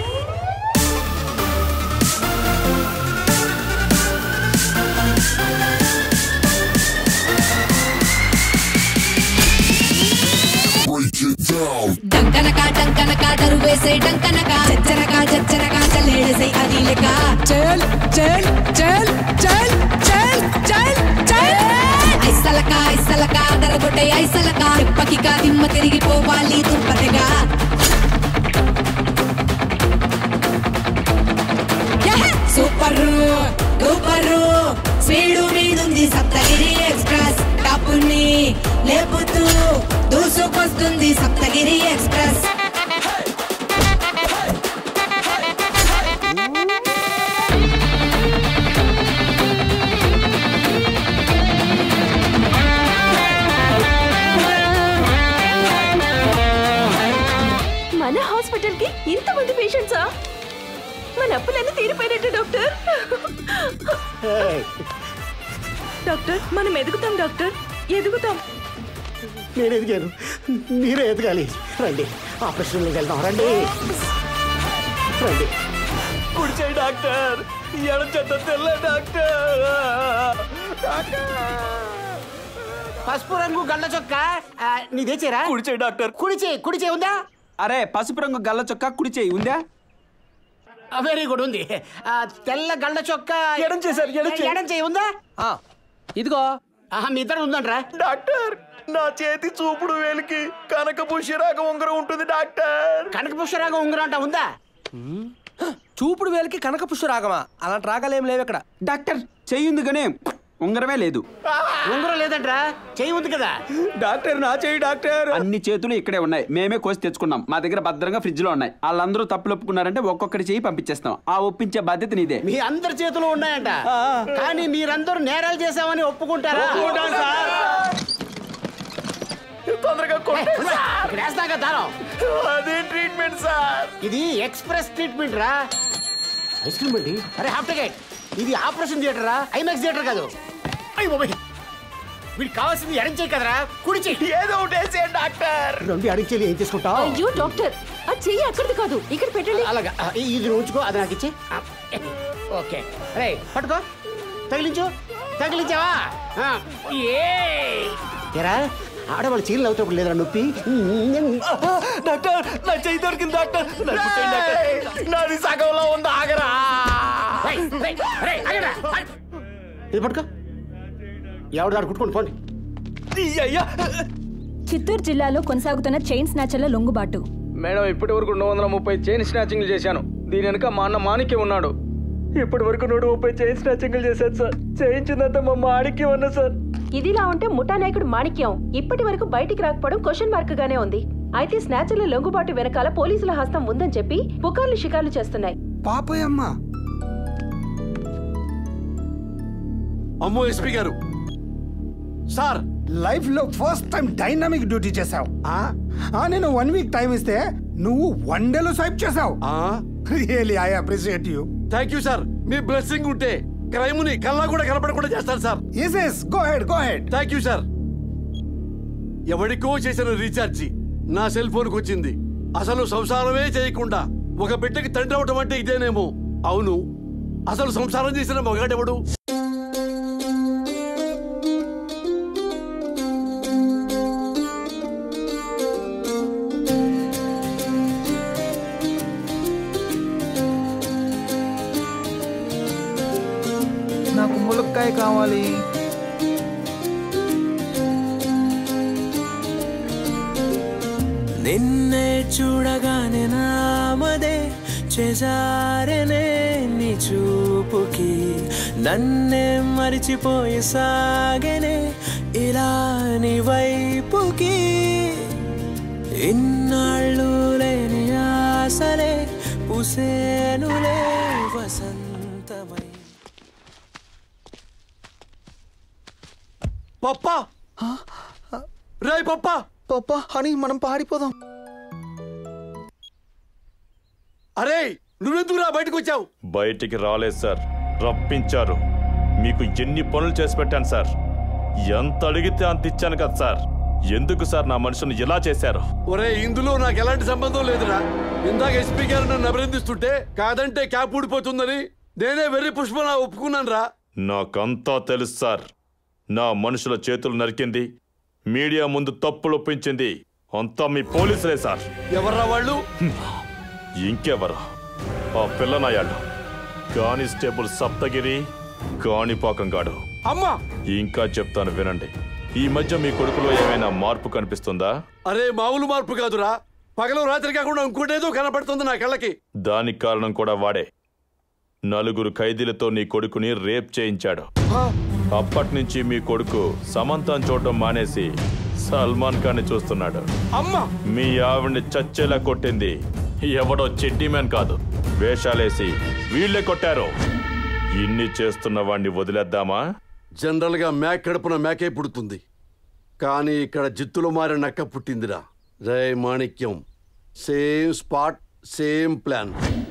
డంకనక డంకనక దరువేసే డంకనక చచ్చనక చచ్చనక చల్లేసే అది లెక్క చల్ చల్ చల్ చల్ చల్ చల్ చల్ ఐసలక ఐసలక దరగొట్టే ఐసలక తిప్పకిక దిమ్మ తిరిగిపోవాలి దుంపతగా సూపర్ సూపర్ స్పీడు మీదుంది సప్తగిరి ఎక్స్ప్రెస్ టాపుని లేపుతూ దూసుకొస్తుంది సప్తగిరి ఎక్స్ప్రెస్ మన హాస్పిటల్ కి ఇంతమంది పేషెంట్సా మన అప్పులన్నీ తీరిపోయినట్టు డాక్టర్ డాక్టర్ మనం ఎదుగుతాం డాక్టర్ ఎదుగుతాం నేను ఎదిగాను మీరే ఎదగాలి రండి ఆపరేషన్లోకి వెళ్దాం రండి రండి కుడిచేయి డాక్టర్ ఎడం చెత్త తెల్ల డాక్టర్ పసుపు రంగు గళ్ళ చొక్క ఆ, నీ తెచ్చారా కుడిచేయి డాక్టర్ కుడిచే కుడిచే ఉందా అరే పసుపు రంగు గల్ల చొక్కా కుడిచేయి ఉందా వెరీ గుడ్ ఉంది ఆ, తెల్ల గళ్ళ చొక్క ఎడం చేశారు, ఎడం చేయి. ఎడం చేయి ఉందా ఇదిగో ఆహా, మీ ఇద్దరు ఉందంట్రా డాక్టర్ నా చేతి చూపుడు వేలికి కనక పుష్యరాగ ఉంగరం ఉంటుంది డాక్టర్ కనక పుష్పరాగం ఉంగరం అంట ఉందా చూపుడు వేలికి కనక పుష్పు రాగమా అలాంటి రాగాలు ఏం లేవు ఇక్కడ డాక్టర్ చెయ్యింది కానీ ఉంగరమే లేదు ఉంగరం లేదంట్రా చెయ్యి ఉంది కదా డాక్టర్ నా చెయ్యి డాక్టర్ అన్ని చేతులు ఇక్కడే ఉన్నాయి మేమే కోసి తెచ్చుకున్నాం మా దగ్గర భద్రంగా ఫ్రిడ్జ్ లో ఉన్నాయి వాళ్ళందరూ తప్పులు ఒప్పుకున్నారంటే ఒక్కొక్కటి చెయ్యి పంపించేస్తాం ఆ ఒప్పించే బాధ్యత నీదే మీ అందరి చేతులు ఉన్నాయంట కానీ మీరందరూ నేరాలు చేశామని ఒప్పుకుంటారా ఒప్పుకుంటాం సార్. తొందరగా ఇక్కడ వేస్తాక దారం అదే ట్రీట్మెంట్ సార్ ఇది ఎక్స్ప్రెస్ ట్రీట్మెంట్ రా ఐస్ క్రీమ్ అండి అరే హాఫ్ టికెట్ ఇది ఆపరేషన్ థియేటర్ రా ఐమాక్స్ థియేటర్ కాదు అయ్యి బాబాయ్ వీడికి కావాల్సింది ఎడంచేయి కదరా కుడి చెయ్యి ఏదో ఒకటి వేసేయండి డాక్టర్ రెండు ఎడంచేయి ఏం చేసుకుంటావు అయ్యో డాక్టర్ ఆ చెయ్యి అక్కడిది కాదు ఇక్కడ పెట్టండి అలాగా ఆ, ఈ- ఇది నువ్వు ఉంచుకో అది నాకు ఇచ్చే ఓకే రే పట్టుకో తగిలించు తగిలించావా ఆ, ఏ ఎరా ఆడవాళ్ళు చీరలు అవుతాడు లేదురా నొప్పి డాక్టర్ నా చెయ్యి దొరికింది డాక్టర్ నన్ను పుట్టండి, డాక్టర్. నాది సగంలో ఉంది ఆగరా రేయ్, రేయ్, రేయ్, ఆగండ్రా, ఆగండి. ఇది పట్టుకో ఎవడు దాడు కుట్టుకోండి పోండి చిత్తూరు జిల్లాలో కొనసాగుతున్న చైన్ స్నాచర్ల లొంగుబాటు మేడం ఇప్పటి వరకు రెండు వందల ముప్పై చైన్ స్నాచింగ్లు చేశాను దీని వెనుక మా అన్న మాణిక్యం ఉన్నాడు ఇప్పటి వరకు నూట ముప్పై చైన్ స్నాచింగ్లు చేశాను సార్ చేయించిందంతా మా మాణిక్యం అన్న సార్ ఇదిలా ఉంటే ముఠా నాయకుడు మాణిక్యం ఇప్పటి వరకు బయటికి రాకపోవడం క్వశ్చన్ మార్క్ గానే ఉంది అయితే స్నాచర్ల లొంగుబాటు వెనకాల పోలీసుల హస్తం ఉందని చెప్పి పుకార్లు షికార్లు చేస్తున్నాయి పాపయమ్మ అమ్మో ఎస్పీ గారు సార్ లైఫ్ లో ఫస్ట్ టైం డైనామిక్ డ్యూటీ చేసావు నేను వన్ వీక్ టైం ఇస్తే నువ్వు వన్ డేలో స్వైప్ చేసావు really I appreciate you thank you sir మీ బ్లెస్సింగ్ ఉంటే క్రైమ్ ని కల్లా కూడా కనపడకుండా చేస్తారు sir yes yes go ahead go ahead thank you sir ఎవరికో చేసిన రీఛార్జ్ నా సెల్ ఫోన్ వచ్చింది అసలు సంసారమే చేయకుండా ఒక బిడ్డకి తండ్రి అవటం అంటే ఇదేనేమో అవును అసలు సంసారం చేసిన మగాడెవడు నాకు ములక్కాయ కావాలి నిన్నే చూడగానే నామదే చేజారనే నీ చూపుకి నన్నే మరిచిపోయి సాగనే ఇలా నీ వైపుకి ఇన్నాళ్ళు లేని ఆసలే పుసేనులే వసంతమై పప్పా రే పప్పా పప్పా హనీ మనం పారిపోదాం అరే నువ్వెందుకు రా బయటకు వచ్చావు బయటికి రాలేదు సార్ రప్పించారు మీకు ఎన్ని పనులు చేసి పెట్టాను సార్ ఎంత అడిగితే అంత ఇచ్చాను కదా సార్ ఎందుకు సార్ నా మనుషుని ఇలా చేశారు ఒరే ఇందులో నాకు ఎలాంటి సంబంధం లేదురా ఇందాక ఎస్పీ గారు నన్ను అభినందిస్తుంటే కాదంటే క్యాప్ ఊడిపోతుందని నేనే వెర్రి పుష్పలా ఒప్పుకున్నాను రా నాకంతా తెలుసు సార్ నా మనుషుల చేతులు నరికింది మీడియా ముందు తప్పులు ఒప్పించింది అంతా మీ పోలీసులే సార్ ఎవర్రా వాళ్ళు ఇంకెవరు ఆ పిల్లనాయాళ్ళు కానిస్టేబుల్ సప్తగిరి కాణిపాకం గాడు అమ్మా ఇంకా చెప్తాను వినండి ఈ మధ్య మీ కొడుకులో ఏమైనా మార్పు కనిపిస్తుందా అరే మామూలు మార్పు కాదురా పగలు రాత్రి కాకుండా ఇంకోటేదో కనపడుతుంది నా కళ్ళకి దానికి కారణం కూడా వాడే నలుగురు ఖైదీలతో నీ కొడుకుని రేప్ చేయించాడు అప్పటి నుంచి మీ కొడుకు సమంతాన్ చూడటం మానేసి సల్మాన్ ఖాన్ చూస్తున్నాడు అమ్మా మీ ఆవిడ్ని చచ్చేలా కొట్టింది ఎవడో చెడ్డీ మ్యాన్ కాదు వేషాలేసి వీళ్ళే కొట్టారు ఇన్ని చేస్తున్న వాణ్ణి వదిలేద్దామా జనరల్ గా మేక కడుపున మేకే పుడుతుంది కానీ ఇక్కడ జిత్తులు మారిన నక్క పుట్టిందిరా రే Manikyam same spot same plan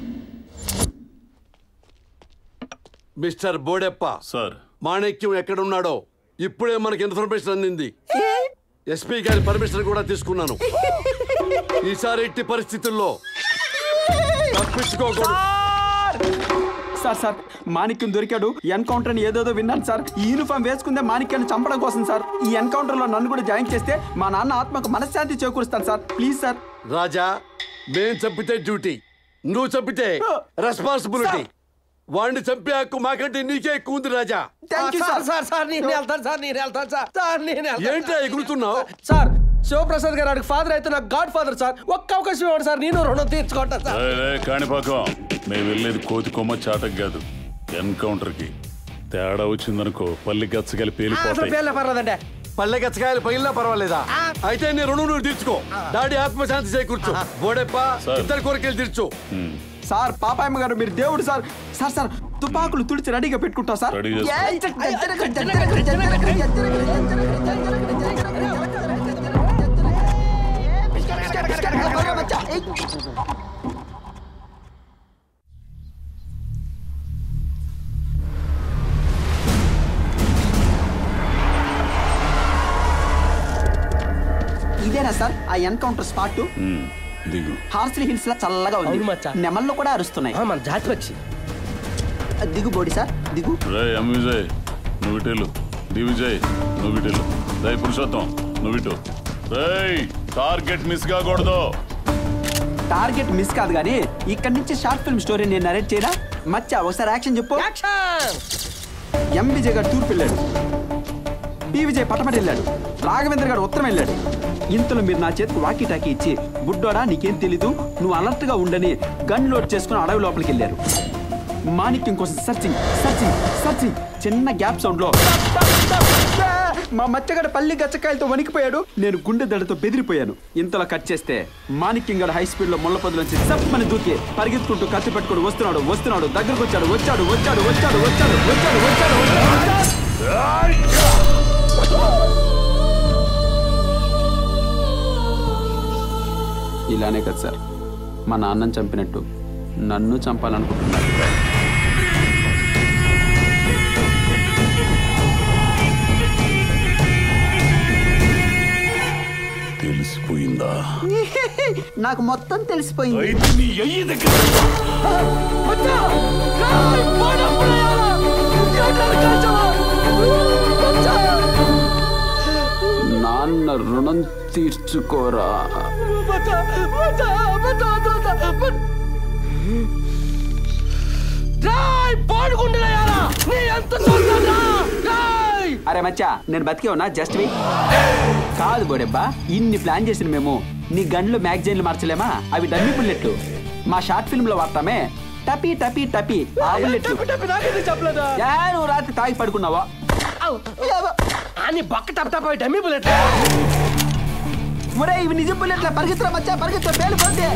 mister Bodeppa sir Manikyam ఎక్కడున్నాడో ఇప్పుడే మనకి ఇన్ఫర్మేషన్ అందింది ఎస్పీ గారి పర్మిషన్ కూడా తీసుకున్నాను ఈసారి ఎట్టి పరిస్థితుల్లో తప్పించుకోకూడదు సార్ సార్ మాణిక్యం దొరికాడు ఎన్కౌంటర్ అని ఏదేదో విన్నాను సార్ ఈ యూనిఫామ్ వేసుకుందే మాణిక్యాన్ని చంపడం కోసం సార్ ఈ ఎన్కౌంటర్ లో నన్ను కూడా జాయిన్ చేస్తే మా నాన్న ఆత్మకు మనశ్శాంతి చేకూరుస్తాను సార్ ప్లీజ్ సార్ రాజా మేం చంపితే డ్యూటీ నువ్వు చంపితే రెస్పాన్సిబిలిటీ వాడిని చంపే హక్కు మాకంటే నీకే ఎక్కువ ఉంది రాజా సార్ సార్ సార్ నేను వెళ్తాను సార్ నేను వెళ్తాను సార్ సార్ నేను వెళ్తాను. ఏంట్రా ఎగురుతున్నావు సార్ శివప్రసాద్ గారు ఆడికి ఫాదర్ అయితే నాకు గాడ్ ఫాదర్ సార్ ఒక్క అవకాశం ఇవ్వండి సార్ నేను రుణం తీర్చుకుంటా సార్ ఏయ్, ఏయ్, కాణిపాకం మేము వెళ్ళేది కోతి కొమ్మ చాటకు కాదు ఎన్కౌంటర్ కి తేడా వచ్చిందనుకో పల్లి గచ్చగలి అసలు పేలిపోతాయి పేర్లే పర్లేదండి పల్లె గచ్చకాయలు పగిలినా పర్వాలేదా అయితే నీ రుణం నువ్వు తీర్చుకో డాడీ ఆత్మశాంతి చేకూర్చు బోడెప్ప ఇద్దరు కోరికలు తీర్చు సార్ పాపాయమ్మ గారు మీరు దేవుడు సార్ సార్ సార్ తుపాకులు తుడిచి రెడీగా పెట్టుకుంటా సార్ రెడీ చేసుకో. ఏయ్, జరగ, జరగ, జరగ, జరగ, ఇదేనా సార్ ఆ ఎన్కౌంటర్ స్పాట్ ఉమ్, దిగు హార్స్లీ హిల్స్ లా చల్లగా ఉంది నెమళ్ళు కూడా అరుస్తున్నాయి మన జాతి పక్షి దిగు బోడి సార్ దిగు రే ఎం విజయ్ నువ్వు ఇటెళ్ళు డి విజయ్ నువ్వు ఇటెళ్ళు దయ పురుషోత్తం నువ్వు ఇటు రేయ్ టార్గెట్ మిస్ కాకూడదు టార్గెట్ మిస్ కాదు కానీ ఇక్కడ నుంచి షార్ట్ ఫిల్మ్ స్టోరీ నేను నరేట్ చేయరా మచ్చా ఒకసారి యాక్షన్ చెప్పు ఎం విజయ్ గారు తూర్పు వెళ్ళాడు బి విజయ్ పటమటి వెళ్ళాడు రాఘవేంద్ర గారు ఉత్తరం వెళ్ళాడు ఇంతలో మీరు నా చేతికి వాకీ టాకీ ఇచ్చి బుడ్డోడా నీకేం తెలీదు నువ్వు అలర్ట్ గా ఉండని గన్ లోడ్ చేసుకుని అడవి లోపలికి వెళ్ళారు మాణిక్యం కోసం సర్చింగ్ సర్చింగ్ సర్చింగ్ చిన్న గ్యాప్ సౌండ్ లో మా మచ్చగడ పల్లి గచ్చకాయలతో వణికిపోయాడు నేను గుండె దడతో బెదిరిపోయాను ఇంతలో కట్ చేస్తే మాణిక్యం గడ హై స్పీడ్ లో ముళ్ళ పొదలోంచి సప్పని దూకి పరిగెత్తుకుంటూ కత్తి పెట్టుకుని వస్తున్నాడు వస్తున్నాడు దగ్గరకు వచ్చాడు వచ్చాడు వచ్చాడు వచ్చాడు వచ్చాడు వచ్చాడు వచ్చాడు వచ్చాడు ఇలానే కదా సార్ మా నాన్నని చంపినట్టు నన్ను చంపాలనుకుంటున్నారు తెలిసిపోయిందా నాకు మొత్తం తెలిసిపోయింది నాన్న రుణం తీర్చుకోరా అరే మచ్చా నేను బతికే ఉన్నా జస్ట్ వి కాదు బోడెబ్బా ఇన్ని ప్లాన్ చేసిన మేము నీ గన్లు మ్యాగజైన్లు మార్చలేమా అవి డమ్మి బుల్లెట్లు మా షార్ట్ ఫిల్మ్ లో వాడతామే టపీ టపీ టపీ ఆ బుల్లెట్లు చెప్పలేదా ఏ, నువ్వు రాత్రి తాగి పడుకున్నావా అని బక్క టప్ టప్ అవి డమ్మీ బుల్లెట్ ఒరే ఇవి నిజం బుల్లెట్ల పరిగెత్తురా మచ్చా పరిగెత్తురా పేలిపోతే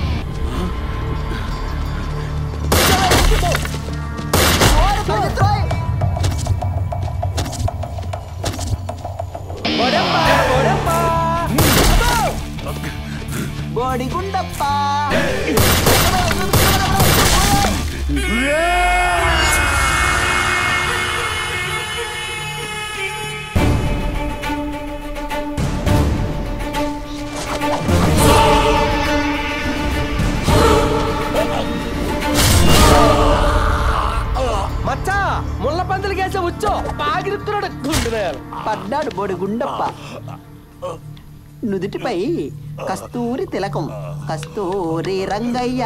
బోడి గుండప్ప మచ్చా ముళ్ళ పందులు కేసే వచ్చో పాగిరుతున్నాడు గుండె పడ్డాడు బోడి గుండప్ప నుదుటిపై కస్తూరి తిలకం Kasturi Rangaiah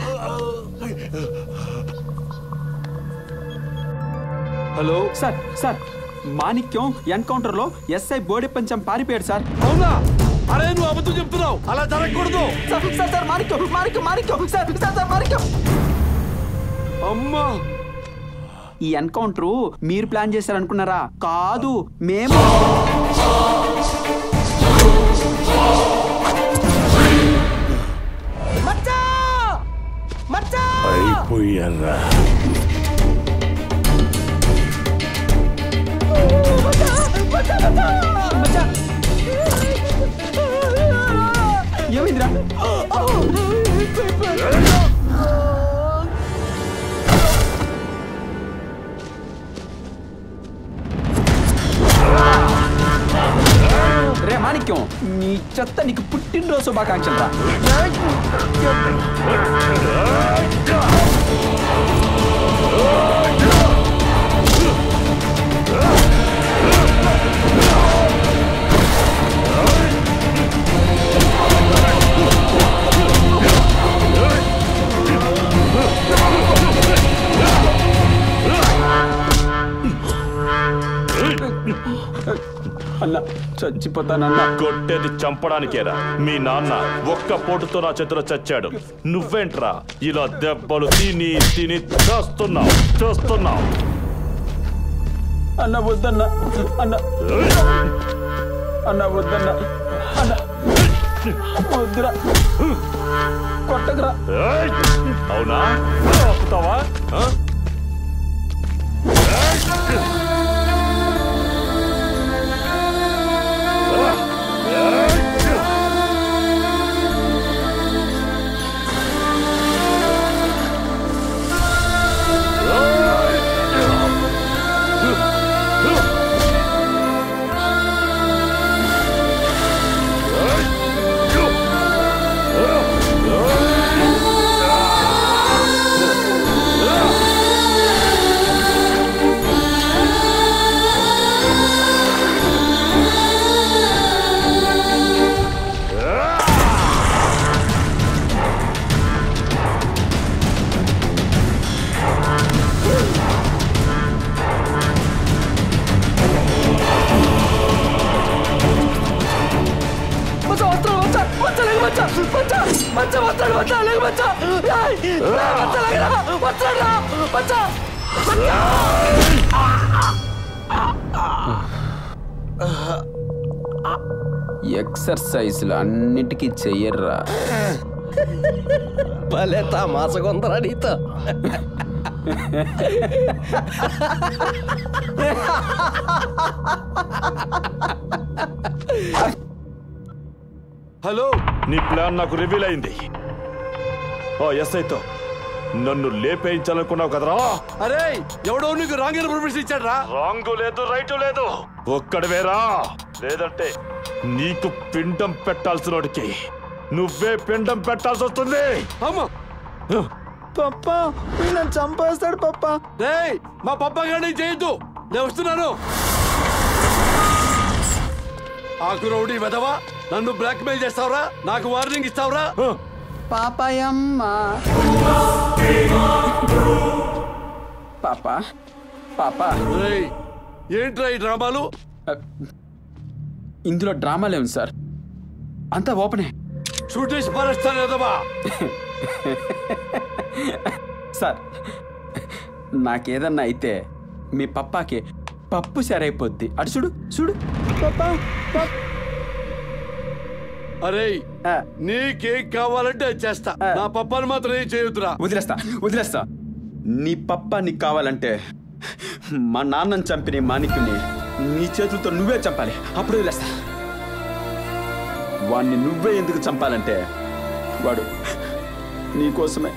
hello sir sir Manikyam encounter లో ఎస్ఐ బోడి పంచం పారిపోయాడు సార్ అవునా అరే నువ్వు అబద్ధం చెప్తున్నావు అలా జరగకూడదు sir sir sir Manikyam Manikyam Manikyam sir sir sir Manikyam అమ్మా ఈ ఎన్కౌంటర్ మీరు ప్లాన్ చేశారనుకున్నారా కాదు మేము మచ్చా మచ్చా అయిపోయారా ఏమైందిరా రే మాణిక్యం నీ చెత్త నీకు పుట్టినరోజు శుభాకాంక్షలు రా అన్న చచ్చిపోతానన్నా కొట్టేది చంపడానికేరా మీ నాన్న ఒక్క పోటుతో నా చేతిలో చచ్చాడు నువ్వేంట్రా ఇలా దెబ్బలు తిని తిని చేస్తున్నావు చేస్తున్నావు అన్న వద్దన్న అన్న అన్న వద్దన్న అన్న వద్దురా కొట్టకురా అవునా ఆపుతావా ఆ? మచ్చా వస్తాడు మచ్చా మచ్చా లేక మచ్చా మచ్చా మచ్చా వస్తాడు మచ్చా లేక మచ్చా ఏయ్, ఏయ్, మచ్చా లేకరా వస్తాడు రా మచ్చా మచ్చా ఎక్సర్సైజ్లు అన్నిటికీ చెయ్యర్రా భలే తమాసగొందరా నీతో హలో నీ ప్లాన్ నాకు రివీల్ అయింది ఓ ఎస్ఐతో నన్ను లేపేయించాలనుకున్నావు కదరా అరే ఎవడో నీకు రాంగ్ ఇన్ఫర్మేషన్ ఇచ్చాడు రా రాంగు లేదు రైటు లేదు ఒక్కడివేరా లేదంటే నీకు పిండం పెట్టాల్సినోడికి నువ్వే పిండం పెట్టాల్సి వస్తుంది అమ్మా పప్ప నన్ను చంపేస్తాడు పప్ప రేయ్ మా పప్ప గారిని చేయొద్దు నేను వస్తున్నాను ఆకు రౌడీ వెదవా నన్ను బ్లాక్ మెయిల్ చేస్తావురా నాకు వార్నింగ్ ఇస్తావురా పాపాయమ్మ పాప పాప రేయ్ ఏంట్రా ఈ డ్రామాలు ఇందులో డ్రామాలే ఉంది సార్ అంతా ఓపెనే షూటేసి పారేస్తాను వెదవా సార్ నాకేదన్నా అయితే మీ పప్పాకి పప్పు సరైపోద్ది అటు చూడు చూడు పప్పా అరే నీకేం కావాలంటే అది చేస్తా నా పప్పాని మాత్రం ఏం చేయొద్దురా వదిలేస్తా వదిలేస్తా నీ పప్ప నీకు కావాలంటే మా నాన్నని చంపిన మాణిక్యుని నీ చేతులతో నువ్వే చంపాలి అప్పుడు వదిలేస్తా వాణ్ణి నువ్వే ఎందుకు చంపాలంటే వాడు నీకోసమే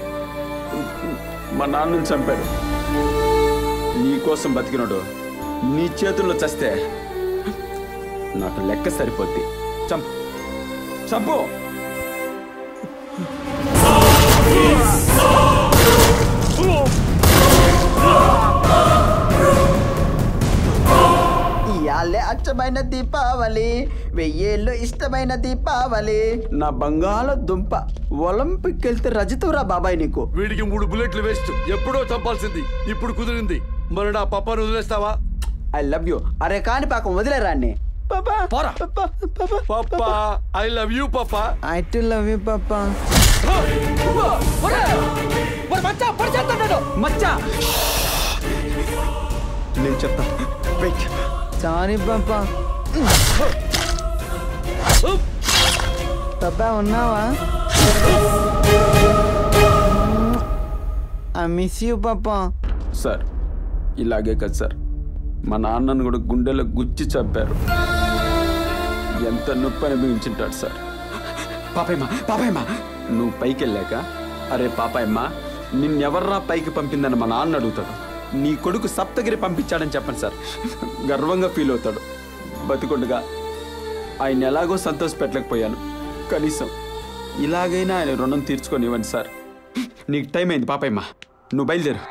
మా నాన్నని చంపాడు నీకోసం బతికినాడు నీ చేతుల్లో చస్తే నాకు లెక్క సరిపోద్ది చంపు చంపు ఇయాలే అచ్చమైన దీపావళి వెయ్యేళ్ళు ఇష్టమైన దీపావళి నా బంగాళ దుంప ఒలింపిక్ వెళ్తే రజతురా బాబాయ్ నీకు వీడికి మూడు బుల్లెట్లు వేస్ట్ ఎప్పుడో చంపాల్సింది ఇప్పుడు కుదిరింది మరి నా పప్పాను వదిలేస్తావా ఐ లవ్ యూ అరే కాని పాకం వదిలేరాన్ని పోరా పప్పా ఐ లవ్ యూ పప్పా ఐ టు లవ్ యూ పప్పా మచ్చా పడిచేస్తాడు మచ్చా నేను చెప్తా వెయిట్ సారీ పాపా పాపా ఉన్నావా ఐ మిస్ యూ పాపా సార్ ఇలాగే కదా సార్ మా నాన్నను కూడా గుండెలో గుచ్చి చంపారు ఎంత నొప్పి అనుభవించుంటాడు సార్ పాపాయమ్మ పాపాయమ్మ నువ్వు పైకి వెళ్ళాక అరే పాపాయమ్మ నిన్నెవర్రా పైకి పంపిందని మా నాన్న అడుగుతాడు నీ కొడుకు సప్తగిరి పంపించాడని చెప్పండి సార్ గర్వంగా ఫీల్ అవుతాడు బతికొండగా ఆయన ఎలాగో సంతోష పెట్టలేకపోయాను కనీసం ఇలాగైనా ఆయన రుణం తీర్చుకొని ఇవ్వండి సార్ నీకు టైం అయింది పాపాయమ్మ నువ్వు బయలుదేరు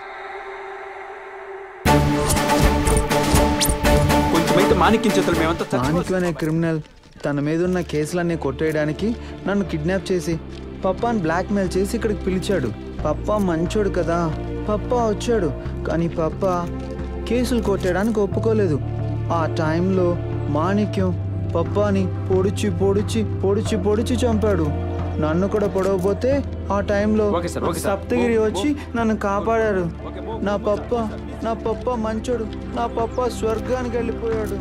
కొంచెమైతే మాణిక్యం చేతులు మేమంతా చచ్చిపోతాం. మాణిక్యం అనే క్రిమినల్ తన మీద ఉన్న కేసులన్నీ కొట్టేయడానికి నన్ను కిడ్నాప్ చేసి పప్పాని బ్లాక్మెయిల్ చేసి ఇక్కడికి పిలిచాడు పప్పా మంచోడు కదా పప్పా వచ్చాడు కానీ పప్పా కేసులు కొట్టేయడానికి ఒప్పుకోలేదు ఆ టైంలో మాణిక్యం పప్పాని పొడిచి పొడిచి పొడిచి పొడిచి చంపాడు నన్ను కూడా పొడవపోతే ఆ టైంలో సప్తగిరి వచ్చి నన్ను కాపాడారు నా పప్ప నా పప్ప మంచోడు నా పప్ప స్వర్గానికి వెళ్ళిపోయాడు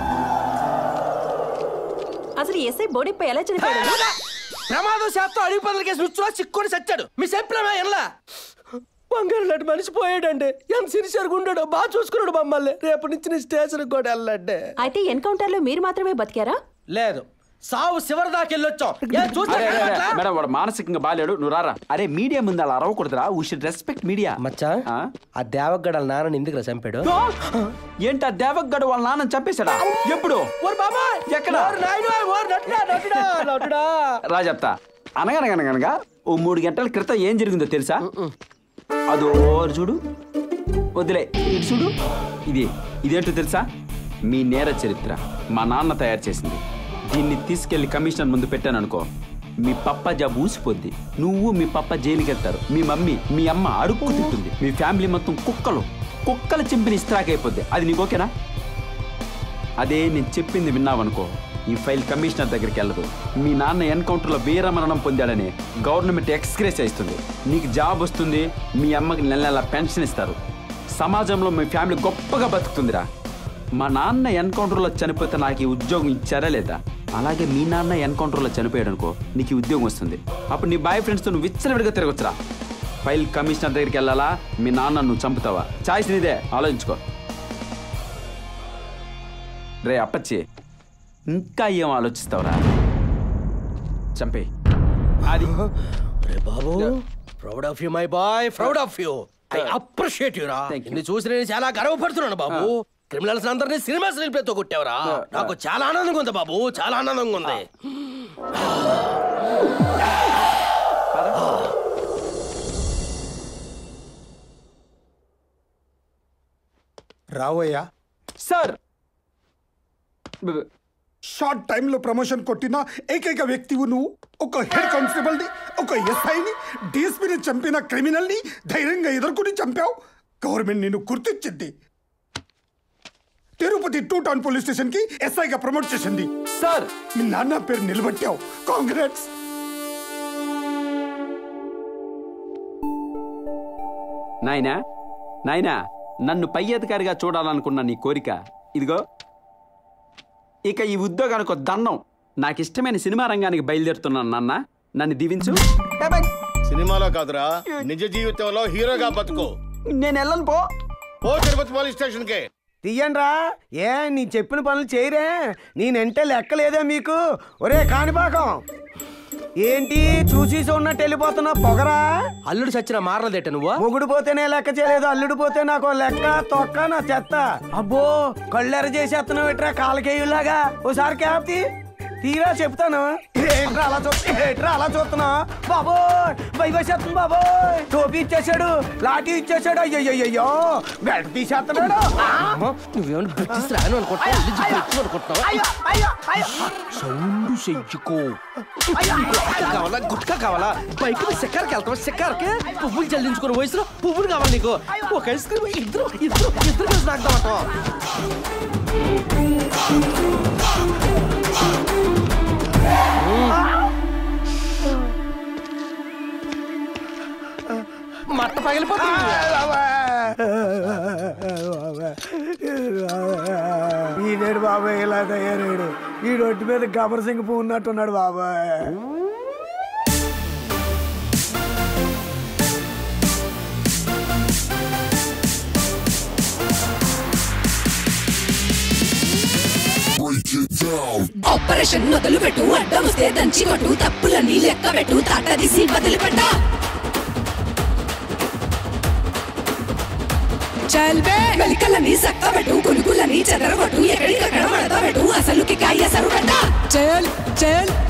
అసలు ఎస్ఐ బోడిపై ఎలా చనిపోయాడు ప్రమాదం శాతం అడిగి పదల కేసు రుచిలో చిక్కుని చచ్చాడు మీ చెప్పినా ఎనలా బంగారు లాంటి మనిషి పోయాడండి ఎంత సిన్సియర్గా ఉన్నాడో బాగా చూసుకున్నాడు మమ్మల్ని రేపటి నుంచి నేను స్టేషన్కి కూడా వెళ్ళండి అయితే ఎన్కౌంటర్ లో మీరు మాత్రమే బతికారా లేదు సావు చివరి దాకా వెళ్ళొచ్చాం ఏం చూస్తే అరే, అరే, అరే, కనబడట్లా? మేడం వాడు మానసికంగా బాలేడు నువ్వు రారా అరే మీడియా ముందు అలా అరవకూడదురా వీ షుడ్ రెస్పెక్ట్ మీడియా మచ్చా ఆ దేవగడ నాన్న ఎందుకు చంపాడు ఏంటి ఆ దేవగడు వాళ్ళ నాన్న చంపేశాడా ఎప్పుడు ఓర్ బాబా ఎక్కడ? ఓర్ నాయనా, ఓర్ నటుడా, నటుడా, నటుడా. రా చెప్తా అనగనగనగనగా ఓ మూడు గంటల క్రితం ఏం జరిగిందో తెలుసా అదో చూడు వదిలే ఇటు చూడు ఇది ఇదేంటో తెలుసా మీ నేర చరిత్ర మా నాన్న తయారు చేసింది దీన్ని తీసుకెళ్లి కమిషనర్ ముందు పెట్టాను అనుకో మీ పప్ప జాబ్ ఊసిపోద్ది నువ్వు మీ పప్ప జైలుకి వెళ్తారు మీ మమ్మీ మీ అమ్మ అడుక్కు తింటుంది మీ ఫ్యామిలీ మొత్తం కుక్కలు కుక్కలు చింపిన ఇస్త్రాక్ అయిపోద్ది అది నీకు ఓకేనా అదే నేను చెప్పింది విన్నావనుకో ఈ ఫైల్ కమిషనర్ దగ్గరికి వెళ్ళదు మీ నాన్న ఎన్కౌంటర్లో వీరమరణం పొందాడని గవర్నమెంట్ ఎక్స్గ్రేస్ చేస్తుంది నీకు జాబ్ వస్తుంది మీ అమ్మకి నెల నెల పెన్షన్ ఇస్తారు సమాజంలో మీ ఫ్యామిలీ గొప్పగా బతుకుతుందిరా మా నాన్న ఎన్కౌంటర్లో చనిపోతే నాకు ఈ ఉద్యోగం ఇచ్చారా లేదా అలాగే మీ నాన్న ఎన్కౌంటర్లో చనిపోయాడు అనుకో నీకు ఈ ఉద్యోగం వస్తుంది అప్పుడు నీ బాయ్ ఫ్రెండ్స్తో నువ్వు విచ్చలవిడిగా తిరగొచ్చురా ఫైల్ కమిషనర్ దగ్గరికి వెళ్ళాలా మీ నాన్న నువ్వు చంపుతావా చాయిస్ నీదే ఆలోచించుకో రే అప్పచ్చి ఇంకా ఏం ఆలోచిస్తావురా చంపే అది రే బాబు proud of you my boy proud of you I appreciate you రా నిన్ను చూసి నేను చాలా గర్వపడుతున్నాను బాబు క్రిమినల్స్ అందరినీ సినిమా స్క్రీన్ కొట్టావరా నాకు చాలా ఆనందంగా ఉంది బాబు చాలా ఆనందంగా ఉంది రావయ్యా సార్ షార్ట్ టైంలో ప్రమోషన్ కొట్టిన ఏకైక వ్యక్తివు నువ్వు ఒక హెడ్ కానిస్టేబుల్ ని ఒక ఎస్ఐని డిఎస్పీని చంపిన క్రిమినల్ ని ధైర్యంగా ఎదుర్కొని చంపావు గవర్నమెంట్ నిన్ను గుర్తించింది Tirupati two town police station కి ఎస్ఐగా ప్రమోట్ చేసింది సార్ మీ నాన్న పేరు నిలబెట్టావు కాంగ్రెస్ నాయనా నాయనా నన్ను పై అధికారిగా చూడాలనుకున్న నీ కోరిక ఇదిగో ఇక ఈ ఉద్యోగానికి ఒక దండం నాకు ఇష్టమైన సినిమా రంగానికి బయలుదేరుతున్నాను నాన్న నన్ను దీవించు సినిమాలో కాదురా నిజ జీవితంలో హీరోగా బతుకు నేను వెళ్ళను పో ఓ తిరుపతి పోలీస్ స్టేషన్ కి తీయండ్రా ఏ నీ చెప్పిన పనులు చేయరే నేనంటే లెక్కలేదే మీకు ఒరే కాణిపాకం ఏంటి చూసి ఉన్నట్టు వెళ్ళిపోతున్నా పొగరా అల్లుడు చచ్చిన మారలేదేట నువ్వు మొగుడు పోతేనే లెక్క చేయలేదు అల్లుడు పోతే నాకు లెక్క తొక్క నా చెత్త అబ్బో కళ్ళెర చేసేస్తున్నావు ఇట్రా కాలకేయులాగా ఓసారి క్యాప్ తీ తీరా చెప్తాను ఏంట్రా అలా చూస్తా ఏంట్రా అలా చూస్తున్నా బాబోయ్ భయపేసేస్తుంది బాబోయ్ టోపీ ఇచ్చేసాడు లాఠీ ఇచ్చేసాడు అయ్యయ్యో బెల్ట్ తీసేస్తున్నాడు నువ్వేమైనా బ్రిటిష్ రాను అనుకుంటున్నావు సౌండ్ చెయ్యుకో కావాలా గుట్కా కావాలా బైక్ మీద షికార్కి వెళ్తావా షికార్కి పువ్వులు చెల్లించుకునే వయసులో పువ్వులు కావాలి నీకు ఒక ఐస్ క్రీమ్ ఇద్దరు ఇద్దరు ఇద్దరు కలిసి నాకుదామట మట్ట పగిలిపోతుంది ఈడేడు బాబాయ్ ఇలా తయారాడు ఈ రొట్టి మీద గబర్ సింగ్ పువ్వు ఉన్నట్టున్నాడు బాబాయ్ ఆపరేషన్ మొదలు పెట్టు అడ్డం వస్తే దంచి కొట్టు తప్పులన్నీ లెక్క పెట్టు తాట తీసి వదిలిపెట్ట చల్బే మెలికలని సక్క పెట్టు కొనుకులని చెదరగొట్టు ఎక్కడికక్కడ మడత పెట్టు అసలు కికాయ సరు పెట్ట చల్ చల్